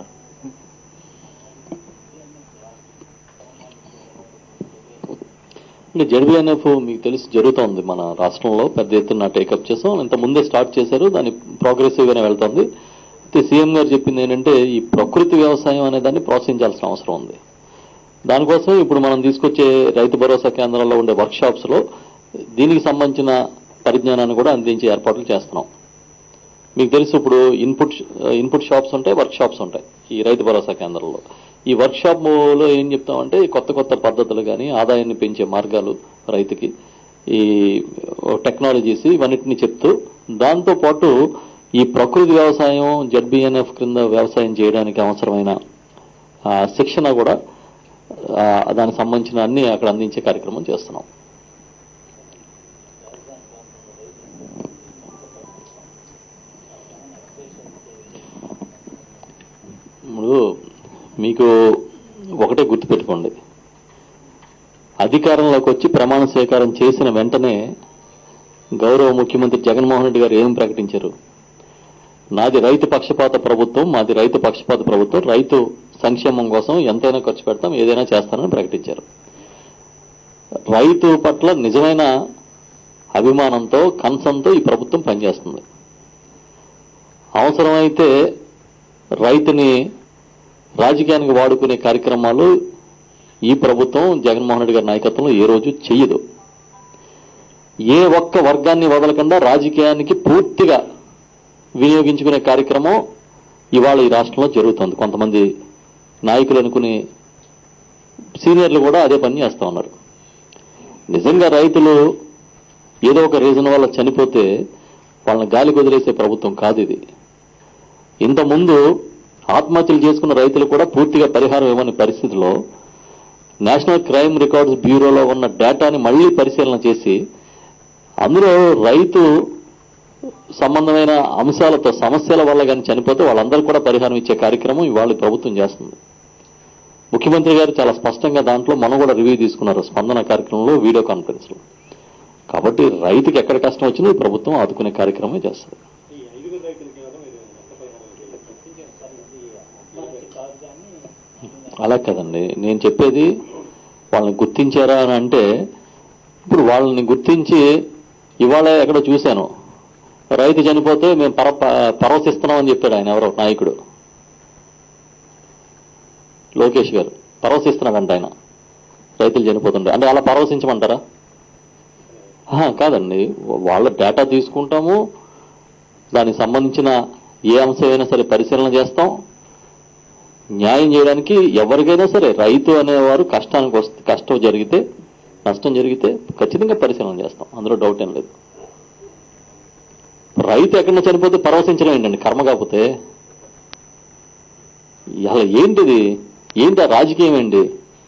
అంటే జడ్బీఎన్ఎఫ్ మీకు తెలిసి జరుగుతోంది మన రాష్ట్రంలో పెద్ద ఎత్తున టేకప్ చేసాం ఇంత ముందే స్టార్ట్ చేశారు దాని ప్రోగ్రెసివ్ గానే వెళ్తోంది అయితే సీఎం గారు చెప్పింది ఏంటంటే ఈ ప్రకృతి వ్యవసాయం అనే దాన్ని ప్రోత్సహించాల్సిన అవసరం ఉంది దానికోసం ఇప్పుడు మనం తీసుకొచ్చే రైతు భరోసా కేంద్రాల్లో ఉండే వర్క్ షాప్స్ లో దీనికి సంబంధించిన పరిజ్ఞానాన్ని కూడా అందించే ఏర్పాట్లు చేస్తున్నాం మీకు తెలుసు ఇప్పుడు ఇన్పుట్ ఇన్పుట్ షాప్స్ ఉంటాయి వర్క్ షాప్స్ ఉంటాయి ఈ రైతు భరోసా కేంద్రంలో ఈ వర్క్ షాప్ లో ఏం చెప్తామంటే ఈ కొత్త కొత్త పద్ధతులు కానీ ఆదాయాన్ని పెంచే మార్గాలు రైతుకి ఈ టెక్నాలజీస్ ఇవన్నిటిని చెప్తూ దాంతో పాటు ఈ ప్రకృతి వ్యవసాయం జడ్బిఎన్ఎఫ్ క్రింద వ్యవసాయం చేయడానికి అవసరమైన ఆ, శిక్షణ కూడా ఆ, దానికి సంబంధించిన అన్ని అక్కడ అందించే కార్యక్రమం చేస్తున్నాం ఇప్పుడు మీకు ఒకటే గుర్తుపెట్టుకోండి అధికారంలోకి వచ్చి ప్రమాణ స్వీకారం చేసిన వెంటనే గౌరవ ముఖ్యమంత్రి జగన్మోహన్ రెడ్డి గారు ఏం ప్రకటించారు నాది రైతు పక్షపాత ప్రభుత్వం మాది రైతు పక్షపాత ప్రభుత్వం రైతు సంక్షేమం కోసం ఎంతైనా ఖర్చు పెడతాం ఏదైనా చేస్తానని ప్రకటించారు రైతు పట్ల నిజమైన అభిమానంతో కన్సంతో ఈ ప్రభుత్వం పనిచేస్తుంది అవసరమైతే రైతుని రాజకీయానికి వాడుకునే కార్యక్రమాలు ఈ ప్రభుత్వం జగన్మోహన్ రెడ్డి గారి నాయకత్వంలో ఏ రోజు చెయ్యదు ఏ ఒక్క వర్గాన్ని వదలకుండా రాజకీయానికి పూర్తిగా వినియోగించుకునే కార్యక్రమం ఇవాళ ఈ రాష్ట్రంలో జరుగుతుంది కొంతమంది నాయకులు అనుకుని సీనియర్లు కూడా అదే పని చేస్తా ఉన్నారు నిజంగా రైతులు ఏదో ఒక రీజన్ వల్ల చనిపోతే వాళ్ళని గాలి వదిలేసే ప్రభుత్వం కాదు ఇది ఇంతకుముందు ఆత్మహత్యలు చేసుకున్న రైతులు కూడా పూర్తిగా పరిహారం ఇవ్వని పరిస్థితిలో నేషనల్ క్రైమ్ రికార్డ్స్ బ్యూరోలో ఉన్న డేటాని మళ్లీ పరిశీలన చేసి అందులో రైతు సంబంధమైన అంశాలతో సమస్యల వల్ల కానీ చనిపోతే వాళ్ళందరూ కూడా పరిహారం ఇచ్చే కార్యక్రమం ఇవాళ ఈ ప్రభుత్వం చేస్తుంది ముఖ్యమంత్రి గారు చాలా స్పష్టంగా దాంట్లో మనం కూడా రివ్యూ తీసుకున్నారు స్పందన కార్యక్రమంలో వీడియో కాన్ఫరెన్స్ లో కాబట్టి రైతుకి ఎక్కడ కష్టం వచ్చినా ఈ ప్రభుత్వం ఆదుకునే కార్యక్రమం చేస్తుంది
ఈ ఐదుగురు రైతులకి ఏమైనా మీరు నష్టపరిహారం
అలా కదండి నేను చెప్పేది వాళ్ళని గుర్తించారా అని అంటే ఇప్పుడు వాళ్ళని గుర్తించి ఇవాళ ఎక్కడో చూశాను రైతు చనిపోతే మేము పర ప- పరవశిస్తున్నామని చెప్పాడు ఆయన ఎవరో నాయకుడు లోకేష్ గారు పరవశిస్తున్నాడంట ఆయన రైతులు చనిపోతుంటే అంటే అలా పరవశించమంటారా ఆహా, కాదండి వాళ్ళ డేటా తీసుకుంటాము దానికి సంబంధించిన ఏ అంశమైనా సరే పరిశీలన చేస్తాం న్యాయం చేయడానికి ఎవరికైనా సరే రైతు అనేవారు కష్టానికి వస్తే కష్టం జరిగితే నష్టం జరిగితే ఖచ్చితంగా పరిశీలన చేస్తాం అందులో డౌట్ ఏం లేదు రైతు ఎక్కడ చనిపోతే పరవశించడం ఏంటండి కర్మ కాకపోతే అలా ఏంటిది ఏంటి ఆ రాజకీయం ఏంటి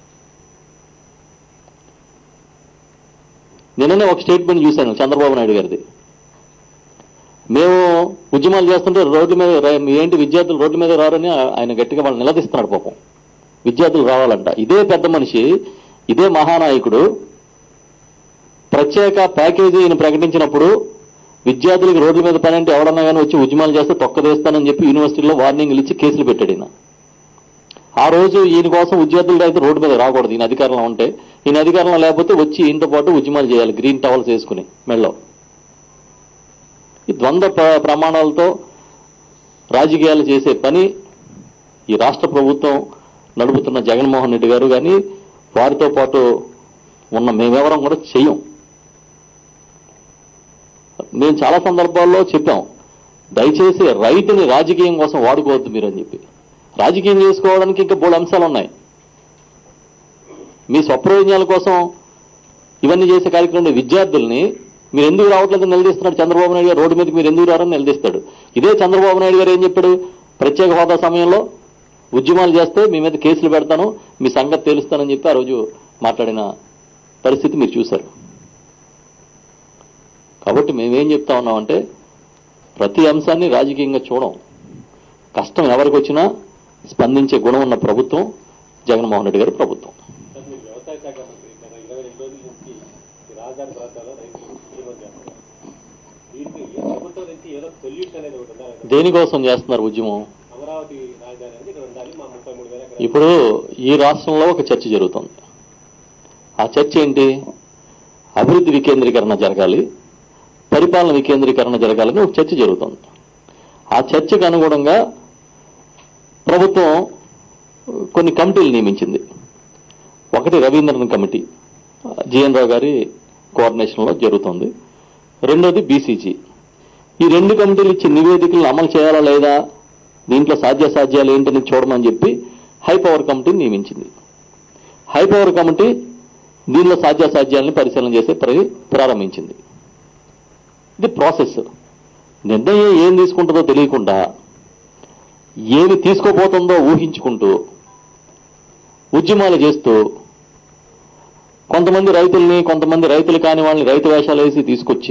నిన్ననే ఒక స్టేట్మెంట్ చూశాను చంద్రబాబు నాయుడు గారిది మేము ఉద్యమాలు చేస్తుంటే రోడ్ల మీద ర- ఏంటి విద్యార్థులు రోడ్ల మీద రారని ఆ- ఆయన గట్టిగా వాళ్ళు నిలదీస్తున్నాడు పాపం విద్యార్థులు రావాలంట ఇదే పెద్ద మనిషి ఇదే మహానాయకుడు ప్రత్యేక ప్యాకేజీని ప్రకటించినప్పుడు విద్యార్థులకు రోడ్ల మీద పని అంటే ఎవడన్నా కానీ వచ్చి ఉద్యమాలు చేస్తే తొక్కదేస్తానని చెప్పి యూనివర్సిటీలో వార్నింగ్లు ఇచ్చి కేసులు పెట్టాడు ఈయన ఆ రోజు ఈయన కోసం విద్యార్థులు అయితే రోడ్డు మీద రాకూడదు ఈయన అధికారంలో ఉంటే ఈయన అధికారంలో లేకపోతే వచ్చి ఈయనతో పాటు ఉద్యమాలు చేయాలి గ్రీన్ టవల్స్ వేసుకుని మెళ్ళో ఈ ద్వంద్వ ప్ర- ప్రమాణాలతో రాజకీయాలు చేసే పని ఈ రాష్ట్ర ప్రభుత్వం నడుపుతున్న జగన్మోహన్ రెడ్డి గారు కానీ వారితో పాటు ఉన్న మేమెవరం కూడా చెయ్యం మేము చాలా సందర్భాల్లో చెప్పాం దయచేసి రైతుని రాజకీయం కోసం వాడుకోవద్దు మీరు అని చెప్పి రాజకీయం చేసుకోవడానికి ఇంకా మూడు అంశాలు ఉన్నాయి మీ స్వప్రయోజనాల కోసం ఇవన్నీ చేసే కార్యక్రమం విద్యార్థుల్ని మీరు ఎందుకు రావట్లేదని నిలదీస్తున్నాడు చంద్రబాబు నాయుడు గారు రోడ్డు మీదకి మీరు ఎందుకు రారని నిలదీస్తాడు ఇదే చంద్రబాబు నాయుడు గారు ఏం చెప్పాడు ప్రత్యేక హోదా సమయంలో ఉద్యమాలు చేస్తే మీ మీద కేసులు పెడతాను మీ సంగతి తెలుస్తానని చెప్పి ఆ రోజు మాట్లాడిన పరిస్థితి మీరు చూశారు కాబట్టి మేమేం చెప్తా ఉన్నామంటే ప్రతి అంశాన్ని రాజకీయంగా చూడం కష్టం ఎవరికి వచ్చినా స్పందించే గుణం ఉన్న ప్రభుత్వం జగన్మోహన్ రెడ్డి గారి ప్రభుత్వం
సార్ మీరు వ్యవసాయ శాఖ మంత్రి గత ఇరవై రెండు రోజుల నుంచి ఈ రాజధాని ప్రాంతాల్లో రైతులు ఉద్యమం చేస్తున్నారు దీనికి ఏ ప్రభుత్వం నుంచి ఏదో సొల్యూషన్ అనేది ఒకటి ఉందా
దేనికోసం చేస్తున్నారు ఉద్యమం
అమరావతి రాజధాని అనేది ఇక్కడ ఉండాలి మా ముప్పై మూడు వేల ఎకరాలు
ఇప్పుడు ఈ రాష్ట్రంలో ఒక చర్చ జరుగుతుంది ఆ చర్చ ఏంటి అభివృద్ధి వికేంద్రీకరణ జరగాలి పరిపాలన వికేంద్రీకరణ జరగాలని ఒక చర్చ జరుగుతుంది ఆ చర్చకు అనుగుణంగా ప్రభుత్వం కొన్ని కమిటీలు నియమించింది ఒకటి రవీంద్రన్ కమిటీ జిఎన్ రావు గారి కోఆర్డినేషన్లో జరుగుతుంది రెండోది బీసీజీ ఈ రెండు కమిటీలు ఇచ్చిన నివేదికలను అమలు చేయాలా లేదా దీంట్లో సాధ్యాసాధ్యాలు ఏంటని చూడమని చెప్పి హై పవర్ కమిటీని నియమించింది హై పవర్ కమిటీ దీనిలో సాధ్యాసాధ్యాలను పరిశీలన చేసే ప్ర- ప్రారంభించింది ఇది ప్రాసెస్ నిర్ణయం ఏం తీసుకుంటుందో తెలియకుండా ఏమి తీసుకోబోతుందో ఊహించుకుంటూ ఉద్యమాలు చేస్తూ కొంతమంది రైతుల్ని కొంతమంది రైతులు కాని వాళ్ళని రైతు వేషాలు వేసి తీసుకొచ్చి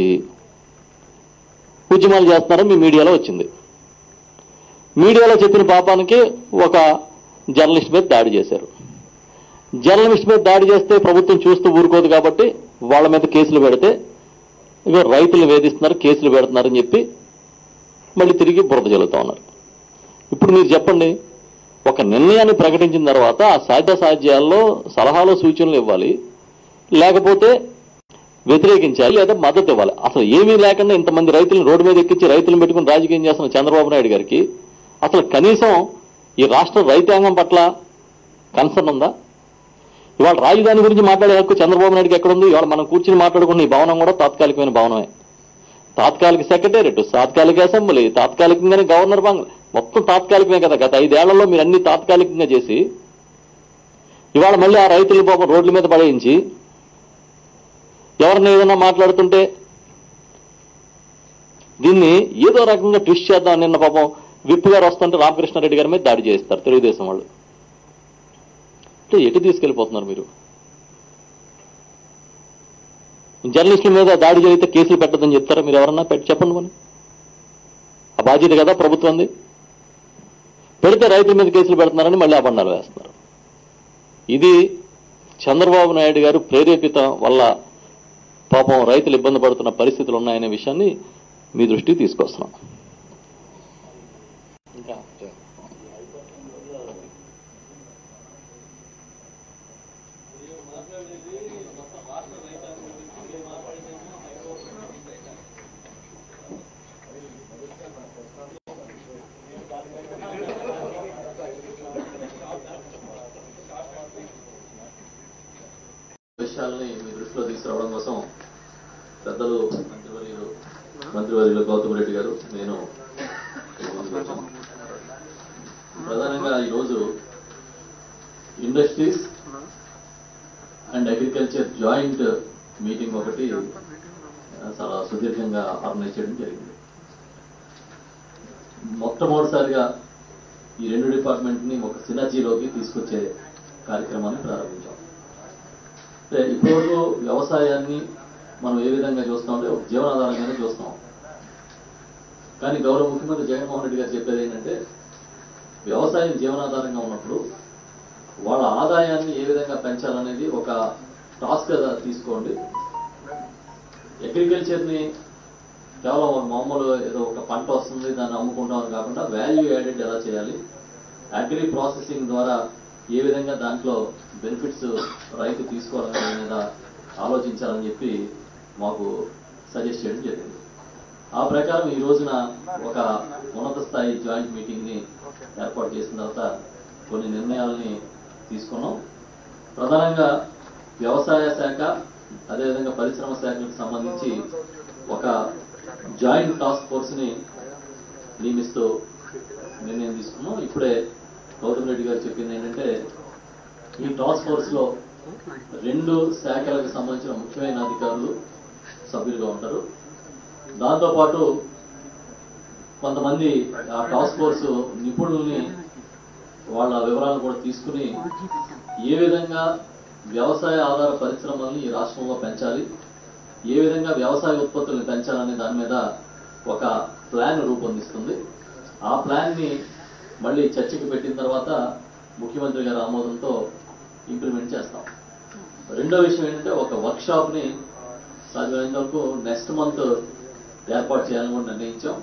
ఉద్యమాలు చేస్తున్నారని మీ మీడియాలో వచ్చింది మీడియాలో చెప్పిన పాపానికి ఒక జర్నలిస్ట్ మీద దాడి చేశారు జర్నలిస్ట్ మీద దాడి చేస్తే ప్రభుత్వం చూస్తూ ఊరుకోదు కాబట్టి వాళ్ళ మీద కేసులు పెడితే ఇక రైతులు వేధిస్తున్నారు కేసులు పెడుతున్నారని చెప్పి మళ్ళీ తిరిగి బురద జల్లుతా ఉన్నారు ఇప్పుడు మీరు చెప్పండి ఒక నిర్ణయాన్ని ప్రకటించిన తర్వాత ఆ సాధ్య సాధ్యాల్లో సలహాలు సూచనలు ఇవ్వాలి లేకపోతే వ్యతిరేకించాలి లేదా మద్దతు ఇవ్వాలి అసలు ఏమీ లేకుండా ఇంతమంది రైతులను రోడ్డు మీద ఎక్కించి రైతులను పెట్టుకుని రాజకీయం చేస్తున్న చంద్రబాబు నాయుడు గారికి అసలు కనీసం ఈ రాష్ట్ర రైతాంగం పట్ల కన్సర్న్ ఉందా ఇవాళ రాజధాని గురించి మాట్లాడే హక్కు చంద్రబాబు నాయుడుకి ఎక్కడుంది ఇవాళ మనం కూర్చుని మాట్లాడుకున్న ఈ భవనం కూడా తాత్కాలికమైన భవనమే తాత్కాలిక సెక్రటేరియట్ తాత్కాలిక అసెంబ్లీ తాత్కాలికంగానే గవర్నర్ బంగ్లా మొత్తం తాత్కాలికమే కదా గత ఐదేళ్లలో మీరు అన్ని తాత్కాలికంగా చేసి ఇవాళ మళ్ళీ ఆ రైతుల పాపం రోడ్ల మీద పడేయించి ఎవరిని ఏదైనా మాట్లాడుతుంటే దీన్ని ఏదో రకంగా ట్విస్ట్ చేద్దాం నిన్న పాపం విప్ గారు వస్తుంటే రామకృష్ణారెడ్డి గారి మీద దాడి చేస్తారు తెలుగుదేశం వాళ్ళు అంటే ఎటు తీసుకెళ్ళిపోతున్నారు మీరు జర్నలిస్టుల మీద దాడి జరిగితే కేసులు పెట్టదని చెప్తారా మీరు ఎవరన్నా పెట్టి చెప్పండి మనం ఆ బాధ్యత కదా ప్రభుత్వంది పెడితే రైతుల మీద కేసులు పెడుతున్నారని మళ్ళీ అబండాలు వేస్తున్నారు ఇది చంద్రబాబు నాయుడు గారు ప్రేరేపితం వల్ల పాపం రైతులు ఇబ్బంది పడుతున్న పరిస్థితులు ఉన్నాయనే విషయాన్ని మీ దృష్టికి తీసుకొస్తున్నాం ఇంకా
విషయాల్ని మీ దృష్టిలో తీసుకురావడం కోసం పెద్దలు మంత్రివర్యులు మంత్రివర్యులు గౌతమ్ రెడ్డి గారు నేను ఈ ముందుకు వచ్చాను. ప్రధానంగా ఈరోజు industries and agriculture joint meeting ఒకటి ఆ, చాలా సుదీర్ఘంగా ఆర్గనైజ్ చేయడం జరిగింది మొట్టమొదటిసారిగా ఈ రెండు డిపార్ట్మెంట్ ని ఒక సినర్జీలోకి తీసుకొచ్చే కార్యక్రమాన్ని ప్రారంభించాం అంటే ఇప్పటివరకు వ్యవసాయాన్ని మనం ఏ విధంగా చూస్తామంటే ఒక జీవనాధారంగానే చూస్తాం కానీ గౌరవ ముఖ్యమంత్రి జగన్మోహన్ రెడ్డి గారు చెప్పేది ఏంటంటే వ్యవసాయం జీవనాధారంగా ఉన్నప్పుడు వాళ్ళ ఆదాయాన్ని ఏ విధంగా పెంచాలనేది ఒక టాస్క్ గా తీసుకోండి అగ్రికల్చర్ ని కేవలం ఒక మామూలు ఏదో ఒక పంట వస్తుంది దాన్ని అమ్ముకుంటాం అని కాకుండా వాల్యూ యాడెడ్ ఎలా చేయాలి అగ్రి ప్రాసెసింగ్ ద్వారా ఏ విధంగా దాంట్లో బెనిఫిట్స్ రైతు తీసుకోవాలనే మీద ఆలోచించాలని చెప్పి మాకు సజెస్ట్ చేయడం జరిగింది ఆ ప్రకారం ఈ రోజున ఒక ఉన్నత స్థాయి జాయింట్ మీటింగ్ ని ఏర్పాటు చేసిన తర్వాత కొన్ని నిర్ణయాలని తీసుకున్నాం ప్రధానంగా వ్యవసాయ శాఖ అదేవిధంగా పరిశ్రమ శాఖలకు సంబంధించి ఒక జాయింట్ టాస్క్ ఫోర్స్ ని నియమిస్తూ నిర్ణయం తీసుకున్నాం ఇప్పుడే గౌతమ్ రెడ్డి గారు చెప్పింది ఏంటంటే ఈ టాస్క్ ఫోర్స్ లో రెండు శాఖలకు సంబంధించిన ముఖ్యమైన అధికారులు సభ్యులుగా ఉంటారు దాంతోపాటు కొంతమంది ఆ టాస్క్ ఫోర్స్ నిపుణుల్ని వాళ్ళ వివరాలను కూడా తీసుకుని ఏ విధంగా వ్యవసాయ ఆధార పరిశ్రమల్ని ఈ రాష్ట్రంలో పెంచాలి ఏ విధంగా వ్యవసాయ ఉత్పత్తుల్ని పెంచాలనే దాని మీద ఒక ప్లాన్ రూపొందిస్తుంది ఆ ప్లాన్ ని మళ్ళీ చర్చకి పెట్టిన తర్వాత ముఖ్యమంత్రి గారి ఆమోదంతో ఇంప్లిమెంట్ చేస్తాం రెండో విషయం ఏంటంటే ఒక వర్క్ షాప్ ని సాధ్యమైనంత వరకు నెక్స్ట్ మంత్ ఏర్పాటు చేయాలని కూడా నిర్ణయించాం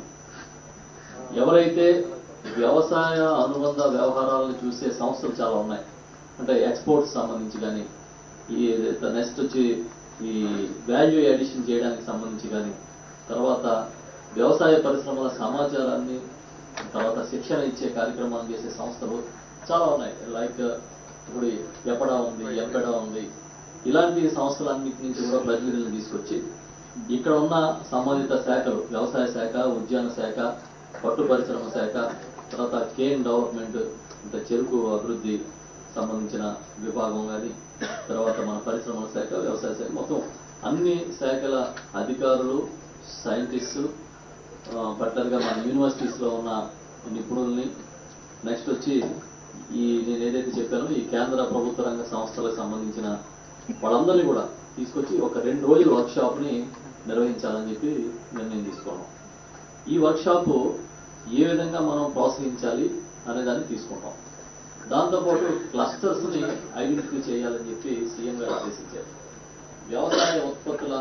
ఎవరైతే వ్యవసాయ అనుబంధ వ్యవహారాలను చూసే సంస్థలు చాలా ఉన్నాయి అంటే ఎక్స్పోర్ట్స్ సంబంధించి కానీ ఈ నెక్స్ట్ వచ్చి ఈ వాల్యూ అడిషన్ చేయడానికి సంబంధించి కానీ తర్వాత వ్యవసాయ పరిశ్రమల సమాచారాన్ని తర్వాత శిక్షణ ఇచ్చే కార్యక్రమాలు చేసే సంస్థలు చాలా ఉన్నాయి లైక్ ఇప్పుడు ఎపడా ఉంది ఎంపెడా ఉంది ఇలాంటి సంస్థలన్నిటి నుంచి కూడా ప్రతినిధులను తీసుకొచ్చి ఇక్కడ ఉన్న సంబంధిత శాఖలు వ్యవసాయ శాఖ ఉద్యాన శాఖ పట్టు పరిశ్రమ శాఖ తర్వాత కేన్ డెవలప్మెంట్ అంటే చెరుకు అభివృద్ధి సంబంధించిన విభాగం కానీ తర్వాత మన పరిశ్రమల శాఖ వ్యవసాయ శాఖ మొత్తం అన్ని శాఖల అధికారులు సైంటిస్టు పర్టికులర్గా మన యూనివర్సిటీస్ లో ఉన్న నిపుణుల్ని నెక్స్ట్ వచ్చి ఈ నేను ఏదైతే చెప్పానో ఈ కేంద్ర ప్రభుత్వ రంగ సంస్థలకు సంబంధించిన వాళ్ళందరినీ కూడా తీసుకొచ్చి ఒక రెండు రోజుల వర్క్ షాప్ ని నిర్వహించాలని చెప్పి నిర్ణయం తీసుకున్నాం ఈ వర్క్ షాప్ ఏ విధంగా మనం ప్రోత్సహించాలి అనే దాన్ని తీసుకుంటాం దాంతోపాటు క్లస్టర్స్ ని ఐడెంటిఫై చేయాలని చెప్పి సీఎం గారు ఆదేశించారు వ్యవసాయ ఉత్పత్తుల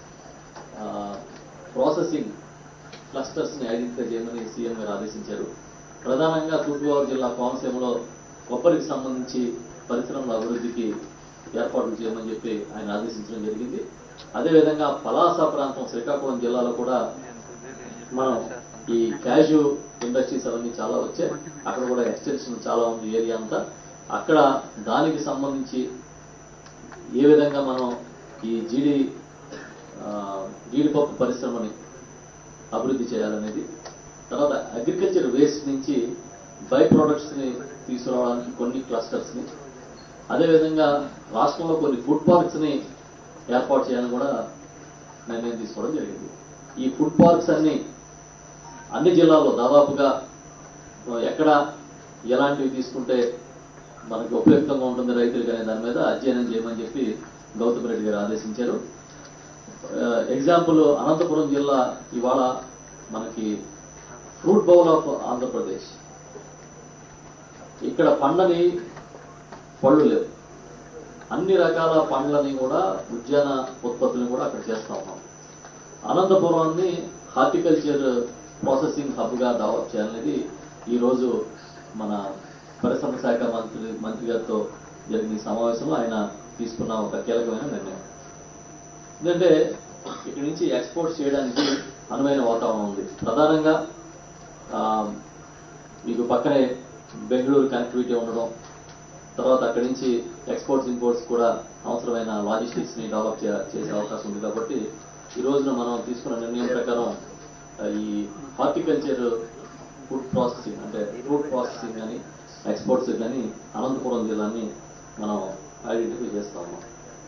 ప్రాసెసింగ్ క్లస్టర్స్ ని ఐడెంటిఫై చేయమని సీఎం గారు ఆదేశించారు ప్రధానంగా తూర్పుగోదావరి జిల్లా కోనసీమలో కొబ్బరికి సంబంధించి పరిశ్రమల అభివృద్ధికి ఏర్పాట్లు చేయమని చెప్పి ఆయన ఆదేశించడం జరిగింది అదేవిధంగా పలాస ప్రాంతం శ్రీకాకుళం జిల్లాలో కూడా మనం ఈ క్యాషు ఇండస్ట్రీస్ అవన్నీ చాలా వచ్చాయి అక్కడ కూడా ఎక్స్టెన్షన్ చాలా ఉంది ఏరియా అంతా అక్కడ దానికి సంబంధించి ఏ విధంగా మనం ఈ జీడి ఆ, జీడిపప్పు పరిశ్రమని అభివృద్ధి చేయాలనేది తర్వాత అగ్రికల్చర్ వేస్ట్ నుంచి బై ప్రొడక్ట్స్ ని తీసుకురావడానికి కొన్ని క్లస్టర్స్ ని అదేవిధంగా రాష్ట్రంలో కొన్ని ఫుడ్ పార్క్స్ ని ఏర్పాటు చేయాలని కూడా నిర్ణయం తీసుకోవడం జరిగింది ఈ ఫుడ్ పార్క్స్ అన్ని అన్ని జిల్లాల్లో దాదాపుగా ఎక్కడ ఎలాంటివి తీసుకుంటే మనకి ఉపయుక్తంగా ఉంటుంది రైతులకు అనే దాని మీద అధ్యయనం చేయమని చెప్పి గౌతమ్ రెడ్డి గారు ఆదేశించారు ఎగ్జాంపుల్ అనంతపురం జిల్లా ఇవాళ మనకి ఫ్రూట్ బౌల్ ఆఫ్ ఆంధ్రప్రదేశ్ ఇక్కడ పండని పళ్ళు లేవు అన్ని రకాల పండ్లని కూడా ఉద్యాన ఉత్పత్తులను కూడా అక్కడ చేస్తా ఉన్నాం అనంతపురాన్ని హార్టికల్చర్ ప్రాసెసింగ్ హబ్ గా డెవలప్ చేయాలనేది ఈ రోజు మన పరిశ్రమ శాఖ మంత్రి మంత్రి గారితో జరిగిన ఈ సమావేశంలో ఆయన తీసుకున్న ఒక కీలకమైన నిర్ణయం ఎందుకంటే ఇక్కడి నుంచి ఎక్స్పోర్ట్ చేయడానికి అనువైన వాతావరణం ఉంది ప్రధానంగా ఆ, మీకు పక్కనే బెంగళూరు కనెక్టివిటీ ఉండడం తర్వాత అక్కడి నుంచి ఎక్స్పోర్ట్స్ ఇంపోర్ట్స్ కూడా అవసరమైన లాజిస్టిక్స్ ని డెవలప్ చే- చేసే అవకాశం ఉంది కాబట్టి ఈ రోజున మనం తీసుకున్న నిర్ణయం ప్రకారం ఆ, ఈ హార్టికల్చర్ ఫుడ్ ప్రాసెసింగ్ అంటే ఫుడ్ ప్రాసెసింగ్ కానీ ఎక్స్పోర్ట్స్ కానీ అనంతపురం జిల్లాని మనం ఐడెంటిఫై చేస్తా ఉన్నాం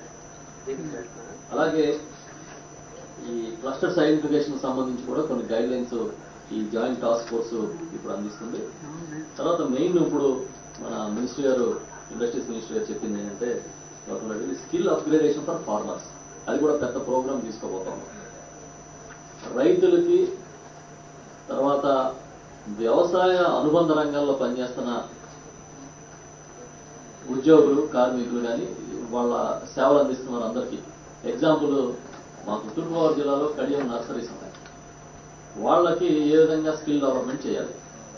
అలాగే ఈ క్లస్టర్ ఐడెంటిఫికేషన్ సంబంధించి కూడా కొన్ని గైడ్ లైన్స్ ఈ జాయింట్ టాస్క్ ఫోర్స్ ఇప్పుడు అందిస్తుంది తర్వాత మెయిన్ ఇప్పుడు మన మినిస్టర్ గారు ఇండస్ట్రీస్ మినిస్టర్ గారు చెప్పింది ఏంటంటే స్కిల్ అప్గ్రేడేషన్ ఫర్ ఫార్మర్స్ అది కూడా పెద్ద ప్రోగ్రామ్ తీసుకోబోతాం రైతులకి తర్వాత వ్యవసాయ అనుబంధ రంగాల్లో పనిచేస్తున్న ఉద్యోగులు కార్మికులు కానీ వాళ్ళ సేవలు అందిస్తున్న వారందరికీ ఎగ్జాంపుల్ మాకు తూర్పుగోదావరి జిల్లాలో కడియం నర్సరీస్ ఉన్నాయి వాళ్ళకి ఏ విధంగా స్కిల్ డెవలప్మెంట్ చేయాలి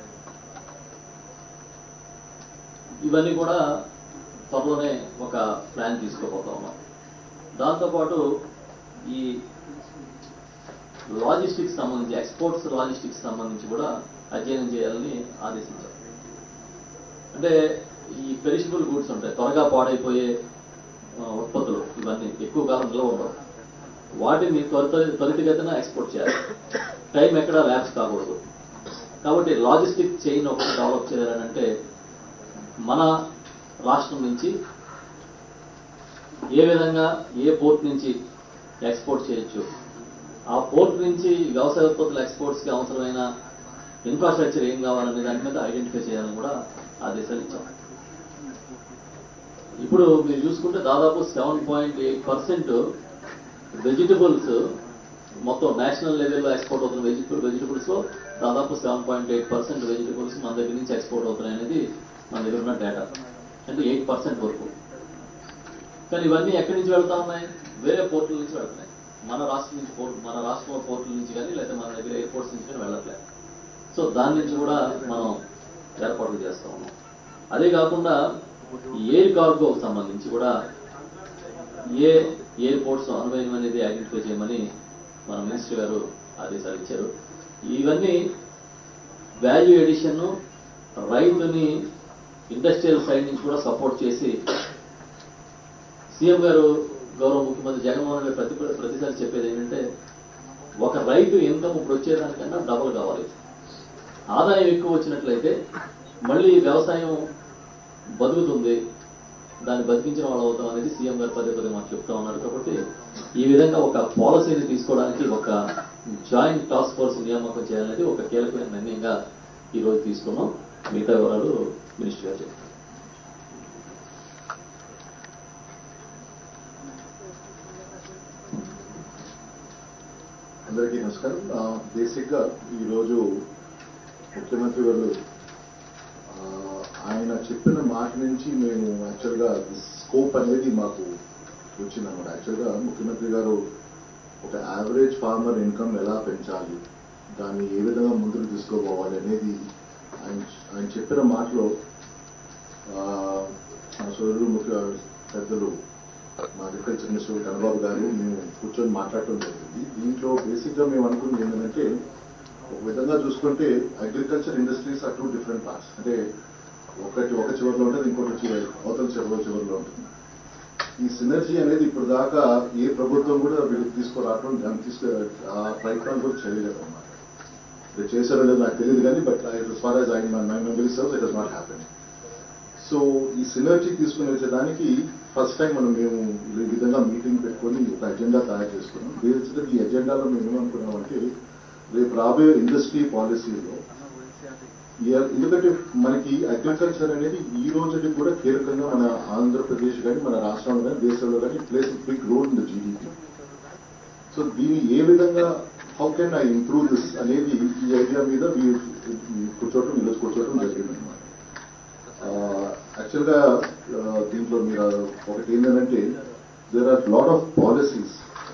ఇవన్నీ కూడా త్వరలోనే ఒక ప్లాన్ తీసుకోబోతా ఉన్నాం దాంతోపాటు ఈ లాజిస్టిక్స్ సంబంధించి ఎక్స్పోర్ట్స్ లాజిస్టిక్స్ సంబంధించి కూడా అధ్యయనం చేయాలని ఆదేశించారు అంటే ఈ పెరిషబుల్ గూడ్స్ ఉంటాయి త్వరగా పాడైపోయే ఆ, ఉత్పత్తులు ఇవన్నీ ఎక్కువ కాలం నిల్వ ఉండవు వాటిని త్వరిత త్వరితగతిన ఎక్స్పోర్ట్ చేయాలి టైం ఎక్కడ ల్యాబ్స్ కాకూడదు కాబట్టి లాజిస్టిక్ చైన్ ఒకటి డెవలప్ చేయాలని అంటే మన రాష్ట్రం నుంచి ఏ విధంగా ఏ పోర్ట్ నుంచి ఎక్స్పోర్ట్ చేయొచ్చు ఆ పోర్ట్ నుంచి వ్యవసాయ ఉత్పత్తుల ఎక్స్పోర్ట్స్ కి అవసరమైన ఇన్ఫ్రాస్ట్రక్చర్ ఏం కావాలనే దాని మీద ఐడెంటిఫై చేయాలని కూడా ఆదేశాలు ఇచ్చాం ఇప్పుడు మీరు చూసుకుంటే దాదాపు seven point eight percent vegetables మొత్తం నేషనల్ లెవెల్లో ఎక్స్పోర్ట్ అవుతున్న వెజిటబుల్ వెజిటబుల్స్ లో దాదాపు seven point eight percent vegetables మన దగ్గర నుంచి ఎక్స్పోర్ట్ అవుతున్నాయి అనేది మన దగ్గర ఉన్న డేటా అంటే ఎయిట్ పర్సెంట్ వరకు కానీ ఇవన్నీ ఎక్కడి నుంచి వెళ్తా ఉన్నాయి వేరే పోర్టుల నుంచి వెళ్తున్నాయి మన రాష్ట్రం నుంచి పోర్ట్ మన రాష్ట్రంలో పోర్టుల నుంచి కానీ లేదా మన దగ్గర ఎయిర్పోర్ట్స్ నుంచి కానీ వెళ్ళట్లేదు సో దాని నుంచి కూడా మనం ఏర్పాట్లు చేస్తా ఉన్నాం అదే కాకుండా ఈ ఎయిర్ కార్గో సంబంధించి కూడా ఏ ఎయిర్పోర్ట్స్ అనువయం అనేది ఐడెంటిఫై చేయమని మన మినిస్టర్ గారు ఆదేశాలు ఇచ్చారు ఇవన్నీ వాల్యూ ఎడిషన్ రైతుని ఇండస్ట్రియల్ సైడ్ నుంచి కూడా సపోర్ట్ చేసి సీఎం గారు గౌరవ ముఖ్యమంత్రి జగన్మోహన్ రెడ్డి ప్రతి ప్రతిసారి చెప్పేది ఏంటంటే ఒక రైతు ఇన్కమ్ ఇప్పుడు వచ్చేదానికన్నా డబుల్ కావాలి ఆదాయం ఎక్కువ వచ్చినట్లయితే మళ్ళీ వ్యవసాయం బతుకుతుంది దాన్ని బతికించిన వాళ్ళు అవుతాం అనేది సీఎం గారు పదే పదే మాకు చెప్తా ఉన్నారు కాబట్టి ఈ విధంగా ఒక పాలసీని తీసుకోవడానికి ఒక జాయింట్ టాస్క్ ఫోర్స్ నియామకం చేయాలనేది ఒక కీలకమైన నిర్ణయంగా ఈ రోజు తీసుకున్నాం మిగతా వివరాలు మినిస్టర్ గారు చెప్తారు
అందరికీ నమస్కారం ఆ, బేసిక్ గా ఈరోజు ముఖ్యమంత్రి గారు ఆ, ఆయన చెప్పిన మాట నుంచి మేము యాక్చువల్ గా స్కోప్ అనేది మాకు వచ్చిందన్నమాట యాక్చువల్ గా ముఖ్యమంత్రి గారు ఒక యావరేజ్ ఫార్మర్ ఇన్కమ్ ఎలా పెంచాలి దాన్ని ఏ విధంగా ముందుకు తీసుకోపోవాలి అనేది ఆయన ఆయన చెప్పిన మాటలో ఆ, మా సోదరుడు ముఖ్య పెద్దలు మా అగ్రికల్చర్ మినిస్టర్ కన్నబాబు గారు మేము కూర్చొని మాట్లాడటం జరిగింది దీంట్లో బేసిక్ గా మేము అనుకున్నది ఏంటంటే ఒక విధంగా చూసుకుంటే agriculture industries are two different parts అంటే ఒకటి ఒక చివరిలో ఉంటుంది ఇంకోటి చివరి అవతల చివరిలో చివరిలో ఉంటుంది ఈ సినర్జీ అనేది ఇప్పుడు దాకా ఏ ప్రభుత్వం కూడా వీళ్ళకి తీసుకురావడం దాన్ని తీసుకు ఆ ప్రయత్నం కూడా చేయలేదు అన్నమాట ఇది చేశారో లేదో నాకు తెలియదు కానీ but as far as I my memory serves it has not happened so ఈ సినర్జీ తీసుకుని వచ్చేదానికి ఫస్ట్ టైం మనం మేము ఈ విధంగా మీటింగ్ పెట్టుకొని ఒక ఎజెండా తయారు చేసుకున్నాం బేసిక్గా ఈ ఎజెండాలో మేము ఏమనుకున్నామంటే రేపు రాబోయే ఇండస్ట్రీ పాలసీలో ఇయ- ఎందుకంటే మనకి అగ్రికల్చర్ అనేది ఈ రోజుకి కూడా కీలకంగా మన ఆంధ్రప్రదేశ్ కానీ మన రాష్ట్రంలో కానీ దేశంలో కానీ place big role in the GDP so దీన్ని ఏ విధంగా how can I improve this అనేది ఈ ఐడియా మీద వీ- ఈ కూర్చోవటం ఈరోజు కూర్చోవటం జరిగింది అనమాట యాక్చువల్గా దీంట్లో మీరు ఒకటి ఏంటంటే there are lot of policies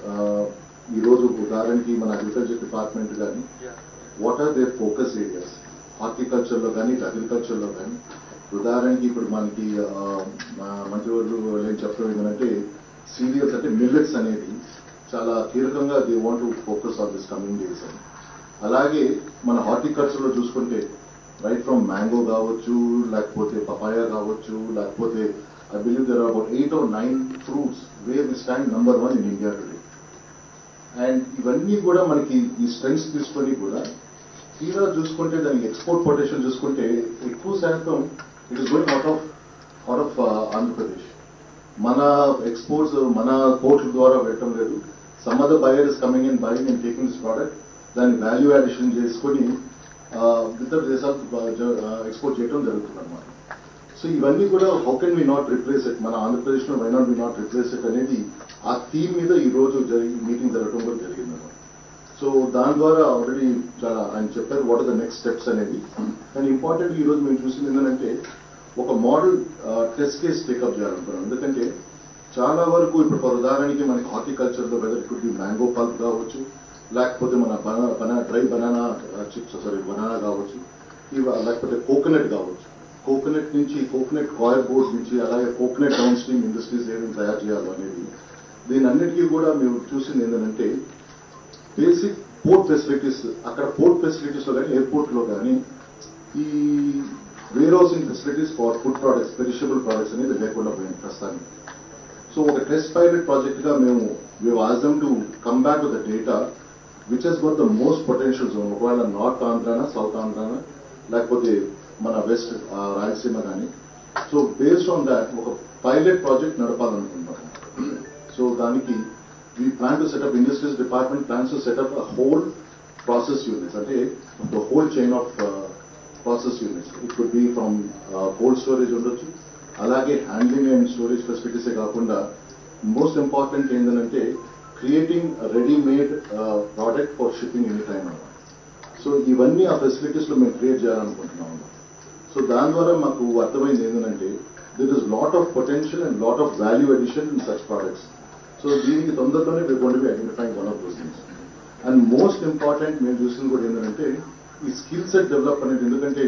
ఈరోజు ఉదాహరణకి మన అగ్రికల్చర్ డిపార్ట్మెంట్ కానీ what are their focus areas హార్టికల్చర్లో కానీ అగ్రికల్చర్లో కానీ ఉదాహరణకి ఇప్పుడు మనకి ఆ, మా మంత్రివర్లు ఏం చెప్పడం ఏంటంటే సీరియల్స్ అంటే మిల్లెట్స్ అనేది చాలా కీలకంగా they want to focus on this coming days అని అలాగే మన హార్టికల్చర్ లో చూసుకుంటే రైట్ ఫ్రమ్ మ్యాంగో కావచ్చు లేకపోతే పపాయా కావచ్చు లేకపోతే I believe there about eight or nine fruits where we stand number one in India today and ఇవన్నీ కూడా మనకి ఈ స్ట్రెంగ్స్ తీసుకొని కూడా తీరా చూసుకుంటే దానికి ఎక్స్పోర్ట్ పొటెన్షియల్ చూసుకుంటే ఎక్కువ శాతం it is going out of out of Andhra Pradesh మన ఎక్స్పోర్ట్స్ మన కోర్టుల ద్వారా వెళ్ళటం లేదు some other buyer is coming in buying and taking this product దాన్ని వాల్యూ అడిషన్ చేసుకొని ఇతర దేశాలకు ఎక్స్పోర్ట్ చేయడం జరుగుతుంది అనమాట సో ఇవన్నీ కూడా how can we not replace it మన ఆంధ్రప్రదేశ్ లో why not we not replace it అనేది ఆ థీమ్ మీద ఈ రోజు జరిగి మీటింగ్ జరగడం కూడా జరిగింది అనమాట సో దాని ద్వారా ఆల్రెడీ చాలా ఆయన చెప్పారు what are the next steps అనేది కానీ ఇంపార్టెంట్ ఈ రోజు మేము చూసింది ఏంటంటే ఒక మోడల్ టెస్ట్ కేస్ టేకప్ చేయాలనుకున్నాం ఎందుకంటే చాలా వరకు ఇప్పుడు ఫర్ ఉదాహరణకి మనకి హార్టికల్చర్ లో whether it be mango pulp కావచ్చు లేకపోతే మన బనా dry banana chips sorry banana కావచ్చు ఇవ లేకపోతే కోకోనట్ కావచ్చు కోకోనట్ నుంచి కోకోనట్ కాయర్ బోర్డ్ నుంచి అలాగే కోకోనట్ డౌన్ స్ట్రీమ్ ఇండస్ట్రీస్ ఏమేమి తయారు చేయాలి అనేది దీని అన్నిటికీ కూడా మేము చూసింది ఏంటంటే బేసిక్ పోర్ట్ ఫెసిలిటీస్ అక్కడ పోర్ట్ ఫెసిలిటీస్ లో కానీ ఎయిర్పోర్ట్ లో కానీ ఈ warehousing facilities for food products perishable products అనేది లేకుండా పోయింది ప్రస్తుతానికి సో ఒక టెస్ట్ పైలట్ ప్రాజెక్ట్ గా మేము మేము ఆజమ్ to come back with data which has got the most potential zone ఒకవేళ నార్త్ ఆంధ్రానా సౌత్ ఆంధ్రానా లేకపోతే మన వెస్ట్ రాయలసీమ కానీ సో బేస్డ్ ఆన్ దాట్ ఒక పైలట్ ప్రాజెక్ట్ నడపాలనుకుంటాం సో దానికి we plan to set up industries department plans to set up a whole process units అంటే the whole chain of process units it could be from cold storage ఉండొచ్చు అలాగే హ్యాండ్లింగ్ అండ్ స్టోరేజ్ ఫెసిలిటీసే కాకుండా మోస్ట్ ఇంపార్టెంట్ ఏంటంటే creating readymade product for shipping any time అన్నమాట సో ఇవన్నీ ఆ ఫెసిలిటీస్ లో మేము క్రియేట్ చేయాలనుకుంటున్నాం సో దాని ద్వారా మాకు అర్థమైంది ఏంటంటే there is lot of potential and lot of value addition in such products so దీనికి తొందరలోనే we gonna be identifying one of those things and most important మేము చూసింది కూడా ఏంటంటే ఈ స్కిల్ సెట్ డెవలప్ అనేది ఎందుకంటే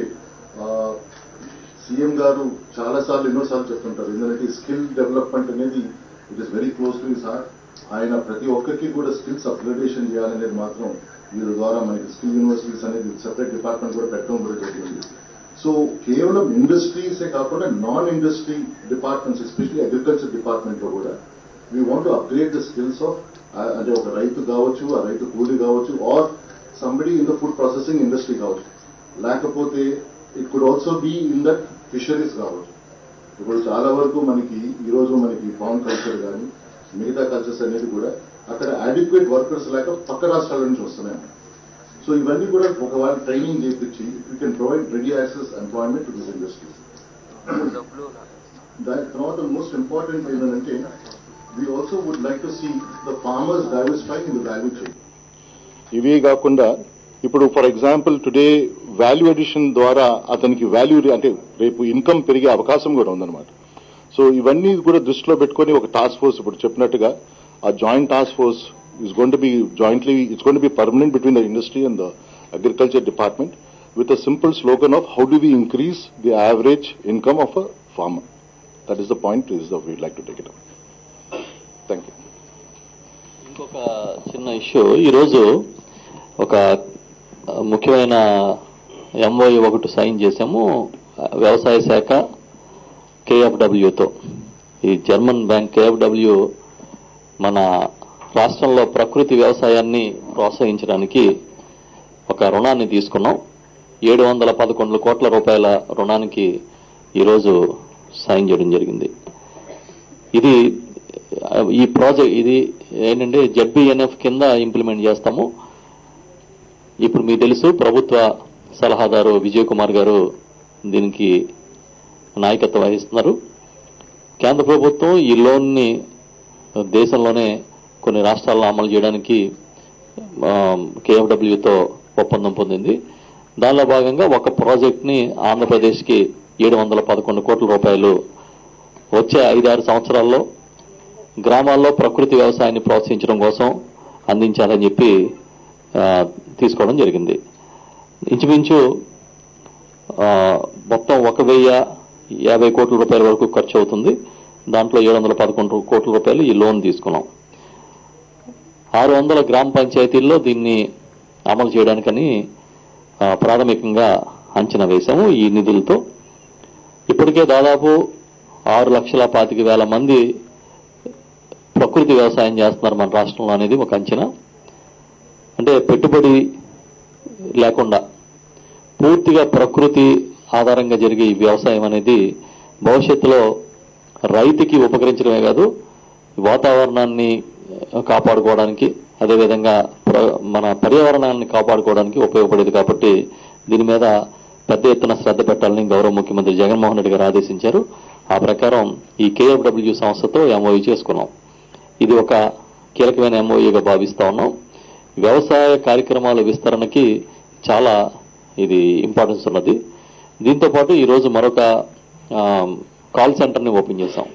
సీఎం గారు చాలా సార్లు ఎన్నోసార్లు చెప్తుంటారు ఎందుకంటే స్కిల్ డెవలప్మెంట్ అనేది it is very close to his heart ఆయన ప్రతి ఒక్కరికి కూడా స్కిల్స్ అప్గ్రేడేషన్ చేయాలనేది మాత్రం వీరి ద్వారా మనకి స్కిల్ యూనివర్సిటీస్ అనేది సెపరేట్ డిపార్ట్మెంట్ కూడా పెట్టడం కూడా జరిగింది సో కేవలం ఇండస్ట్రీసే కాకుండా non industry departments especially agriculture department లో కూడా we want upgrade the skills of అంటే ఒక రైతు కావచ్చు ఆ రైతు కూలీ కావచ్చు or somebody in the food processing industry కావచ్చు లేకపోతే it could also be in that fisheries కావచ్చు ఇప్పుడు చాలా వరకు మనకి ఈ రోజు మనకి ఫార్మ్ కల్చర్ కానీ మిగతా కల్చర్స్ అనేది కూడా అక్కడ అడిక్వేట్ వర్కర్స్ లేక పక్క రాష్ట్రాల నుంచి వస్తున్నాయి సో ఇవన్నీ కూడా ఒకవేళ ట్రైనింగ్ చేయించి you can provide ready access employment to this industries దాని తర్వాత మోస్ట్ ఇంపార్టెంట్ ఏంటంటే we also would like to see the farmers diversify in the value chain
ఇవే కాకుండా ఇప్పుడు for example today value addition ద్వారా అతనికి వాల్యూ అంటే రేపు ఇన్కమ్ పెరిగే అవకాశం కూడా ఉందన్నమాట సో ఇవన్నీ కూడా దృష్టిలో పెట్టుకొని ఒక టాస్క్ ఫోర్స్ ఇప్పుడు చెప్పినట్టుగా ఆ joint task force is gonna to be jointly it's gonna to be permanent between the industry and the agriculture department with a simple slogan of how do we increase the average income of a farmer that is the point is the we like to take it thank you
ఇంకొక చిన్న ఇష్యూ ఈరోజు ఒక ఆ, ముఖ్యమైన ఎంఓఈ ఒకటి సైన్ చేశాము ఆ, వ్యవసాయ శాఖ కేఎఫ్డబ్ల్యూతో ఈ జర్మన్ బ్యాంక్ కేఎఫ్డబ్ల్యూ మన రాష్ట్రంలో ప్రకృతి వ్యవసాయాన్ని ప్రోత్సహించడానికి ఒక రుణాన్ని తీసుకున్నాం ఏడు వందల పదకొండు కోట్ల రూపాయల రుణానికి ఈరోజు సైన్ చేయడం జరిగింది ఇది ఆ, ఈ ప్రాజెక్ట్ ఇది ఏంటంటే జడ్బిఎన్ఎఫ్ కింద ఇంప్లిమెంట్ చేస్తాము ఇప్పుడు మీకు తెలుసు ప్రభుత్వ సలహాదారు విజయ్ కుమార్ గారు దీనికి నాయకత్వం వహిస్తున్నారు కేంద్ర ప్రభుత్వం ఈ లోన్ని దేశంలోనే కొన్ని రాష్ట్రాల్లో అమలు చేయడానికి కేఎఫ్డబ్ల్యూతో ఒప్పందం పొందింది దానిలో భాగంగా ఒక ప్రాజెక్ట్ని ఆంధ్రప్రదేశ్కి ఏడు వందల పదకొండు కోట్ల రూపాయలు వచ్చే ఐదారు సంవత్సరాల్లో గ్రామాల్లో ప్రకృతి వ్యవసాయాన్ని ప్రోత్సహించడం కోసం అందించాలని చెప్పి ఆ, తీసుకోవడం జరిగింది ఇంచుమించు ఆ, మొత్తం ఒక వెయ్యి యాభై కోట్ల రూపాయల వరకు ఖర్చు అవుతుంది దాంట్లో ఏడు వందల పదకొండు కోట్ల రూపాయలు ఈ లోన్ తీసుకున్నాం ఆరు వందల గ్రామ పంచాయతీల్లో దీన్ని అమలు చేయడానికని ఆ, ప్రాథమికంగా అంచనా వేశాము ఈ నిధులతో ఇప్పటికే దాదాపు ఆరు లక్షల పాతిక వేల మంది ప్రకృతి వ్యవసాయం చేస్తున్నారు మన రాష్ట్రంలో అనేది ఒక అంచనా అంటే పెట్టుబడి లేకుండా పూర్తిగా ప్రకృతి ఆధారంగా జరిగే ఈ వ్యవసాయం అనేది భవిష్యత్తులో రైతుకి ఉపకరించడమే కాదు వాతావరణాన్ని కాపాడుకోవడానికి అదేవిధంగా ప్ర- మన పర్యావరణాన్ని కాపాడుకోవడానికి ఉపయోగపడేది కాబట్టి దీని మీద పెద్ద ఎత్తున శ్రద్ధ పెట్టాలని గౌరవ ముఖ్యమంత్రి జగన్మోహన్ రెడ్డి గారు ఆదేశించారు ఆ ప్రకారం ఈ కేఎఫ్డబ్ల్యూ సంస్థతో ఎంఓయూ చేసుకున్నాం ఇది ఒక కీలకమైన ఎంఓయూగా భావిస్తా ఉన్నాం వ్యవసాయ కార్యక్రమాల విస్తరణకి చాలా ఇది ఇంపార్టెన్స్ ఉన్నది దీంతో పాటు ఈరోజు మరొక ఆ, కాల్ సెంటర్ని ఓపెన్ చేశాం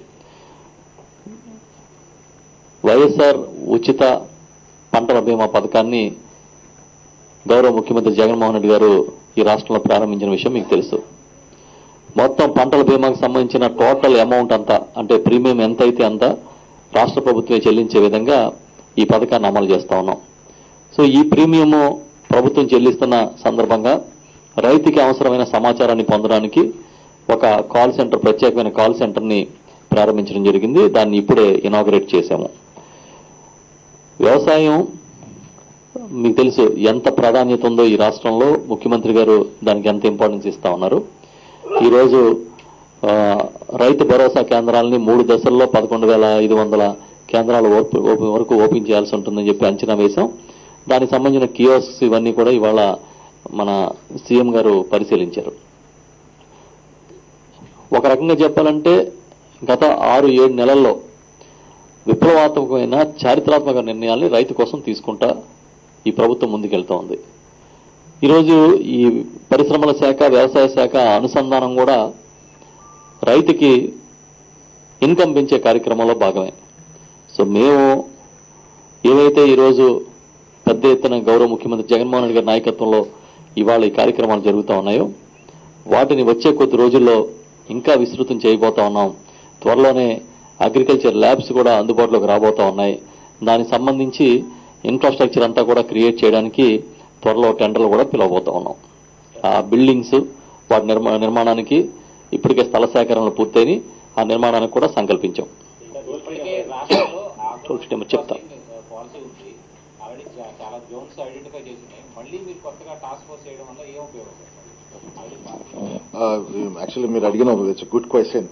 వైఎస్ఆర్ ఉచిత పంటల బీమా పథకాన్ని గౌరవ ముఖ్యమంత్రి జగన్మోహన్ రెడ్డి గారు ఈ రాష్ట్రంలో ప్రారంభించిన విషయం మీకు తెలుసు మొత్తం పంటల బీమాకు సంబంధించిన టోటల్ అమౌంట్ అంతా అంటే ప్రీమియం ఎంత అయితే అంత రాష్ట్ర ప్రభుత్వమే చెల్లించే విధంగా ఈ పథకాన్ని అమలు చేస్తా ఉన్నాం సో ఈ ప్రీమియము ప్రభుత్వం చెల్లిస్తున్న సందర్భంగా రైతుకి అవసరమైన సమాచారాన్ని పొందడానికి ఒక కాల్ సెంటర్ ప్రత్యేకమైన కాల్ సెంటర్ని ప్రారంభించడం జరిగింది దాన్ని ఇప్పుడే ఇనాగరేట్ చేశాము వ్యవసాయం మీకు తెలుసు ఎంత ప్రాధాన్యత ఉందో ఈ రాష్ట్రంలో ముఖ్యమంత్రి గారు దానికి ఎంత ఇంపార్టెన్స్ ఇస్తా ఉన్నారు ఈరోజు ఆ, రైతు భరోసా కేంద్రాలని మూడు దశల్లో పదకొండు వేల ఐదు వందల కేంద్రాలు ఓప్- ఓపెన్ వరకు ఓపెన్ చేయాల్సి ఉంటుందని చెప్పి అంచనా వేశాం దానికి సంబంధించిన కియోస్క్ ఇవన్నీ కూడా ఇవాళ మన సీఎం గారు పరిశీలించారు ఒక రకంగా చెప్పాలంటే గత ఆరు ఏడు నెలల్లో విప్లవాత్మకమైన చారిత్రాత్మక నిర్ణయాల్ని రైతు కోసం తీసుకుంటా ఈ ప్రభుత్వం ముందుకెళ్తా ఉంది ఈరోజు ఈ పరిశ్రమల శాఖ వ్యవసాయ శాఖ అనుసంధానం కూడా రైతుకి ఇన్కమ్ పెంచే కార్యక్రమంలో భాగమే సో మేము ఏవైతే ఈరోజు పెద్ద ఎత్తున గౌరవ ముఖ్యమంత్రి జగన్మోహన్ రెడ్డి గారి నాయకత్వంలో ఇవాళ ఈ కార్యక్రమాలు జరుగుతూ ఉన్నాయో వాటిని వచ్చే కొద్ది రోజుల్లో ఇంకా విస్తృతం చేయబోతా ఉన్నాం త్వరలోనే అగ్రికల్చర్ ల్యాబ్స్ కూడా అందుబాటులోకి రాబోతా ఉన్నాయి దానికి సంబంధించి ఇన్ఫ్రాస్ట్రక్చర్ అంతా కూడా క్రియేట్ చేయడానికి త్వరలో టెండర్లు కూడా పిలవబోతా ఉన్నాం ఆ బిల్డింగ్స్ వాటి నిర్మా నిర్మాణానికి ఇప్పటికే స్థల సేకరణలు పూర్తయినాయి ఆ నిర్మాణానికి కూడా సంకల్పించాం
ఇప్పటికే రాష్ట్రంలో
చూడండి, చెప్తా.
పాలసీ ఉంది ఆల్రెడీ చా- చాలా జోన్స్ ఐడెంటిఫై చేసినాయి మళ్ళీ మీరు కొత్తగా టాస్క్ ఫోర్స్ చేయడం వల్ల ఏం ఉపయోగం ఆల్రెడీ
యాక్చువల్లీ మీరు అడిగిన ఇట్స్ గుడ్ క్వశ్చన్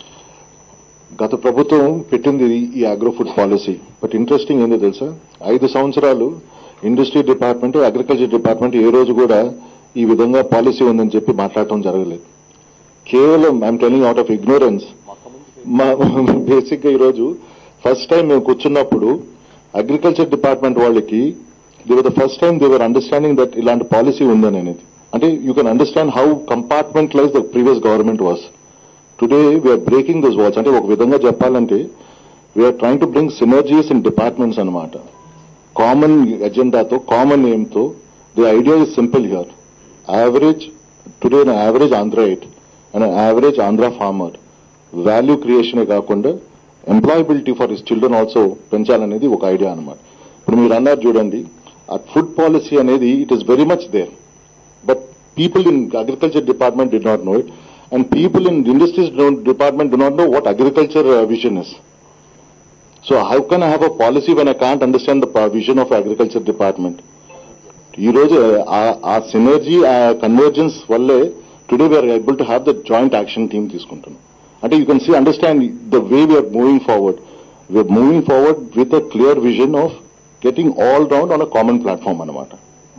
గత ప్రభుత్వం పెట్టింది ఈ agro food policy but interesting ఏందో తెలుసా ఐదు సంవత్సరాలు ఇండస్ట్రీ డిపార్ట్మెంట్ అగ్రికల్చర్ డిపార్ట్మెంట్ ఏ రోజు కూడా ఈ విధంగా పాలసీ ఉందని చెప్పి మాట్లాడటం జరగలేదు కేవలం I'm telling out of ignorance మా బేసిక్ గా ఈరోజు ఫస్ట్ టైం మేము కూర్చున్నప్పుడు అగ్రికల్చర్ డిపార్ట్మెంట్ వాళ్ళకి they the first time they were understanding that ఇలాంటి పాలసీ ఉందని అనేది అంటే you can understand how compartmentalize the previous government was today we are breaking those walls అంటే ఒక విధంగా చెప్పాలంటే we are trying to bring synergies in departments అనమాట కామన్ ఎజెండాతో కామన్ ఎయిమ్తో the idea is simple here average today average ఆంధ్రైట్ and average Andhra farmer value క్రియేషనే కాకుండా employability for his children also పెంచాలనేది ఒక ఐడియా అనమాట ఇప్పుడు మీరు అన్నారు చూడండి ఆ ఫుడ్ పాలసీ అనేది it is very much there but people in agriculture department did not know it and people in industries don't, department do not know what agriculture uh, vision is so how can i have a policy when i can't understand the pa- vision of agriculture department ఈ రోజు ఆ- ఆ సినర్జీ ఆ కన్వర్జెన్స్ వల్లే today we are able to have the joint action team తీసుకుంటున్నాం అంటే you can see understand the way we are moving forward we are moving forward with a clear vision of getting all round on a common platform అన్నమాట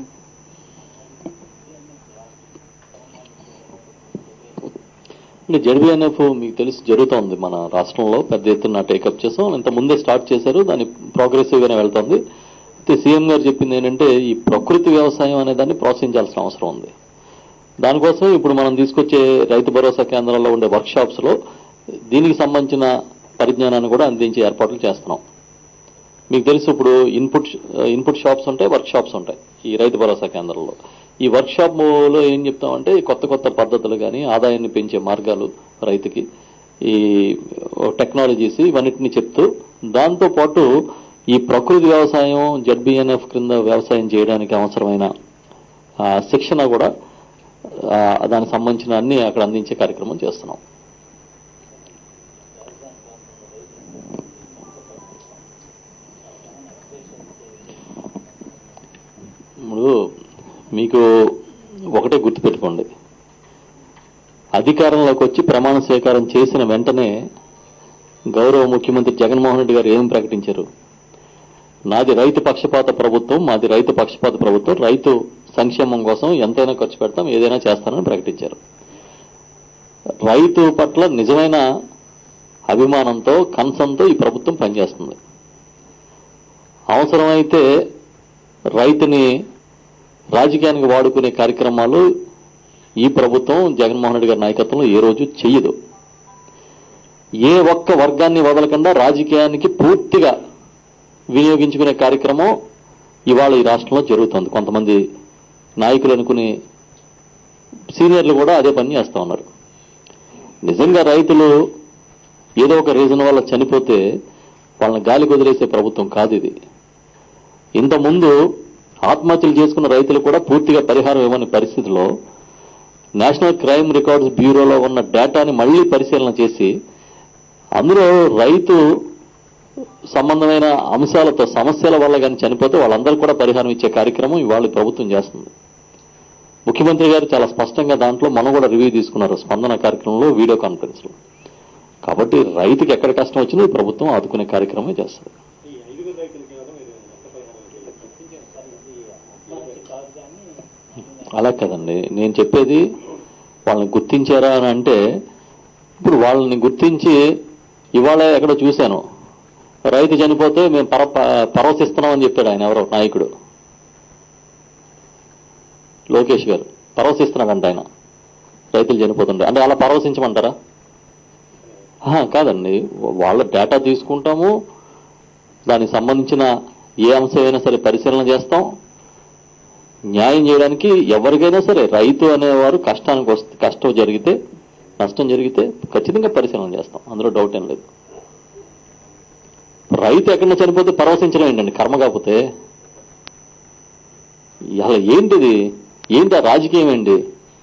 అంటే జడ్బీఎన్ఎఫ్ మీకు తెలిసి జరుగుతోంది మన రాష్ట్రంలో పెద్ద ఎత్తున టేకప్ చేసాం ఇంత ముందే స్టార్ట్ చేశారు దాని ప్రోగ్రెసివ్ గానే వెళ్తోంది అయితే సీఎం గారు చెప్పింది ఏంటంటే ఈ ప్రకృతి వ్యవసాయం అనే దాన్ని ప్రోత్సహించాల్సిన అవసరం ఉంది దానికోసం ఇప్పుడు మనం తీసుకొచ్చే రైతు భరోసా కేంద్రాల్లో ఉండే వర్క్ షాప్స్ లో దీనికి సంబంధించిన పరిజ్ఞానాన్ని కూడా అందించే ఏర్పాట్లు చేస్తున్నాం మీకు తెలుసు ఇప్పుడు ఇన్పుట్ ఇన్పుట్ షాప్స్ ఉంటాయి వర్క్ షాప్స్ ఉంటాయి ఈ రైతు భరోసా కేంద్రంలో ఈ వర్క్ షాప్ లో ఏం చెప్తామంటే ఈ కొత్త కొత్త పద్ధతులు కానీ ఆదాయాన్ని పెంచే మార్గాలు రైతుకి ఈ టెక్నాలజీస్ ఇవన్నిటిని చెప్తూ దాంతో పాటు ఈ ప్రకృతి వ్యవసాయం జడ్బిఎన్ఎఫ్ క్రింద వ్యవసాయం చేయడానికి అవసరమైన ఆ, శిక్షణ కూడా ఆ, దానికి సంబంధించిన అన్ని అక్కడ అందించే కార్యక్రమం చేస్తున్నాం ఇప్పుడు మీకు ఒకటే గుర్తుపెట్టుకోండి అధికారంలోకి వచ్చి ప్రమాణ స్వీకారం చేసిన వెంటనే గౌరవ ముఖ్యమంత్రి జగన్మోహన్ రెడ్డి గారు ఏం ప్రకటించారు నాది రైతు పక్షపాత ప్రభుత్వం మాది రైతు పక్షపాత ప్రభుత్వం రైతు సంక్షేమం కోసం ఎంతైనా ఖర్చు పెడతాం ఏదైనా చేస్తానని ప్రకటించారు రైతు పట్ల నిజమైన అభిమానంతో కన్సంతో ఈ ప్రభుత్వం పనిచేస్తుంది అవసరమైతే రైతుని రాజకీయానికి వాడుకునే కార్యక్రమాలు ఈ ప్రభుత్వం జగన్మోహన్ రెడ్డి గారి నాయకత్వంలో ఏ రోజు చెయ్యదు ఏ ఒక్క వర్గాన్ని వదలకుండా రాజకీయానికి పూర్తిగా వినియోగించుకునే కార్యక్రమం ఇవాళ ఈ రాష్ట్రంలో జరుగుతుంది కొంతమంది నాయకులు అనుకుని సీనియర్లు కూడా అదే పని చేస్తా ఉన్నారు నిజంగా రైతులు ఏదో ఒక రీజన్ వల్ల చనిపోతే వాళ్ళని గాలి వదిలేసే ప్రభుత్వం కాదు ఇది ఇంతకుముందు ఆత్మహత్యలు చేసుకున్న రైతులు కూడా పూర్తిగా పరిహారం ఇవ్వని పరిస్థితిలో నేషనల్ క్రైమ్ రికార్డ్స్ బ్యూరోలో ఉన్న డేటాని మళ్లీ పరిశీలన చేసి అందులో రైతు సంబంధమైన అంశాలతో సమస్యల వల్ల కానీ చనిపోతే వాళ్ళందరూ కూడా పరిహారం ఇచ్చే కార్యక్రమం ఇవాళ ఈ ప్రభుత్వం చేస్తుంది ముఖ్యమంత్రి గారు చాలా స్పష్టంగా దాంట్లో మనం కూడా రివ్యూ తీసుకున్నారు స్పందన కార్యక్రమంలో వీడియో కాన్ఫరెన్స్ లో కాబట్టి రైతుకి ఎక్కడ కష్టం వచ్చినా ఈ ప్రభుత్వం ఆదుకునే కార్యక్రమమే చేస్తుంది
ఈ ఐదుగురు రైతులకి ఏమైనా మీరు నష్టపరిహారం
అలా కదండి నేను చెప్పేది వాళ్ళని గుర్తించారా అని అంటే ఇప్పుడు వాళ్ళని గుర్తించి ఇవాళ ఎక్కడో చూశాను రైతు చనిపోతే మేము పర ప- పరవశిస్తున్నాం అని చెప్పాడు ఆయన ఎవరో నాయకుడు లోకేష్ గారు పరవశిస్తున్నాడంట ఆయన రైతులు చనిపోతుంటే అంటే అలా పరవశించమంటారా ఆహా, కాదండి వాళ్ళ డేటా తీసుకుంటాము దానికి సంబంధించిన ఏ అంశమైనా సరే పరిశీలన చేస్తాం న్యాయం చేయడానికి ఎవరికైనా సరే రైతు అనేవారు కష్టానికి వస్తే కష్టం జరిగితే నష్టం జరిగితే ఖచ్చితంగా పరిశీలన చేస్తాం అందులో డౌట్ ఏం లేదు రైతు ఎక్కడ చనిపోతే పరవశించడం ఏంటండి కర్మ కాకపోతే అలా ఏంటిది ఏంటి ఆ రాజకీయం ఏంటి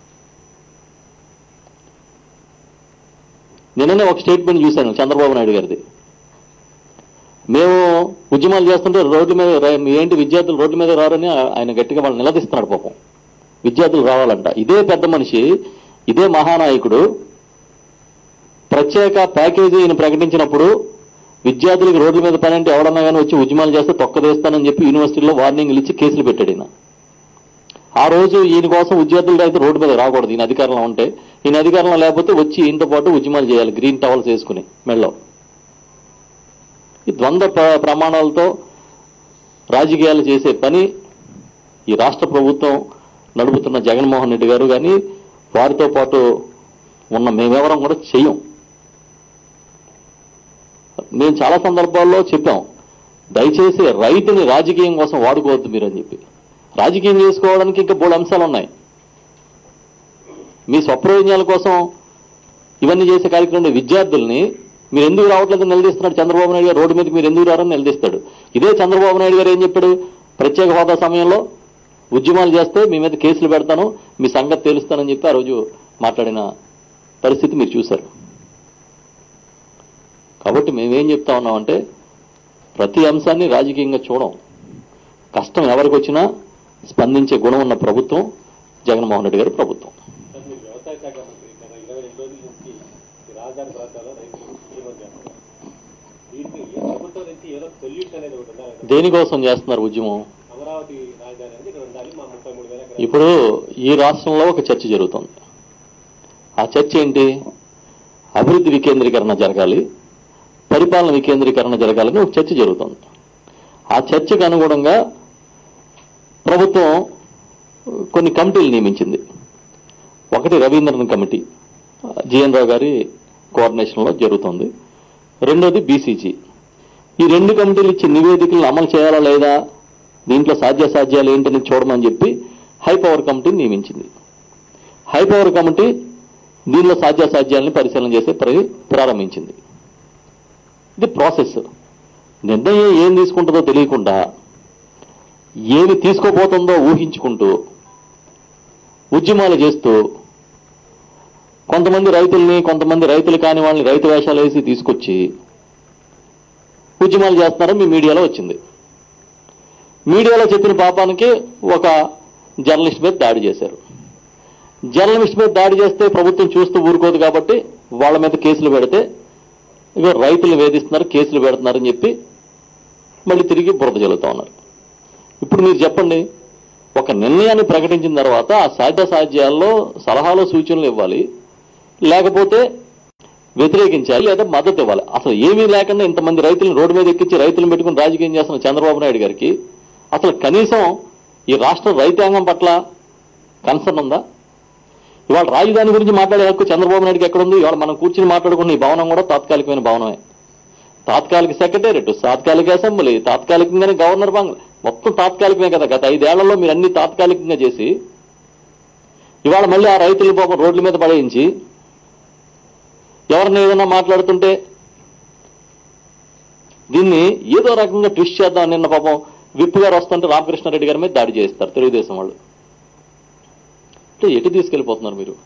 నిన్ననే ఒక స్టేట్మెంట్ చూశాను చంద్రబాబు నాయుడు గారిది మేము ఉద్యమాలు చేస్తుంటే రోడ్ల మీద ర- ఏంటి విద్యార్థులు రోడ్ల మీద రారని ఆ- ఆయన గట్టిగా వాళ్ళు నిలదీస్తున్నాడు పాపం విద్యార్థులు రావాలంట ఇదే పెద్ద మనిషి ఇదే మహానాయకుడు ప్రత్యేక ప్యాకేజీని ప్రకటించినప్పుడు విద్యార్థులకు రోడ్ల మీద పని అంటే ఎవడన్నా కానీ వచ్చి ఉద్యమాలు చేస్తే తొక్కదేస్తానని చెప్పి యూనివర్సిటీలో వార్నింగ్లు ఇచ్చి కేసులు పెట్టాడు ఈయన ఆ రోజు ఈయన కోసం విద్యార్థులు అయితే రోడ్డు మీద రాకూడదు ఈయన అధికారంలో ఉంటే ఈయన అధికారంలో లేకపోతే వచ్చి ఈయనతో పాటు ఉద్యమాలు చేయాలి గ్రీన్ టవల్స్ వేసుకుని మెళ్ళో ఈ ద్వంద్వ ప్ర- ప్రమాణాలతో రాజకీయాలు చేసే పని ఈ రాష్ట్ర ప్రభుత్వం నడుపుతున్న జగన్మోహన్ రెడ్డి గారు కానీ వారితో పాటు ఉన్న మేమెవరం కూడా చెయ్యం మేము చాలా సందర్భాల్లో చెప్పాం దయచేసి రైతుని రాజకీయం కోసం వాడుకోవద్దు మీరు అని చెప్పి రాజకీయం చేసుకోవడానికి ఇంకా మూడు అంశాలు ఉన్నాయి మీ స్వప్రయోజనాల కోసం ఇవన్నీ చేసే కార్యక్రమం విద్యార్థుల్ని మీరు ఎందుకు రావట్లేదని నిలదీస్తున్నాడు చంద్రబాబు నాయుడు గారు రోడ్డు మీదకి మీరు ఎందుకు రారని నిలదీస్తాడు ఇదే చంద్రబాబు నాయుడు గారు ఏం చెప్పాడు ప్రత్యేక హోదా సమయంలో ఉద్యమాలు చేస్తే మీ మీద కేసులు పెడతాను మీ సంగతి తెలుస్తానని చెప్పి ఆ రోజు మాట్లాడిన పరిస్థితి మీరు చూశారు కాబట్టి మేమేం చెప్తా ఉన్నామంటే ప్రతి అంశాన్ని రాజకీయంగా చూడం కష్టం ఎవరికి వచ్చినా స్పందించే గుణం ఉన్న ప్రభుత్వం జగన్మోహన్ రెడ్డి గారి ప్రభుత్వం
సార్ మీరు వ్యవసాయ శాఖ మంత్రి గత ఇరవై రెండు రోజుల నుంచి ఈ రాజధాని రాజధాని ప్రాంతాల్లో రైతులు ఉద్యమం చేస్తున్నారు దీనికి ఏ ప్రభుత్వం నుంచి ఏదో సొల్యూషన్ అనేది ఒకటి ఉందా లేదా?
దేనికోసం చేస్తున్నారు ఉద్యమం
అమరావతి రాజధాని అనేది ఇక్కడ ఉండాలి మా ముప్పై మూడు వేల ఎకరాలు
ఇప్పుడు ఈ రాష్ట్రంలో ఒక చర్చ జరుగుతుంది ఆ చర్చ ఏంటి అభివృద్ధి వికేంద్రీకరణ జరగాలి పరిపాలన వికేంద్రీకరణ జరగాలని ఒక చర్చ జరుగుతుంది ఆ చర్చకు అనుగుణంగా ప్రభుత్వం కొన్ని కమిటీలు నియమించింది ఒకటి రవీంద్రన్ కమిటీ జిఎన్ రావు గారి కోఆర్డినేషన్లో జరుగుతుంది రెండోది బీసీజీ ఈ రెండు కమిటీలు ఇచ్చే నివేదికలను అమలు చేయాలా లేదా దీంట్లో సాధ్యాసాధ్యాలు ఏంటని చూడమని చెప్పి హై పవర్ కమిటీని నియమించింది హై పవర్ కమిటీ దీనిలో సాధ్యాసాధ్యాలని పరిశీలన చేసే ప్ర- ప్రారంభించింది ఇది ప్రాసెస్ నిర్ణయం ఏం తీసుకుంటుందో తెలియకుండా ఏమి తీసుకోబోతుందో ఊహించుకుంటూ ఉద్యమాలు చేస్తూ కొంతమంది రైతుల్ని కొంతమంది రైతులు కాని వాళ్ళని రైతు వేషాలు వేసి తీసుకొచ్చి ఉద్యమాలు చేస్తున్నారని మీ మీడియాలో వచ్చింది మీడియాలో చెప్పిన పాపానికి ఒక జర్నలిస్ట్ మీద దాడి చేశారు జర్నలిస్ట్ మీద దాడి చేస్తే ప్రభుత్వం చూస్తూ ఊరుకోదు కాబట్టి వాళ్ళ మీద కేసులు పెడితే ఇక రైతులు వేధిస్తున్నారు కేసులు పెడుతున్నారని చెప్పి మళ్ళీ తిరిగి బురద జల్లుతా ఉన్నారు ఇప్పుడు మీరు చెప్పండి ఒక నిర్ణయాన్ని ప్రకటించిన తర్వాత ఆ సాధ్య సాధ్యాల్లో సలహాలు సూచనలు ఇవ్వాలి లేకపోతే వ్యతిరేకించాలి లేదా మద్దతు ఇవ్వాలి అసలు ఏమీ లేకుండా ఇంతమంది రైతులను రోడ్డు మీద ఎక్కించి రైతులను పెట్టుకుని రాజకీయం చేస్తున్న చంద్రబాబు నాయుడు గారికి అసలు కనీసం ఈ రాష్ట్ర రైతాంగం పట్ల కన్సర్న్ ఉందా ఇవాళ రాజధాని గురించి మాట్లాడే హక్కు చంద్రబాబు నాయుడుకి ఎక్కడుంది ఇవాళ మనం కూర్చుని మాట్లాడుకున్న ఈ భవనం కూడా తాత్కాలికమైన భవనమే తాత్కాలిక సెక్రటేరియట్ తాత్కాలిక అసెంబ్లీ తాత్కాలికంగానే గవర్నర్ బంగ్లా మొత్తం తాత్కాలికమే కదా గత ఐదేళ్లలో మీరు అన్ని తాత్కాలికంగా చేసి ఇవాళ మళ్ళీ ఆ రైతుల పాపం రోడ్ల మీద పడేయించి ఎవరిని ఏదైనా మాట్లాడుతుంటే దీన్ని ఏదో రకంగా ట్విస్ట్ చేద్దాం నిన్న పాపం విప్ గారు వస్తుంటే రామకృష్ణారెడ్డి గారి మీద దాడి చేస్తారు తెలుగుదేశం వాళ్ళు అంటే ఎటు తీసుకెళ్లిపోతున్నారు మీరు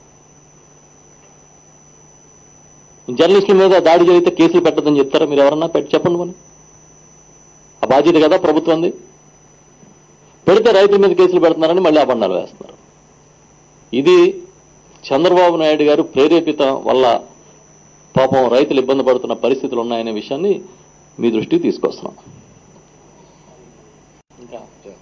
జర్నలిస్టుల మీద దాడి జరిగితే కేసులు పెట్టదని చెప్తారా మీరు ఎవరన్నా పెట్టి చెప్పండి మనం ఆ బాధ్యత కదా ప్రభుత్వంది పెడితే రైతుల మీద కేసులు పెడుతున్నారని మళ్ళీ అబండాలు వేస్తున్నారు ఇది చంద్రబాబు నాయుడు గారు ప్రేరేపిత వల్ల పాపం రైతులు ఇబ్బంది పడుతున్న పరిస్థితులు ఉన్నాయనే విషయాన్ని మీ దృష్టికి తీసుకొస్తున్నాం ఇంకా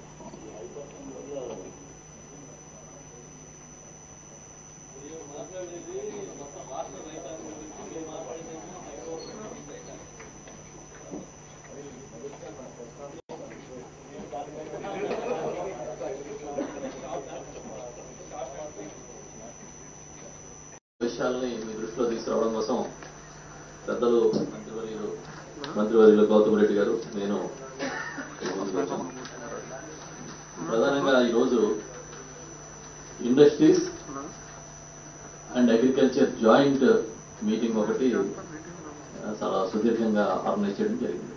విషయాల్ని మీ దృష్టిలో తీసుకురావడం కోసం పెద్దలు మంత్రివర్యులు మంత్రివర్యులు గౌతమ్ రెడ్డి గారు నేను ఈ ముందుకు వచ్చాను. ప్రధానంగా ఈరోజు industries and agriculture joint meeting ఒకటి ఆ, చాలా సుదీర్ఘంగా ఆర్గనైజ్ చేయడం జరిగింది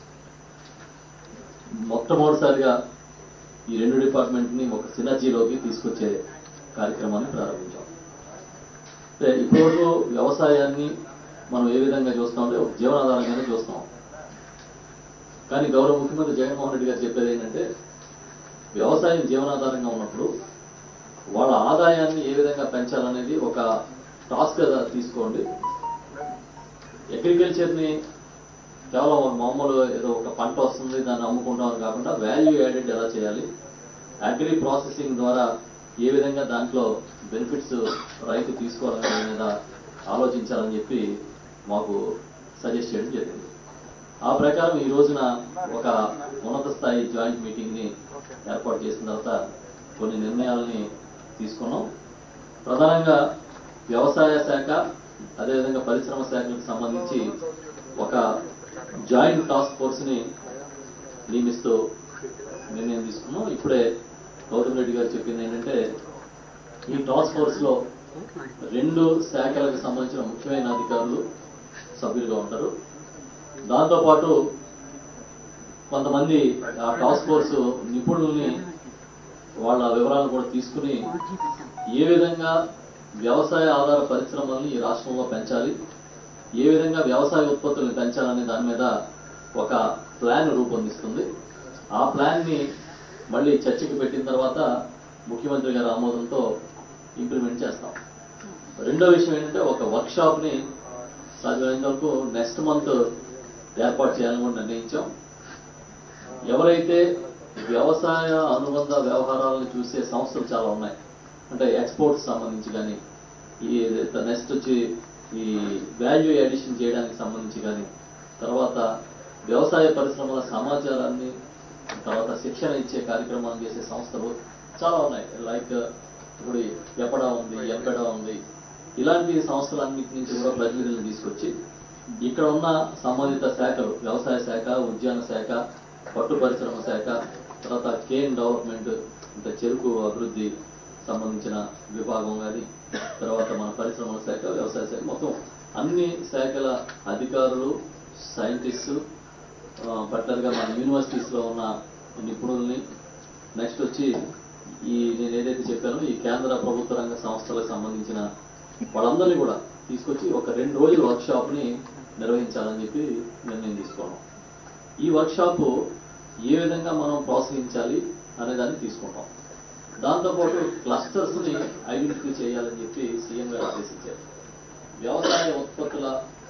మొట్టమొదటిసారిగా ఈ రెండు డిపార్ట్మెంట్ ని ఒక సినర్జీలోకి తీసుకొచ్చే కార్యక్రమాన్ని ప్రారంభించాం అంటే ఇప్పటివరకు వ్యవసాయాన్ని మనం ఏ విధంగా చూస్తామంటే ఒక జీవనాధారంగానే చూస్తాం కానీ గౌరవ ముఖ్యమంత్రి జగన్మోహన్ రెడ్డి గారు చెప్పేది ఏంటంటే వ్యవసాయం జీవనాధారంగా ఉన్నప్పుడు వాళ్ళ ఆదాయాన్ని ఏ విధంగా పెంచాలనేది ఒక టాస్క్ గా తీసుకోండి అగ్రికల్చర్ ని కేవలం ఒక మామూలు ఏదో ఒక పంట వస్తుంది దాన్ని అమ్ముకుంటాం అని కాకుండా వాల్యూ యాడెడ్ ఎలా చేయాలి అగ్రి ప్రాసెసింగ్ ద్వారా ఏ విధంగా దాంట్లో బెనిఫిట్స్ రైతు తీసుకోవాలనే మీద ఆలోచించాలని చెప్పి మాకు సజెస్ట్ చేయడం జరిగింది ఆ ప్రకారం ఈ రోజున ఒక ఉన్నత స్థాయి జాయింట్ మీటింగ్ ని ఏర్పాటు చేసిన తర్వాత కొన్ని నిర్ణయాలని తీసుకున్నాం ప్రధానంగా వ్యవసాయ శాఖ అదేవిధంగా పరిశ్రమ శాఖలకు సంబంధించి ఒక జాయింట్ టాస్క్ ఫోర్స్ ని నియమిస్తూ నిర్ణయం తీసుకున్నాం ఇప్పుడే గౌతమ్ రెడ్డి గారు చెప్పింది ఏంటంటే ఈ టాస్క్ ఫోర్స్ లో రెండు శాఖలకు సంబంధించిన ముఖ్యమైన అధికారులు సభ్యులుగా ఉంటారు దాంతోపాటు కొంతమంది ఆ టాస్క్ ఫోర్స్ నిపుణుల్ని వాళ్ళ వివరాలను కూడా తీసుకుని ఏ విధంగా వ్యవసాయ ఆధార పరిశ్రమల్ని ఈ రాష్ట్రంలో పెంచాలి ఏ విధంగా వ్యవసాయ ఉత్పత్తుల్ని పెంచాలనే దాని మీద ఒక ప్లాన్ రూపొందిస్తుంది ఆ ప్లాన్ ని మళ్ళీ చర్చకి పెట్టిన తర్వాత ముఖ్యమంత్రి గారి ఆమోదంతో ఇంప్లిమెంట్ చేస్తాం రెండో విషయం ఏంటంటే ఒక వర్క్ షాప్ ని సాధ్యమైనంత వరకు నెక్స్ట్ మంత్ ఏర్పాటు చేయాలని కూడా నిర్ణయించాం ఎవరైతే వ్యవసాయ అనుబంధ వ్యవహారాలను చూసే సంస్థలు చాలా ఉన్నాయి అంటే ఎక్స్పోర్ట్స్ సంబంధించి కానీ ఈ నెక్స్ట్ వచ్చి ఈ వాల్యూ ఎడిషన్ చేయడానికి సంబంధించి కానీ తర్వాత వ్యవసాయ పరిశ్రమల సమాచారాన్ని తర్వాత శిక్షణ ఇచ్చే కార్యక్రమాలు చేసే సంస్థలు చాలా ఉన్నాయి లైక్ ఇప్పుడు ఎపడా ఉంది ఎంపెడా ఉంది ఇలాంటి సంస్థలన్నిటి నుంచి కూడా ప్రతినిధులను తీసుకొచ్చి ఇక్కడ ఉన్న సంబంధిత శాఖలు వ్యవసాయ శాఖ ఉద్యాన శాఖ పట్టు పరిశ్రమ శాఖ తర్వాత కేన్ డెవలప్మెంట్ అంటే చెరుకు అభివృద్ధి సంబంధించిన విభాగం కానీ తర్వాత మన పరిశ్రమల శాఖ వ్యవసాయ శాఖ మొత్తం అన్ని శాఖల అధికారులు సైంటిస్టు పర్టికులర్గా మన యూనివర్సిటీస్ లో ఉన్న నిపుణుల్ని నెక్స్ట్ వచ్చి ఈ నేను ఏదైతే చెప్పానో ఈ కేంద్ర ప్రభుత్వ రంగ సంస్థలకు సంబంధించిన వాళ్ళందరినీ కూడా తీసుకొచ్చి ఒక రెండు రోజుల వర్క్ షాప్ ని నిర్వహించాలని చెప్పి నిర్ణయం తీసుకోవడం ఈ వర్క్ షాప్ ఏ విధంగా మనం ప్రోత్సహించాలి అనే దాన్ని తీసుకుంటాం దాంతోపాటు క్లస్టర్స్ ని ఐడెంటిఫై చేయాలని చెప్పి సీఎం గారు ఆదేశించారు వ్యవసాయ ఉత్పత్తుల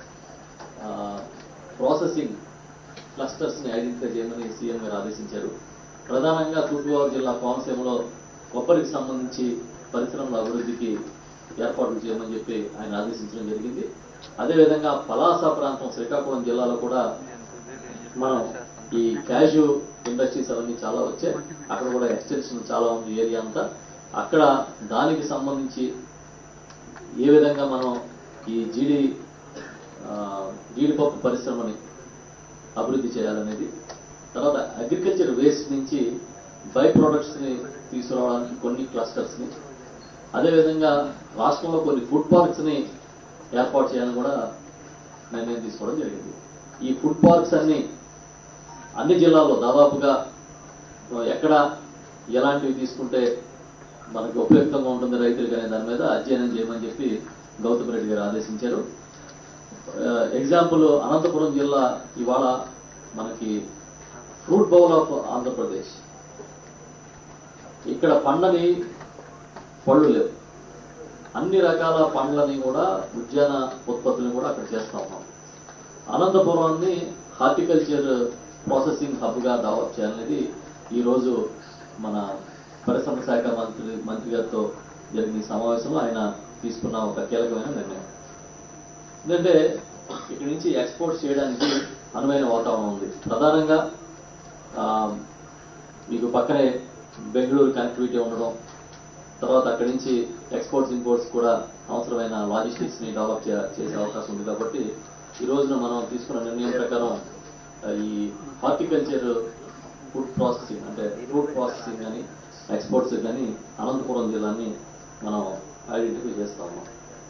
ప్రాసెసింగ్ క్లస్టర్స్ ని ఐడెంటిఫై చేయమని సీఎం గారు ఆదేశించారు ప్రధానంగా తూర్పుగోదావరి జిల్లా కోనసీమలో కొబ్బరికి సంబంధించి పరిశ్రమల అభివృద్ధికి ఏర్పాట్లు చేయమని చెప్పి ఆయన ఆదేశించడం జరిగింది అదేవిధంగా పలాస ప్రాంతం శ్రీకాకుళం జిల్లాలో కూడా మనం ఈ క్యాషు ఇండస్ట్రీస్ అవన్నీ చాలా వచ్చాయి అక్కడ కూడా ఎక్స్టెన్షన్ చాలా ఉంది ఏరియా అంతా అక్కడ దానికి సంబంధించి ఏ విధంగా మనం ఈ జీడి ఆ, జీడిపప్పు పరిశ్రమని అభివృద్ధి చేయాలనేది తర్వాత అగ్రికల్చర్ వేస్ట్ నుంచి బై ప్రొడక్ట్స్ ని తీసుకురావడానికి కొన్ని క్లస్టర్స్ ని అదేవిధంగా రాష్ట్రంలో కొన్ని ఫుడ్ పార్క్స్ ని ఏర్పాటు చేయాలని కూడా నిర్ణయం తీసుకోవడం జరిగింది ఈ ఫుడ్ పార్క్స్ అన్ని అన్ని జిల్లాల్లో దాదాపుగా ఎక్కడ ఎలాంటివి తీసుకుంటే మనకి ఉపయుక్తంగా ఉంటుంది రైతులకు అనే దాని మీద అధ్యయనం చేయమని చెప్పి గౌతమ్ రెడ్డి గారు ఆదేశించారు ఎగ్జాంపుల్ అనంతపురం జిల్లా ఇవాళ మనకి ఫ్రూట్ బౌల్ ఆఫ్ ఆంధ్రప్రదేశ్ ఇక్కడ పండని పళ్ళు లేవు అన్ని రకాల పండ్లని కూడా ఉద్యాన ఉత్పత్తులను కూడా అక్కడ చేస్తా ఉన్నాం అనంతపురాన్ని హార్టికల్చర్ ప్రాసెసింగ్ హబ్ గా డెవలప్ చేయాలనేది ఈ రోజు మన పరిశ్రమ శాఖ మంత్రి మంత్రి గారితో జరిగిన ఈ సమావేశంలో ఆయన తీసుకున్న ఒక కీలకమైన నిర్ణయం ఎందుకంటే ఇక్కడి నుంచి ఎక్స్పోర్ట్ చేయడానికి అనువైన వాతావరణం ఉంది ప్రధానంగా ఆ, మీకు పక్కనే బెంగళూరు కనెక్టివిటీ ఉండడం తర్వాత అక్కడి నుంచి ఎక్స్పోర్ట్స్ ఇంపోర్ట్స్ కూడా అవసరమైన లాజిస్టిక్స్ ని డెవలప్ చే- చేసే అవకాశం ఉంది కాబట్టి ఈ రోజున మనం తీసుకున్న నిర్ణయం ప్రకారం ఆ, ఈ హార్టికల్చర్ ఫుడ్ ప్రాసెసింగ్ అంటే ఫుడ్ ప్రాసెసింగ్ కానీ ఎక్స్పోర్ట్స్ కానీ అనంతపురం జిల్లాని మనం ఐడెంటిఫై చేస్తా ఉన్నాం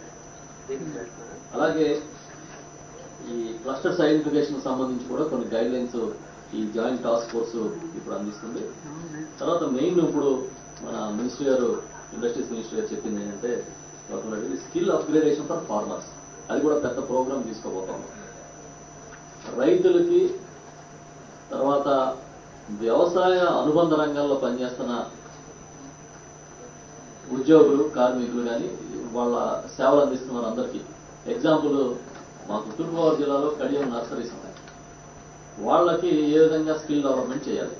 అలాగే ఈ క్లస్టర్స్ ఐడెంటిఫికేషన్ సంబంధించి కూడా కొన్ని గైడ్ లైన్స్ ఈ జాయింట్ టాస్క్ ఫోర్స్ ఇప్పుడు అందిస్తుంది తర్వాత మెయిన్ ఇప్పుడు మన మినిస్టర్ గారు ఇండస్ట్రీస్ మినిస్టర్ గారు చెప్పింది ఏంటంటే స్కిల్ అప్గ్రేడేషన్ ఫర్ ఫార్మర్స్ అది కూడా పెద్ద ప్రోగ్రామ్ తీసుకోబోతాం రైతులకి తర్వాత వ్యవసాయ అనుబంధ రంగాల్లో పనిచేస్తున్న ఉద్యోగులు కార్మికులు కానీ వాళ్ళ సేవలు అందిస్తున్న వారందరికీ ఎగ్జాంపుల్ మాకు తూర్పుగోదావరి జిల్లాలో కడియం నర్సరీస్ ఉన్నాయి వాళ్ళకి ఏ విధంగా స్కిల్ డెవలప్మెంట్ చేయాలి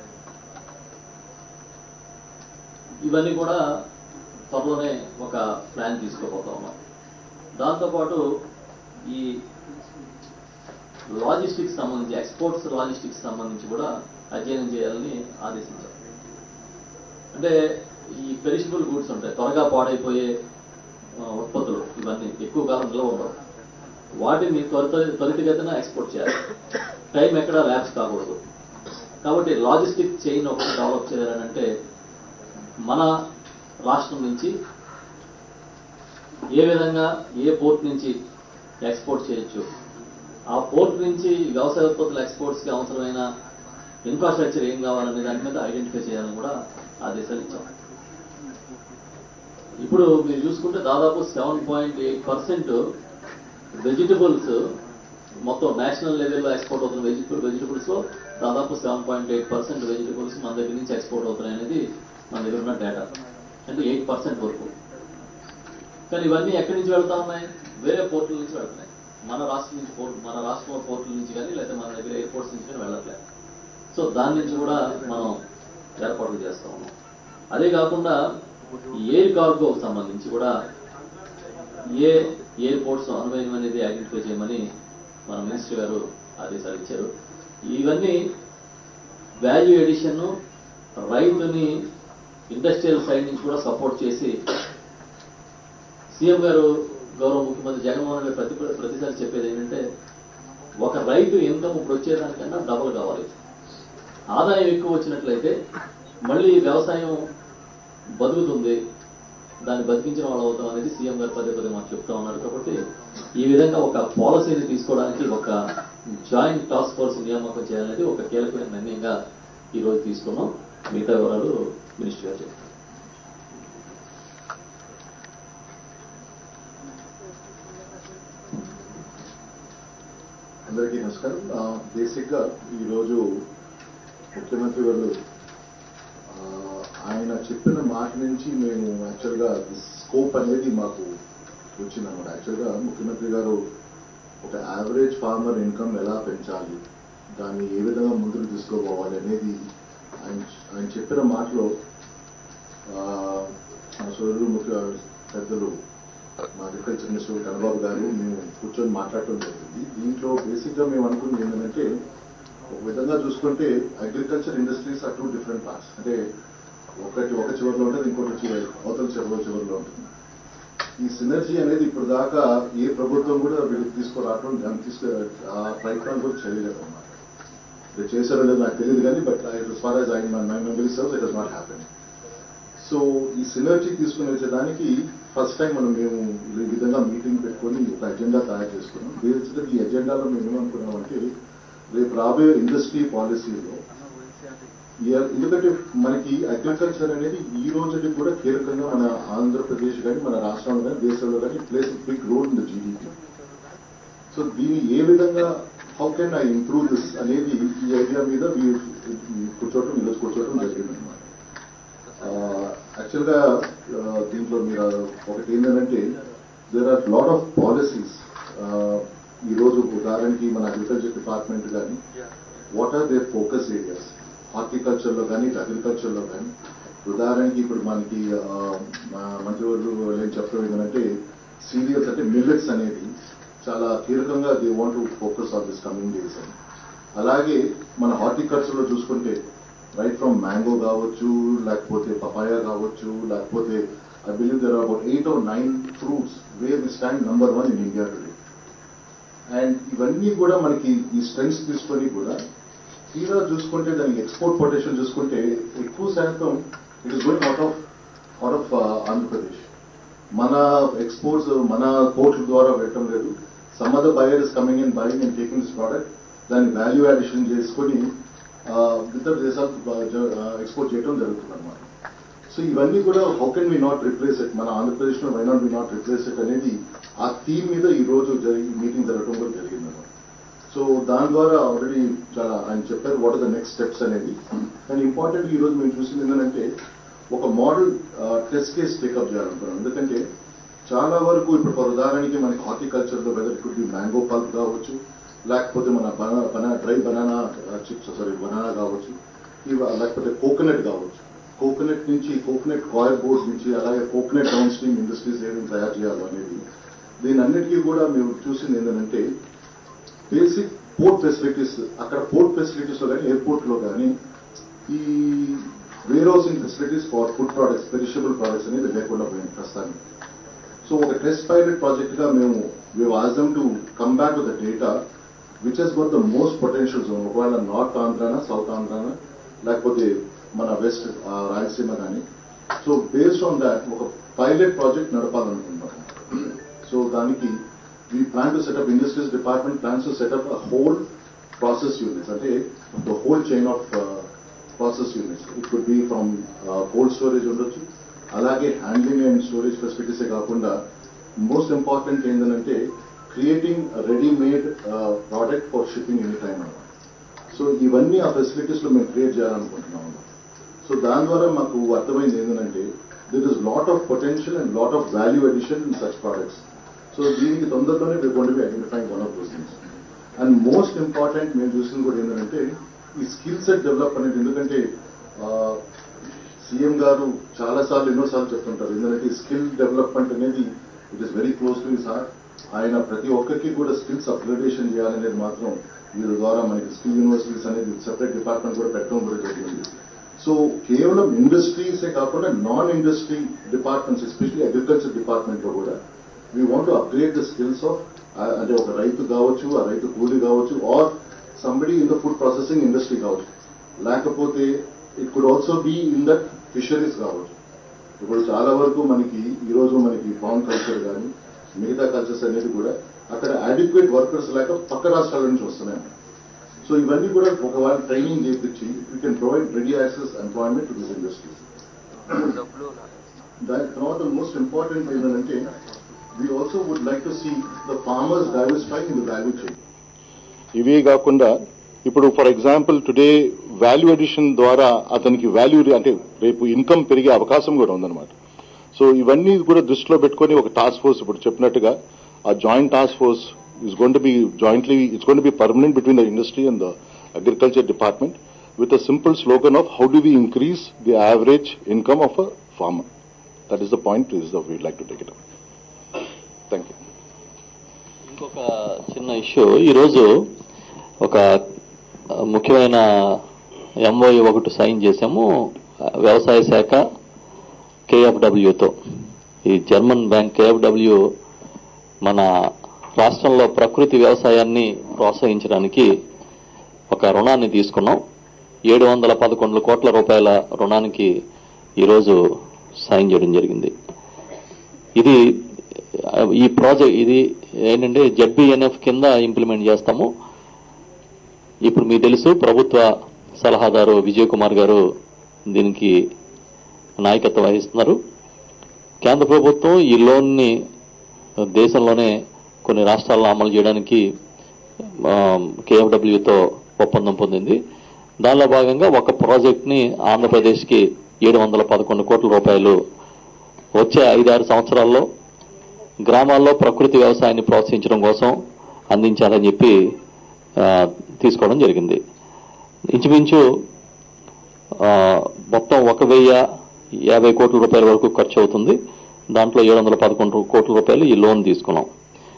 ఇవన్నీ కూడా త్వరలోనే ఒక ప్లాన్ తీసుకోబోతా ఉన్నాం దాంతోపాటు ఈ లాజిస్టిక్స్ సంబంధించి ఎక్స్పోర్ట్స్ లాజిస్టిక్స్ సంబంధించి కూడా అధ్యయనం చేయాలని ఆదేశించారు అంటే ఈ పెరిషబుల్ గూడ్స్ ఉంటాయి త్వరగా పాడైపోయే ఆ, ఉత్పత్తులు ఇవన్నీ ఎక్కువ కాలం నిల్వ ఉండవు వాటిని త్వరిత త్వరితగతిన ఎక్స్పోర్ట్ చేయాలి టైం ఎక్కడ ల్యాబ్స్ కాకూడదు కాబట్టి లాజిస్టిక్ చైన్ ఒకటి డెవలప్ చేయాలని అంటే మన రాష్ట్రం నుంచి ఏ విధంగా ఏ పోర్ట్ నుంచి ఎక్స్పోర్ట్ చేయొచ్చు ఆ పోర్ట్ నుంచి వ్యవసాయ ఉత్పత్తుల ఎక్స్పోర్ట్స్ కి అవసరమైన ఇన్ఫ్రాస్ట్రక్చర్ ఏం కావాలనే దాని మీద ఐడెంటిఫై చేయాలని కూడా ఆదేశాలు ఇచ్చాం ఇప్పుడు మీరు చూసుకుంటే దాదాపు seven point eight percent vegetables మొత్తం నేషనల్ లెవెల్లో ఎక్స్పోర్ట్ అవుతున్న వెజిటబుల్ వెజిటబుల్స్ లో దాదాపు seven point eight percent vegetables మన దగ్గర నుంచి ఎక్స్పోర్ట్ అవుతున్నాయి అనేది మన దగ్గర ఉన్న డేటా అంటే ఎయిట్ పర్సెంట్ వరకు కానీ ఇవన్నీ ఎక్కడి నుంచి వెళ్తా ఉన్నాయి వేరే పోర్టుల నుంచి వెళ్తున్నాయి మన రాష్ట్రం నుంచి పోర్ట్ మన రాష్ట్రంలో పోర్టుల నుంచి కానీ లేకపోతే మన దగ్గర ఎయిర్పోర్ట్స్ నుంచి కానీ వెళ్ళట్లేదు సో దాని నుంచి కూడా మనం ఏర్పాట్లు చేస్తా ఉన్నాం అదే కాకుండా ఎయిర్ కార్గోకి సంబంధించి కూడా ఏ ఎయిర్పోర్ట్స్ అనువయం అనేది ఐడెంటిఫై చేయమని మన మినిస్టర్ గారు ఆదేశాలు ఇచ్చారు ఇవన్నీ వాల్యూ ఎడిషన్ రైతుని ఇండస్ట్రియల్ సైడ్ నుంచి కూడా సపోర్ట్ చేసి సీఎం గారు గౌరవ ముఖ్యమంత్రి జగన్మోహన్ రెడ్డి ప్రతి ప్రతిసారి చెప్పేది ఏంటంటే ఒక రైతు ఇన్కమ్ ఇప్పుడు వచ్చేదానికన్నా డబుల్ కావాలి ఆదాయం ఎక్కువ వచ్చినట్లయితే మళ్ళీ వ్యవసాయం బతుకుతుంది దాన్ని బతికించిన వాళ్ళు అవుతాం అనేది సీఎం గారు పదే పదే మాకు చెప్తా ఉన్నారు కాబట్టి ఈ విధంగా ఒక పాలసీని తీసుకోవడానికి ఒక జాయింట్ టాస్క్ ఫోర్స్ నియామకం చేయాలనేది ఒక కీలకమైన నిర్ణయంగా ఈ రోజు తీసుకున్నాం మిగతా వివరాలు మినిస్టర్ గారు చెప్తారు
అందరికీ నమస్కారం బేసిక్ గా ఈరోజు ముఖ్యమంత్రి గారు ఆ, ఆయన చెప్పిన మాట నుంచి మేము యాక్చువల్ గా స్కోప్ అనేది మాకు వచ్చిందన్నమాట యాక్చువల్ గా ముఖ్యమంత్రి గారు ఒక యావరేజ్ ఫార్మర్ ఇన్కమ్ ఎలా పెంచాలి దాన్ని ఏ విధంగా ముందుకు తీసుకోపోవాలి అనేది ఆయన ఆయన చెప్పిన మాటలో ఆ, మా సోదరులు ముఖ్య పెద్దలు మా అగ్రికల్చర్ మినిస్టర్ కన్నబాబు గారు మేము కూర్చొని మాట్లాడటం జరిగింది దీంట్లో బేసిక్ గా మేము అనుకున్నది ఏంటంటే ఒక విధంగా చూసుకుంటే agriculture industries are two different parts అంటే ఒకటి ఒక చివరిలో ఉంటుంది ఇంకోటి చివరి అవతల చివరిలో చివరిలో ఉంటుంది ఈ సినర్జీ అనేది ఇప్పుడు దాకా ఏ ప్రభుత్వం కూడా వీళ్ళకి తీసుకురావడం దాన్ని తీసుకు ఆ ప్రయత్నం కూడా చేయలేదు అన్నమాట ఇది చేశారో లేదో నాకు తెలియదు కానీ but as far as I my memory serves it has not happened so ఈ సినర్జీ తీసుకుని వచ్చేదానికి ఫస్ట్ టైం మనం మేము ఈ విధంగా మీటింగ్ పెట్టుకొని ఒక ఎజెండా తయారు చేసుకున్నాం బేసిక్గా ఈ ఎజెండాలో మేము ఏమనుకున్నామంటే రేపు రాబోయే ఇండస్ట్రీ పాలసీలో ఇయర్- ఎందుకంటే మనకి అగ్రికల్చర్ అనేది ఈ రోజుకి కూడా కీలకంగా మన ఆంధ్రప్రదేశ్ కానీ మన రాష్ట్రంలో కానీ దేశంలో కానీ place big role in the GDP so దీన్ని ఏ విధంగా how can I improve this అనేది ఈ ఐడియా మీద వీ- ఈ కూర్చోవటం ఈరోజు కూర్చోవటం జరిగింది అనమాట యాక్చువల్గా దీంట్లో మీరు ఒకటి ఏంటంటే there are lot of policies ఈరోజు ఉదాహరణకి మన అగ్రికల్చర్ డిపార్ట్మెంట్ కానీ what are their focus areas హార్టికల్చర్లో కానీ అగ్రికల్చర్లో కానీ ఉదాహరణకి ఇప్పుడు మనకి ఆ, మా మంత్రివర్లు ఏం చెప్పడం ఏంటంటే సీరియల్స్ అంటే మిల్లెట్స్ అనేది చాలా కీలకంగా they want to focus on this coming days అని అలాగే మన హార్టికల్చర్ లో చూసుకుంటే రైట్ ఫ్రమ్ మ్యాంగో కావచ్చు లేకపోతే పపాయా కావచ్చు లేకపోతే I believe there about eight or nine fruits where we stand number one in India today and ఇవన్నీ కూడా మనకి ఈ స్ట్రెంగ్స్ తీసుకొని కూడా తీరా చూసుకుంటే దానికి ఎక్స్పోర్ట్ పొటెన్షియల్ చూసుకుంటే ఎక్కువ శాతం it is going out of out of Andhra Pradesh మన ఎక్స్పోర్ట్స్ మన పోర్ట్ల ద్వారా వెళ్ళటం లేదు some other buyer is coming in buying and taking this product దాన్ని వాల్యూ అడిషన్ చేసుకొని ఇతర దేశాలకు ఎక్స్పోర్ట్ చేయడం జరుగుతుంది అనమాట సో ఇవన్నీ కూడా how can we not replace it మన ఆంధ్రప్రదేశ్ లో why not we not replace it అనేది ఆ థీమ్ మీద ఈ రోజు జరిగి మీటింగ్ జరగడం కూడా జరిగింది అనమాట సో దాని ద్వారా ఆల్రెడీ చాలా ఆయన చెప్పారు what are the next steps అనేది కానీ ఇంపార్టెంట్ ఈ రోజు మేము చూసింది ఏంటంటే ఒక మోడల్ టెస్ట్ కేస్ టేకప్ చేయాలనుకున్నాం ఎందుకంటే చాలా వరకు ఇప్పుడు ఫర్ ఉదాహరణకి మనకి హార్టికల్చర్ లో whether could be mango pulp కావచ్చు లేకపోతే మన బనా dry banana chips sorry banana కావచ్చు ఇవ లేకపోతే కోకోనట్ కావచ్చు కోకోనట్ నుంచి కోకోనట్ కాయర్ బోర్డ్ నుంచి అలాగే కోకోనట్ డౌన్ స్ట్రీమ్ ఇండస్ట్రీస్ ఏమేమి తయారు చేయాలి అనేది దీని అన్నిటికీ కూడా మేము చూసింది ఏంటంటే బేసిక్ పోర్ట్ ఫెసిలిటీస్ అక్కడ పోర్ట్ ఫెసిలిటీస్ లో కానీ ఎయిర్పోర్ట్ లో కానీ ఈ warehousing facilities for food products perishable products అనేది లేకుండా పోయింది ప్రస్తుతానికి సో ఒక టెస్ట్ పైలట్ ప్రాజెక్ట్ గా మేము మేము ఆజమ్ to come back with data which has got the most potential zone ఒకవేళ నార్త్ ఆంధ్రానా సౌత్ ఆంధ్రానా లేకపోతే మన వెస్ట్ రాయలసీమ కానీ సో బేస్డ్ ఆన్ దాట్ ఒక పైలట్ ప్రాజెక్ట్ నడపాలనుకుంటున్నాం సో దానికి we plan to set up industries department plans to set up a whole process units అంటే the whole chain of process units it could be from cold storage ఉండొచ్చు అలాగే హ్యాండ్లింగ్ అండ్ స్టోరేజ్ ఫెసిలిటీసే కాకుండా మోస్ట్ ఇంపార్టెంట్ ఏంటంటే creating readymade product for shipping any time అన్నమాట సో ఇవన్నీ ఆ ఫెసిలిటీస్ లో మేము క్రియేట్ చేయాలనుకుంటున్నాము సో దాని ద్వారా మాకు అర్థమైంది ఏంటంటే there is lot of potential and lot of value addition in such products so దీనికి తొందరలోనే we're going to be identifying one of those things. And most important మేము చూసింది కూడా ఏంటంటే ఈ స్కిల్ సెట్ డెవలప్ అనేది ఎందుకంటే సీఎం గారు చాలా సార్లు ఎన్నో సార్లు చెప్తుంటారు ఎందుకంటే స్కిల్ డెవలప్మెంట్ అనేది it is very close to his heart ఆయన ప్రతి ఒక్కరికి కూడా స్కిల్స్ అప్గ్రేడేషన్ చేయాలనేది మాత్రం వీరి ద్వారా మనకి స్కిల్ యూనివర్సిటీస్ అనేది సెపరేట్ డిపార్ట్మెంట్ కూడా పెట్టడం కూడా జరిగింది సో కేవలం ఇండస్ట్రీసే కాకుండా non industry departments especially agriculture department లో కూడా we want upgrade the skills of అంటే ఒక రైతు కావచ్చు ఆ రైతు కూలీ కావచ్చు or somebody in the food processing industry కావచ్చు లేకపోతే it could also be in that fisheries కావచ్చు ఇప్పుడు చాలా వరకు మనకి ఈ రోజు మనకి ఫార్మ్ కల్చర్ కానీ మిగతా కల్చర్స్ అనేది కూడా అక్కడ అడిక్వేట్ వర్కర్స్ లేక పక్క రాష్ట్రాల నుంచి వస్తున్నాయి సో ఇవన్నీ కూడా ఒకవేళ ట్రైనింగ్ చేయించి you can provide ready access employment to this industries దాని తర్వాత మోస్ట్ ఇంపార్టెంట్ ఏంటంటే we also would like to see the farmers diversify in the value chain
ఇవే కాకుండా ఇప్పుడు for example today value addition ద్వారా అతనికి వాల్యూ అంటే రేపు ఇన్కమ్ పెరిగే అవకాశం కూడా ఉందన్నమాట సో ఇవన్నీ కూడా దృష్టిలో పెట్టుకొని ఒక టాస్క్ ఫోర్స్ ఇప్పుడు చెప్పినట్టుగా ఆ joint task force is gonna to be jointly it's gonna to be permanent between the industry and the agriculture department with a simple slogan of how do we increase the average income of a farmer that is the point is the we like to take it thank you
ఇంకొక చిన్న ఇష్యూ ఈరోజు ఒక ఆ, ముఖ్యమైన ఎంఓఈ ఒకటి సైన్ చేశాము ఆ, వ్యవసాయ శాఖ కేఎఫ్డబ్ల్యూతో ఈ జర్మన్ బ్యాంక్ కేఎఫ్డబ్ల్యూ మన రాష్ట్రంలో ప్రకృతి వ్యవసాయాన్ని ప్రోత్సహించడానికి ఒక రుణాన్ని తీసుకున్నాం ఏడు వందల పదకొండు కోట్ల రూపాయల రుణానికి ఈరోజు సైన్ చేయడం జరిగింది ఇది ఆ, ఈ ప్రాజెక్ట్ ఇది ఏంటంటే జడ్బిఎన్ఎఫ్ కింద ఇంప్లిమెంట్ చేస్తాము ఇప్పుడు మీకు తెలుసు ప్రభుత్వ సలహాదారు విజయ్ కుమార్ గారు దీనికి నాయకత్వం వహిస్తున్నారు కేంద్ర ప్రభుత్వం ఈ లోన్ని దేశంలోనే కొన్ని రాష్ట్రాల్లో అమలు చేయడానికి కేఎఫ్డబ్ల్యూతో ఒప్పందం పొందింది దానిలో భాగంగా ఒక ప్రాజెక్ట్ని ఆంధ్రప్రదేశ్కి ఏడు వందల పదకొండు కోట్ల రూపాయలు వచ్చే ఐదారు సంవత్సరాల్లో గ్రామాల్లో ప్రకృతి వ్యవసాయాన్ని ప్రోత్సహించడం కోసం అందించాలని చెప్పి ఆ, తీసుకోవడం జరిగింది ఇంచుమించు ఆ, మొత్తం ఒక వెయ్యి యాభై కోట్ల రూపాయల వరకు ఖర్చు అవుతుంది దాంట్లో ఏడు వందల పదకొండు కోట్ల రూపాయలు ఈ లోన్ తీసుకున్నాం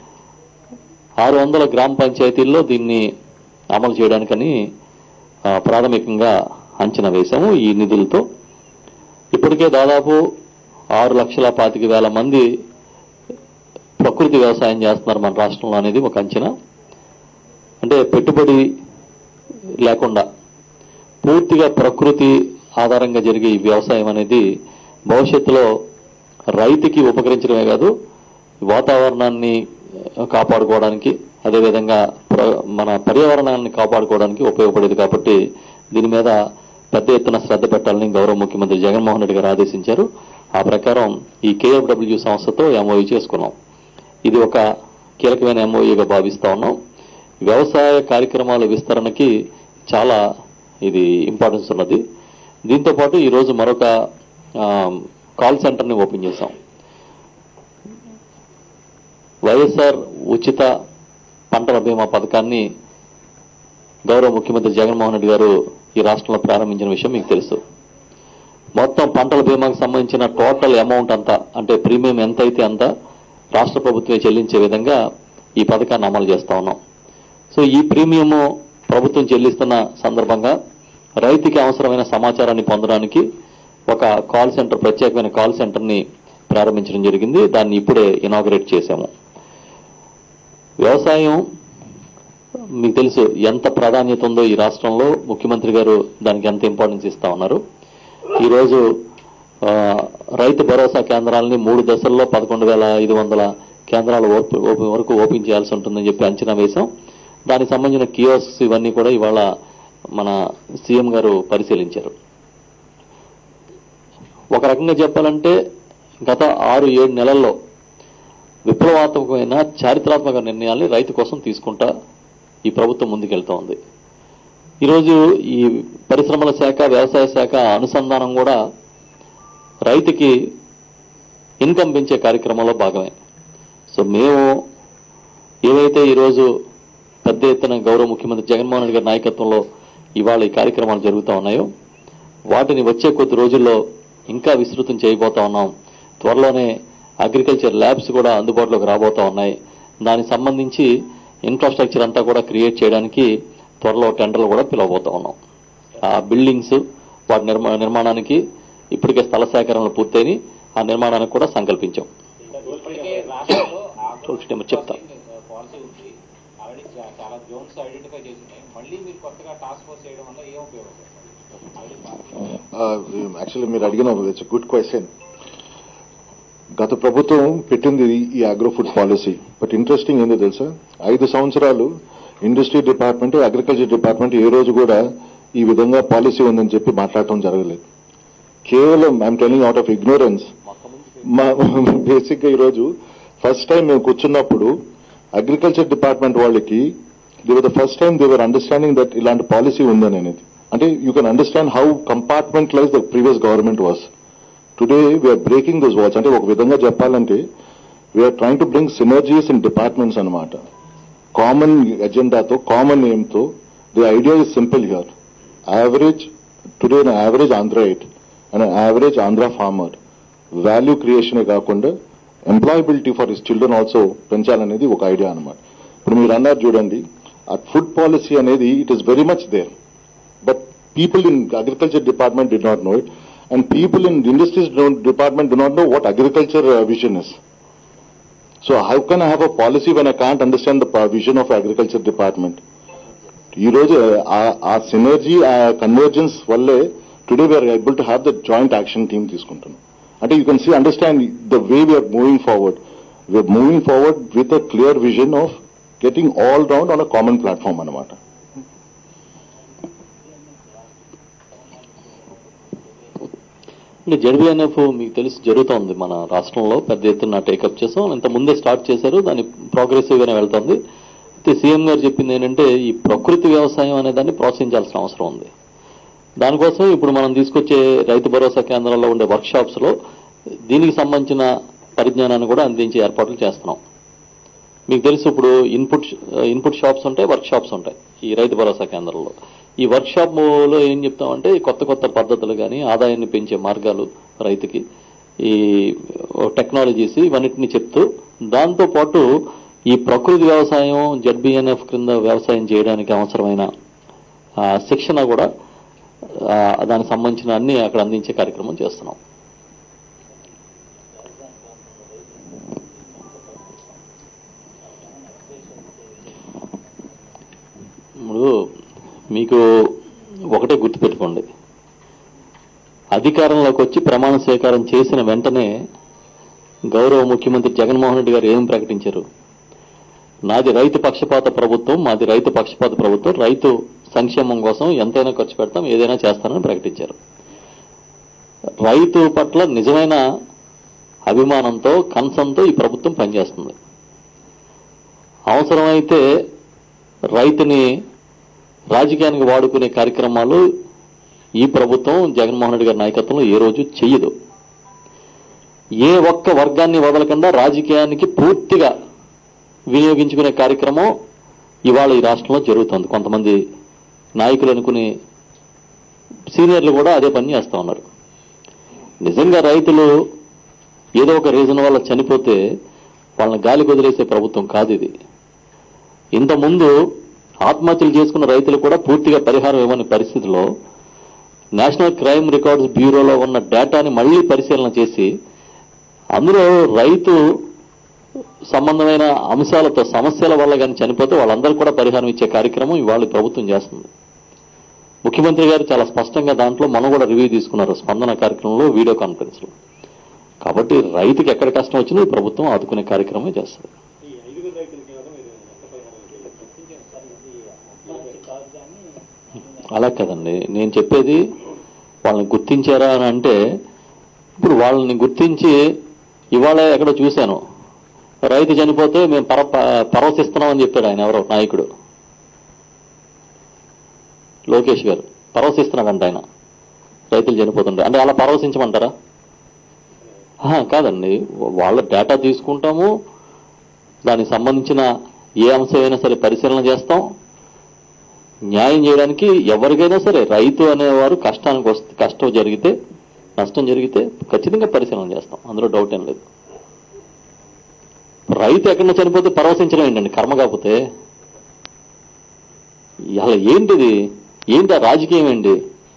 ఆరు వందల గ్రామ పంచాయతీల్లో దీన్ని అమలు చేయడానికని ఆ, ప్రాథమికంగా అంచనా వేశాము ఈ నిధులతో ఇప్పటికే దాదాపు ఆరు లక్షల పాతిక వేల మంది ప్రకృతి వ్యవసాయం చేస్తున్నారు మన రాష్ట్రంలో అనేది ఒక అంచనా అంటే పెట్టుబడి లేకుండా పూర్తిగా ప్రకృతి ఆధారంగా జరిగే ఈ వ్యవసాయం అనేది భవిష్యత్తులో రైతుకి ఉపకరించడమే కాదు వాతావరణాన్ని కాపాడుకోవడానికి అదేవిధంగా ప్ర- మన పర్యావరణాన్ని కాపాడుకోవడానికి ఉపయోగపడేది కాబట్టి దీని మీద పెద్ద ఎత్తున శ్రద్ధ పెట్టాలని గౌరవ ముఖ్యమంత్రి జగన్మోహన్ రెడ్డి గారు ఆదేశించారు ఆ ప్రకారం ఈ కేఎఫ్డబ్ల్యూ సంస్థతో ఎంఓయూ చేసుకున్నాం ఇది ఒక కీలకమైన ఎంఓయూగా భావిస్తా ఉన్నాం వ్యవసాయ కార్యక్రమాల విస్తరణకి చాలా ఇది ఇంపార్టెన్స్ ఉన్నది దీంతో పాటు ఈరోజు మరొక ఆ, కాల్ సెంటర్ని ఓపెన్ చేశాం వైఎస్ఆర్ ఉచిత పంటల బీమా పథకాన్ని గౌరవ ముఖ్యమంత్రి జగన్మోహన్ రెడ్డి గారు ఈ రాష్ట్రంలో ప్రారంభించిన విషయం మీకు తెలుసు మొత్తం పంటల బీమాకు సంబంధించిన టోటల్ అమౌంట్ అంతా అంటే ప్రీమియం ఎంత అయితే అంత రాష్ట్ర ప్రభుత్వమే చెల్లించే విధంగా ఈ పథకాన్ని అమలు చేస్తా ఉన్నాం సో ఈ ప్రీమియము ప్రభుత్వం చెల్లిస్తున్న సందర్భంగా రైతుకి అవసరమైన సమాచారాన్ని పొందడానికి ఒక కాల్ సెంటర్ ప్రత్యేకమైన కాల్ సెంటర్ని ప్రారంభించడం జరిగింది దాన్ని ఇప్పుడే ఇనాగరేట్ చేశాము వ్యవసాయం మీకు తెలుసు ఎంత ప్రాధాన్యత ఉందో ఈ రాష్ట్రంలో ముఖ్యమంత్రి గారు దానికి ఎంత ఇంపార్టెన్స్ ఇస్తా ఉన్నారు ఈరోజు ఆ, రైతు భరోసా కేంద్రాలని మూడు దశల్లో పదకొండు వేల ఐదు వందల కేంద్రాలు ఓప- ఓపె- వరకు ఓపెన్ చేయాల్సి ఉంటుందని చెప్పి అంచనా వేశాం దానికి సంబంధించిన కియోస్క్స్ ఇవన్నీ కూడా ఇవాళ మన సీఎం గారు పరిశీలించారు ఒక రకంగా చెప్పాలంటే గత ఆరు ఏడు నెలల్లో విప్లవాత్మకమైన చారిత్రాత్మక నిర్ణయాల్ని రైతు కోసం తీసుకుంటా ఈ ప్రభుత్వం ముందుకెళ్తా ఉంది ఈరోజు ఈ పరిశ్రమల శాఖ వ్యవసాయ శాఖ అనుసంధానం కూడా రైతుకి ఇన్కమ్ పెంచే కార్యక్రమంలో భాగమే సో సో మేము ఏవైతే ఈరోజు పెద్ద ఎత్తున గౌరవ ముఖ్యమంత్రి జగన్మోహన్ రెడ్డి గారి నాయకత్వంలో ఇవాళ ఈ కార్యక్రమాలు జరుగుతూ ఉన్నాయో వాటిని వచ్చే కొద్ది రోజుల్లో ఇంకా విస్తృతం చేయబోతా ఉన్నాం త్వరలోనే అగ్రికల్చర్ ల్యాబ్స్ కూడా అందుబాటులోకి రాబోతా ఉన్నాయి దానికి సంబంధించి ఇన్ఫ్రాస్ట్రక్చర్ అంతా కూడా క్రియేట్ చేయడానికి త్వరలో టెండర్లు కూడా పిలవబోతా ఉన్నాం ఆ బిల్డింగ్స్ వాటి నిర్మా నిర్మాణానికి ఇప్పటికే స్థల సేకరణలు పూర్తయినాయి ఆ నిర్మాణానికి కూడా సంకల్పించాం
ఇప్పటికే రాష్ట్రంలో
చూడండి, చెప్తా.
పాలసీ ఉంది ఆల్రెడీ చా- చాలా జోన్స్ ఐడెంటిఫై చేసినాయి మళ్ళీ మీరు కొత్తగా టాస్క్ ఫోర్స్ చేయడం వల్ల ఏం ఉపయోగం ఆల్రెడీ
యాక్చువల్లీ మీరు అడిగిన ఇట్స్ గుడ్ క్వశ్చన్ గత ప్రభుత్వం పెట్టింది ఈ agro food policy but interesting ఏందో తెలుసా ఐదు సంవత్సరాలు ఇండస్ట్రీ డిపార్ట్మెంట్ అగ్రికల్చర్ డిపార్ట్మెంట్ ఏ రోజు కూడా ఈ విధంగా పాలసీ ఉందని చెప్పి మాట్లాడటం జరగలేదు కేవలం I'm telling out of ignorance మా బేసిక్ గా ఈరోజు ఫస్ట్ టైం మేము కూర్చున్నప్పుడు అగ్రికల్చర్ డిపార్ట్మెంట్ వాళ్ళకి they the first time they were understanding that ఇలాంటి పాలసీ ఉందని అనేది అంటే you can understand how compartmentalize the previous government was today we are breaking those watch అంటే ఒక విధంగా చెప్పాలంటే we are trying to bring synergies in departments అనమాట కామన్ ఎజెండాతో కామన్ ఎయిమ్తో the idea is simple here average today average Andhra eight and average Andhra farmer value క్రియేషనే కాకుండా employability for his children also పెంచాలనేది ఒక ఐడియా అనమాట ఇప్పుడు మీరు అన్నారు చూడండి ఆ ఫుడ్ పాలసీ అనేది it is very much there but people in agriculture department did not know it and people in industries don't, department do not know what agriculture uh, vision is so how can i have a policy when i can't understand the pa- vision of agriculture department ఈ రోజు ఆ- ఆ సినర్జీ ఆ కన్వర్జెన్స్ వల్లే today we are able to have the joint action team తీసుకుంటున్నాం అంటే you can see understand the way we are moving forward we are moving forward with a clear vision of getting all round on a common platform అనమాట
అంటే జడ్బీఎన్ఎఫ్ మీకు తెలిసి జరుగుతోంది మన రాష్ట్రంలో పెద్ద ఎత్తున టేకప్ చేసాం ఇంత ముందే స్టార్ట్ చేశారు దాని ప్రోగ్రెసివ్ గానే వెళ్తోంది అయితే సీఎం గారు చెప్పింది ఏంటంటే ఈ ప్రకృతి వ్యవసాయం అనే దాన్ని ప్రోత్సహించాల్సిన అవసరం ఉంది దానికోసం ఇప్పుడు మనం తీసుకొచ్చే రైతు భరోసా కేంద్రాల్లో ఉండే వర్క్ షాప్స్ లో దీనికి సంబంధించిన పరిజ్ఞానాన్ని కూడా అందించే ఏర్పాట్లు చేస్తున్నాం మీకు తెలుసు ఇప్పుడు ఇన్పుట్ ఇన్పుట్ షాప్స్ ఉంటాయి వర్క్ షాప్స్ ఉంటాయి ఈ రైతు భరోసా కేంద్రంలో ఈ వర్క్ షాప్ లో ఏం చెప్తామంటే ఈ కొత్త కొత్త పద్ధతులు కానీ ఆదాయాన్ని పెంచే మార్గాలు రైతుకి ఈ టెక్నాలజీస్ ఇవన్నిటిని చెప్తూ దాంతో పాటు ఈ ప్రకృతి వ్యవసాయం జడ్బిఎన్ఎఫ్ క్రింద వ్యవసాయం చేయడానికి అవసరమైన ఆ, శిక్షణ కూడా ఆ, దానికి సంబంధించిన అన్ని అక్కడ అందించే కార్యక్రమం చేస్తున్నాం ఇప్పుడు మీకు ఒకటే గుర్తుపెట్టుకోండి అధికారంలోకి వచ్చి ప్రమాణ స్వీకారం చేసిన వెంటనే గౌరవ ముఖ్యమంత్రి జగన్మోహన్ రెడ్డి గారు ఏం ప్రకటించారు నాది రైతు పక్షపాత ప్రభుత్వం మాది రైతు పక్షపాత ప్రభుత్వం రైతు సంక్షేమం కోసం ఎంతైనా ఖర్చు పెడతాం ఏదైనా చేస్తానని ప్రకటించారు రైతు పట్ల నిజమైన అభిమానంతో కన్సంతో ఈ ప్రభుత్వం పనిచేస్తుంది అవసరమైతే రైతుని రాజకీయానికి వాడుకునే కార్యక్రమాలు ఈ ప్రభుత్వం జగన్మోహన్ రెడ్డి గారి నాయకత్వంలో ఏ రోజు చెయ్యదు ఏ ఒక్క వర్గాన్ని వదలకుండా రాజకీయానికి పూర్తిగా వినియోగించుకునే కార్యక్రమం ఇవాళ ఈ రాష్ట్రంలో జరుగుతుంది కొంతమంది నాయకులు అనుకుని సీనియర్లు కూడా అదే పని చేస్తా ఉన్నారు నిజంగా రైతులు ఏదో ఒక రీజన్ వల్ల చనిపోతే వాళ్ళని గాలి వదిలేసే ప్రభుత్వం కాదు ఇది ఇంతకుముందు ఆత్మహత్యలు చేసుకున్న రైతులు కూడా పూర్తిగా పరిహారం ఇవ్వని పరిస్థితిలో నేషనల్ క్రైమ్ రికార్డ్స్ బ్యూరోలో ఉన్న డేటాని మళ్లీ పరిశీలన చేసి అందులో రైతు సంబంధమైన అంశాలతో సమస్యల వల్ల కానీ చనిపోతే వాళ్ళందరూ కూడా పరిహారం ఇచ్చే కార్యక్రమం ఇవాళ ఈ ప్రభుత్వం చేస్తుంది ముఖ్యమంత్రి గారు చాలా స్పష్టంగా దాంట్లో మనం కూడా రివ్యూ తీసుకున్నారు స్పందన కార్యక్రమంలో వీడియో కాన్ఫరెన్స్ లో కాబట్టి రైతుకి ఎక్కడ కష్టం వచ్చినా ఈ ప్రభుత్వం ఆదుకునే కార్యక్రమం చేస్తుంది
ఈ ఐదుగురు రైతులకి ఏమైనా మీరు నష్టపరిహారం
అలా కదండి నేను చెప్పేది వాళ్ళని గుర్తించారా అని అంటే ఇప్పుడు వాళ్ళని గుర్తించి ఇవాళ ఎక్కడో చూశాను రైతు చనిపోతే మేము పర ప- పరవశిస్తున్నామని చెప్పాడు ఆయన ఎవరో నాయకుడు లోకేష్ గారు పరవశిస్తున్నాడంట ఆయన రైతులు చనిపోతుంటే అంటే అలా పరవశించమంటారా ఆహా, కాదండి వాళ్ళ డేటా తీసుకుంటాము దానికి సంబంధించిన ఏ అంశమైనా సరే పరిశీలన చేస్తాం న్యాయం చేయడానికి ఎవరికైనా సరే రైతు అనేవారు కష్టానికి వస్తే కష్టం జరిగితే నష్టం జరిగితే ఖచ్చితంగా పరిశీలన చేస్తాం అందులో డౌట్ ఏం లేదు రైతు ఎక్కడ చనిపోతే పరవశించడం ఏంటండి కర్మ కాకపోతే అలా ఏంటిది ఏంటి ఆ రాజకీయం ఏంటి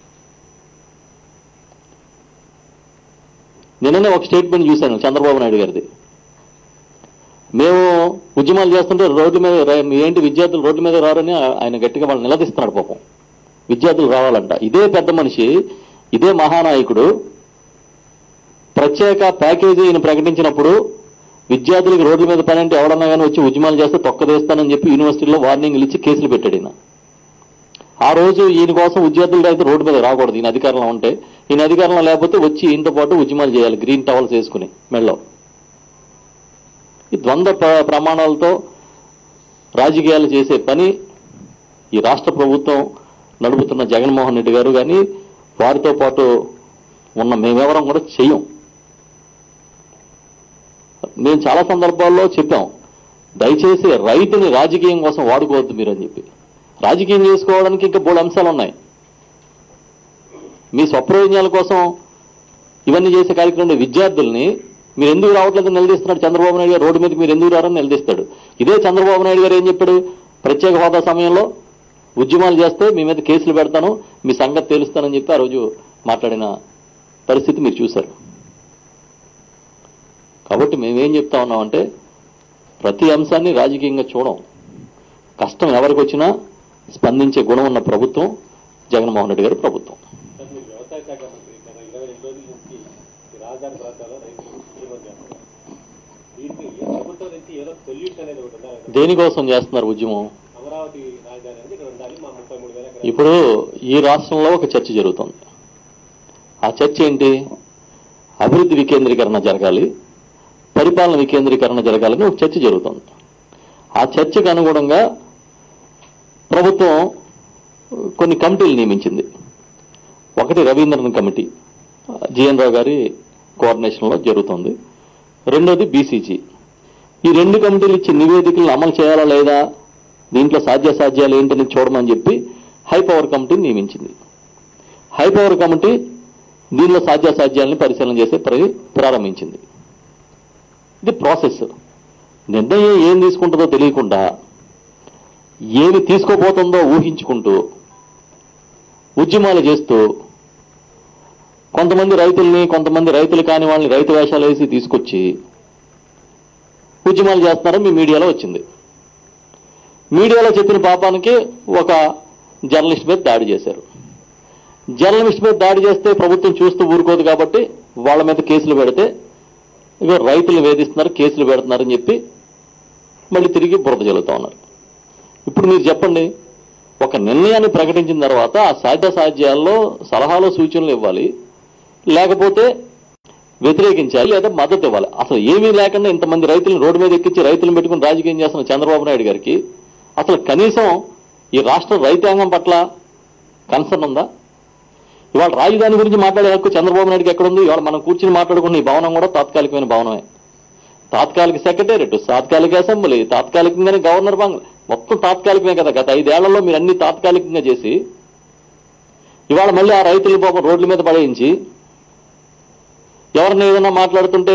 నిన్ననే ఒక స్టేట్మెంట్ చూశాను చంద్రబాబు నాయుడు గారిది మేము ఉద్యమాలు చేస్తుంటే రోడ్ల మీద ర- ఏంటి విద్యార్థులు రోడ్ల మీద రారని ఆయన గట్టిగా వాళ్ళు నిలదీస్తున్నాడు పాపం విద్యార్థులు రావాలంట ఇదే పెద్ద మనిషి ఇదే మహానాయకుడు ప్రత్యేక ప్యాకేజీని ప్రకటించినప్పుడు విద్యార్థులకు రోడ్ల మీద పని అంటే ఎవడన్నా కానీ వచ్చి ఉద్యమాలు చేస్తే తొక్కదేస్తానని చెప్పి యూనివర్సిటీలో వార్నింగ్లు ఇచ్చి కేసులు పెట్టాడు ఈయన ఆ రోజు ఈయన కోసం విద్యార్థులు అయితే రోడ్డు మీద రాకూడదు ఈయన అధికారంలో ఉంటే ఈయన అధికారంలో లేకపోతే వచ్చి ఈయనతో పాటు ఉద్యమాలు చేయాలి గ్రీన్ టవల్స్ వేసుకుని మెళ్ళో ఈ ద్వంద్వ ప్ర- ప్రమాణాలతో రాజకీయాలు చేసే పని ఈ రాష్ట్ర ప్రభుత్వం నడుపుతున్న జగన్మోహన్ రెడ్డి గారు కానీ వారితో పాటు ఉన్న మేమెవరం కూడా చెయ్యం మేము చాలా సందర్భాల్లో చెప్పాం దయచేసి రైతుని రాజకీయం కోసం వాడుకోవద్దు మీరు అని చెప్పి రాజకీయం చేసుకోవడానికి ఇంకా మూడు అంశాలు ఉన్నాయి మీ స్వప్రయోజనాల కోసం ఇవన్నీ చేసే కార్యక్రమం విద్యార్థుల్ని మీరు ఎందుకు రావట్లేదని నిలదీస్తున్నాడు చంద్రబాబు నాయుడు గారు రోడ్డు మీదకి మీరు ఎందుకు రారని నిలదీస్తాడు ఇదే చంద్రబాబు నాయుడు గారు ఏం చెప్పాడు ప్రత్యేక హోదా సమయంలో ఉద్యమాలు చేస్తే మీ మీద కేసులు పెడతాను మీ సంగతి తేలుస్తానని చెప్పి ఆ రోజు మాట్లాడిన పరిస్థితి మీరు చూశారు కాబట్టి మేమేం చెప్తా ఉన్నామంటే ప్రతి అంశాన్ని రాజకీయంగా చూడం కష్టం ఎవరికి వచ్చినా స్పందించే గుణం ఉన్న ప్రభుత్వం జగన్మోహన్ రెడ్డి గారి ప్రభుత్వం
సార్ మీరు వ్యవసాయ శాఖ మంత్రి గత ఇరవై రెండు రోజుల నుంచి ఈ రాజధాని ప్రాంతాల్లో రైతులు ఉద్యమం చేస్తున్నారు దీనికి ఈ ప్రభుత్వం నుంచి ఏదో సొల్యూషన్ అనేది ఒకటి ఉందా
దేనికోసం చేస్తున్నారు ఉద్యమం
అమరావతి రాజధాని అనేది ఇక్కడ ఉండాలి మా ముప్పై మూడు వేల ఎకరాలు
ఇప్పుడు ఈ రాష్ట్రంలో ఒక చర్చ జరుగుతుంది ఆ చర్చ ఏంటి అభివృద్ధి వికేంద్రీకరణ జరగాలి పరిపాలన వికేంద్రీకరణ జరగాలని ఒక చర్చ జరుగుతుంది ఆ చర్చకు అనుగుణంగా ప్రభుత్వం కొన్ని కమిటీలు నియమించింది ఒకటి రవీంద్రన్ కమిటీ జిఎన్ రావు గారి కోఆర్డినేషన్లో జరుగుతుంది రెండోది బీసీజీ ఈ రెండు కమిటీలు ఇచ్చిన నివేదికలను అమలు చేయాలా లేదా దీంట్లో సాధ్యాసాధ్యాలు ఏంటని చూడమని చెప్పి హై పవర్ కమిటీని నియమించింది హై పవర్ కమిటీ దీనిలో సాధ్యాసాధ్యాలను పరిశీలన చేసే ప్ర- ప్రారంభించింది ఇది ప్రాసెస్ నిర్ణయం ఏం తీసుకుంటుందో తెలియకుండా ఏమి తీసుకోబోతుందో ఊహించుకుంటూ ఉద్యమాలు చేస్తూ కొంతమంది రైతుల్ని కొంతమంది రైతులు కాని వాళ్ళని రైతు వేషాలు వేసి తీసుకొచ్చి ఉద్యమాలు చేస్తున్నారని మీ మీడియాలో వచ్చింది మీడియాలో చెప్పిన పాపానికి ఒక జర్నలిస్ట్ మీద దాడి చేశారు జర్నలిస్ట్ మీద దాడి చేస్తే ప్రభుత్వం చూస్తూ ఊరుకోదు కాబట్టి వాళ్ళ మీద కేసులు పెడితే ఇగో రైతులు వేధిస్తున్నారు కేసులు పెడుతున్నారని చెప్పి మళ్ళీ తిరిగి బురద జల్లుతా ఉన్నారు ఇప్పుడు మీరు చెప్పండి ఒక నిర్ణయాన్ని ప్రకటించిన తర్వాత ఆ సాధ్య సాధ్యాల్లో సలహాలు సూచనలు ఇవ్వాలి లేకపోతే వ్యతిరేకించాలి లేదా మద్దతు ఇవ్వాలి అసలు ఏమీ లేకుండా ఇంతమంది రైతులను రోడ్డు మీద ఎక్కించి రైతులను పెట్టుకుని రాజకీయం చేస్తున్న చంద్రబాబు నాయుడు గారికి అసలు కనీసం ఈ రాష్ట్ర రైతాంగం పట్ల కన్సర్న్ ఉందా ఇవాళ రాజధాని గురించి మాట్లాడే హక్కు చంద్రబాబు నాయుడుకి ఎక్కడుంది ఇవాళ మనం కూర్చుని మాట్లాడుకున్న ఈ భవనం కూడా తాత్కాలికమైన భవనమే తాత్కాలిక సెక్రటేరియట్ తాత్కాలిక అసెంబ్లీ తాత్కాలికంగానే గవర్నర్ బంగ్లా మొత్తం తాత్కాలికమే కదా గత ఐదేళ్లలో మీరు అన్ని తాత్కాలికంగా చేసి ఇవాళ మళ్ళీ ఆ రైతుల పాపం రోడ్ల మీద పడేయించి ఎవరిని ఏదైనా మాట్లాడుతుంటే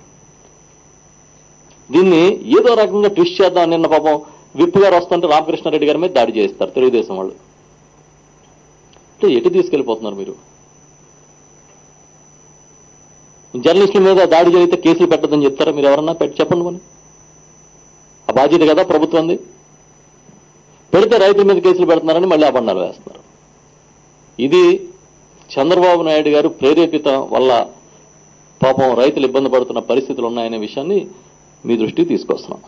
దీన్ని ఏదో రకంగా ట్విస్ట్ చేద్దాం నిన్న పాపం విప్ గారు వస్తుంటే రామకృష్ణారెడ్డి గారి మీద దాడి చేస్తారు తెలుగుదేశం వాళ్ళు అంటే ఎటు తీసుకెళ్లిపోతున్నారు మీరు జర్నలిస్టుల మీద దాడి జరిగితే కేసులు పెట్టదని చెప్తారా మీరు ఎవరన్నా పెట్టి చెప్పండి మరి ఆ బాధ్యత కదా ప్రభుత్వంది పెడితే రైతుల మీద కేసులు పెడుతున్నారని మళ్ళీ అబండాలు వేస్తున్నారు ఇది చంద్రబాబు నాయుడు గారు ప్రేరేపిత వల్ల పాపం రైతులు ఇబ్బంది పడుతున్న పరిస్థితులు ఉన్నాయనే విషయాన్ని మీ దృష్టికి తీసుకొస్తున్నాం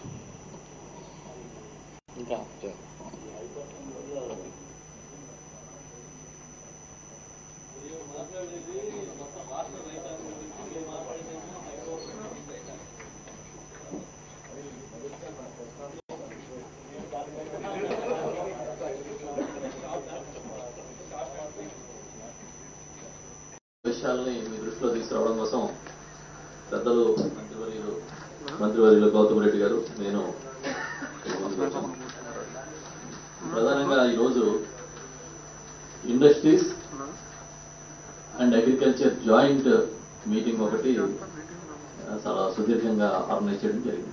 ఇంకా
విషయాల్ని మీ దృష్టిలో తీసుకురావడం కోసం పెద్దలు మంత్రివర్యులు మంత్రివర్యులు గౌతమ్ రెడ్డి గారు నేను ముందుకు వచ్చాను. ప్రధానంగా ఈరోజు industries and agriculture joint meeting ఒకటి ఆ, చాలా సుదీర్ఘంగా ఆర్గనైజ్ చేయడం జరిగింది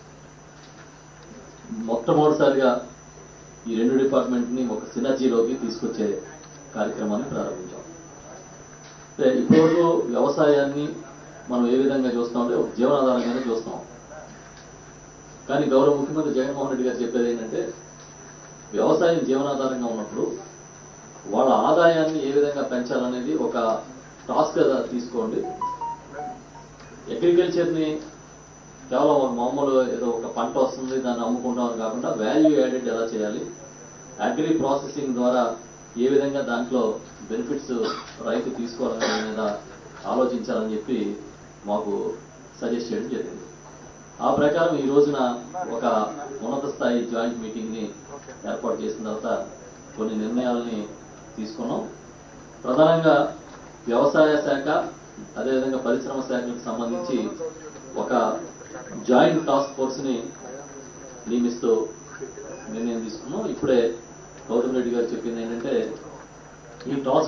మొట్టమొదటిసారిగా ఈ రెండు డిపార్ట్మెంట్ ని ఒక సినర్జీలోకి తీసుకొచ్చే కార్యక్రమాన్ని ప్రారంభించాం అంటే ఇప్పటివరకు వ్యవసాయాన్ని మనం ఏ విధంగా చూస్తామంటే ఒక జీవనాధారంగానే చూస్తాం కానీ గౌరవ ముఖ్యమంత్రి జగన్మోహన్ రెడ్డి గారు చెప్పేది ఏంటంటే వ్యవసాయం జీవనాధారంగా ఉన్నప్పుడు వాళ్ళ ఆదాయాన్ని ఏ విధంగా పెంచాలనేది ఒక టాస్క్ గా తీసుకోండి అగ్రికల్చర్ ని కేవలం ఒక మామూలు ఏదో ఒక పంట వస్తుంది దాన్ని అమ్ముకుంటామని కాకుండా వాల్యూ యాడెడ్ ఎలా చేయాలి అగ్రి ప్రాసెసింగ్ ద్వారా ఏ విధంగా దాంట్లో బెనిఫిట్స్ రైతు తీసుకోవాలనే మీద ఆలోచించాలని చెప్పి మాకు సజెస్ట్ చేయడం జరిగింది ఆ ప్రకారం ఈ రోజున ఒక ఉన్నత స్థాయి జాయింట్ మీటింగ్ ని ఏర్పాటు చేసిన తర్వాత కొన్ని నిర్ణయాలని తీసుకున్నాం ప్రధానంగా వ్యవసాయ శాఖ అదేవిధంగా పరిశ్రమ శాఖలకు సంబంధించి ఒక జాయింట్ టాస్క్ ఫోర్స్ ని నియమిస్తూ నిర్ణయం తీసుకున్నాం ఇప్పుడే గౌతమ్ రెడ్డి గారు చెప్పింది ఏంటంటే ఈ టాస్క్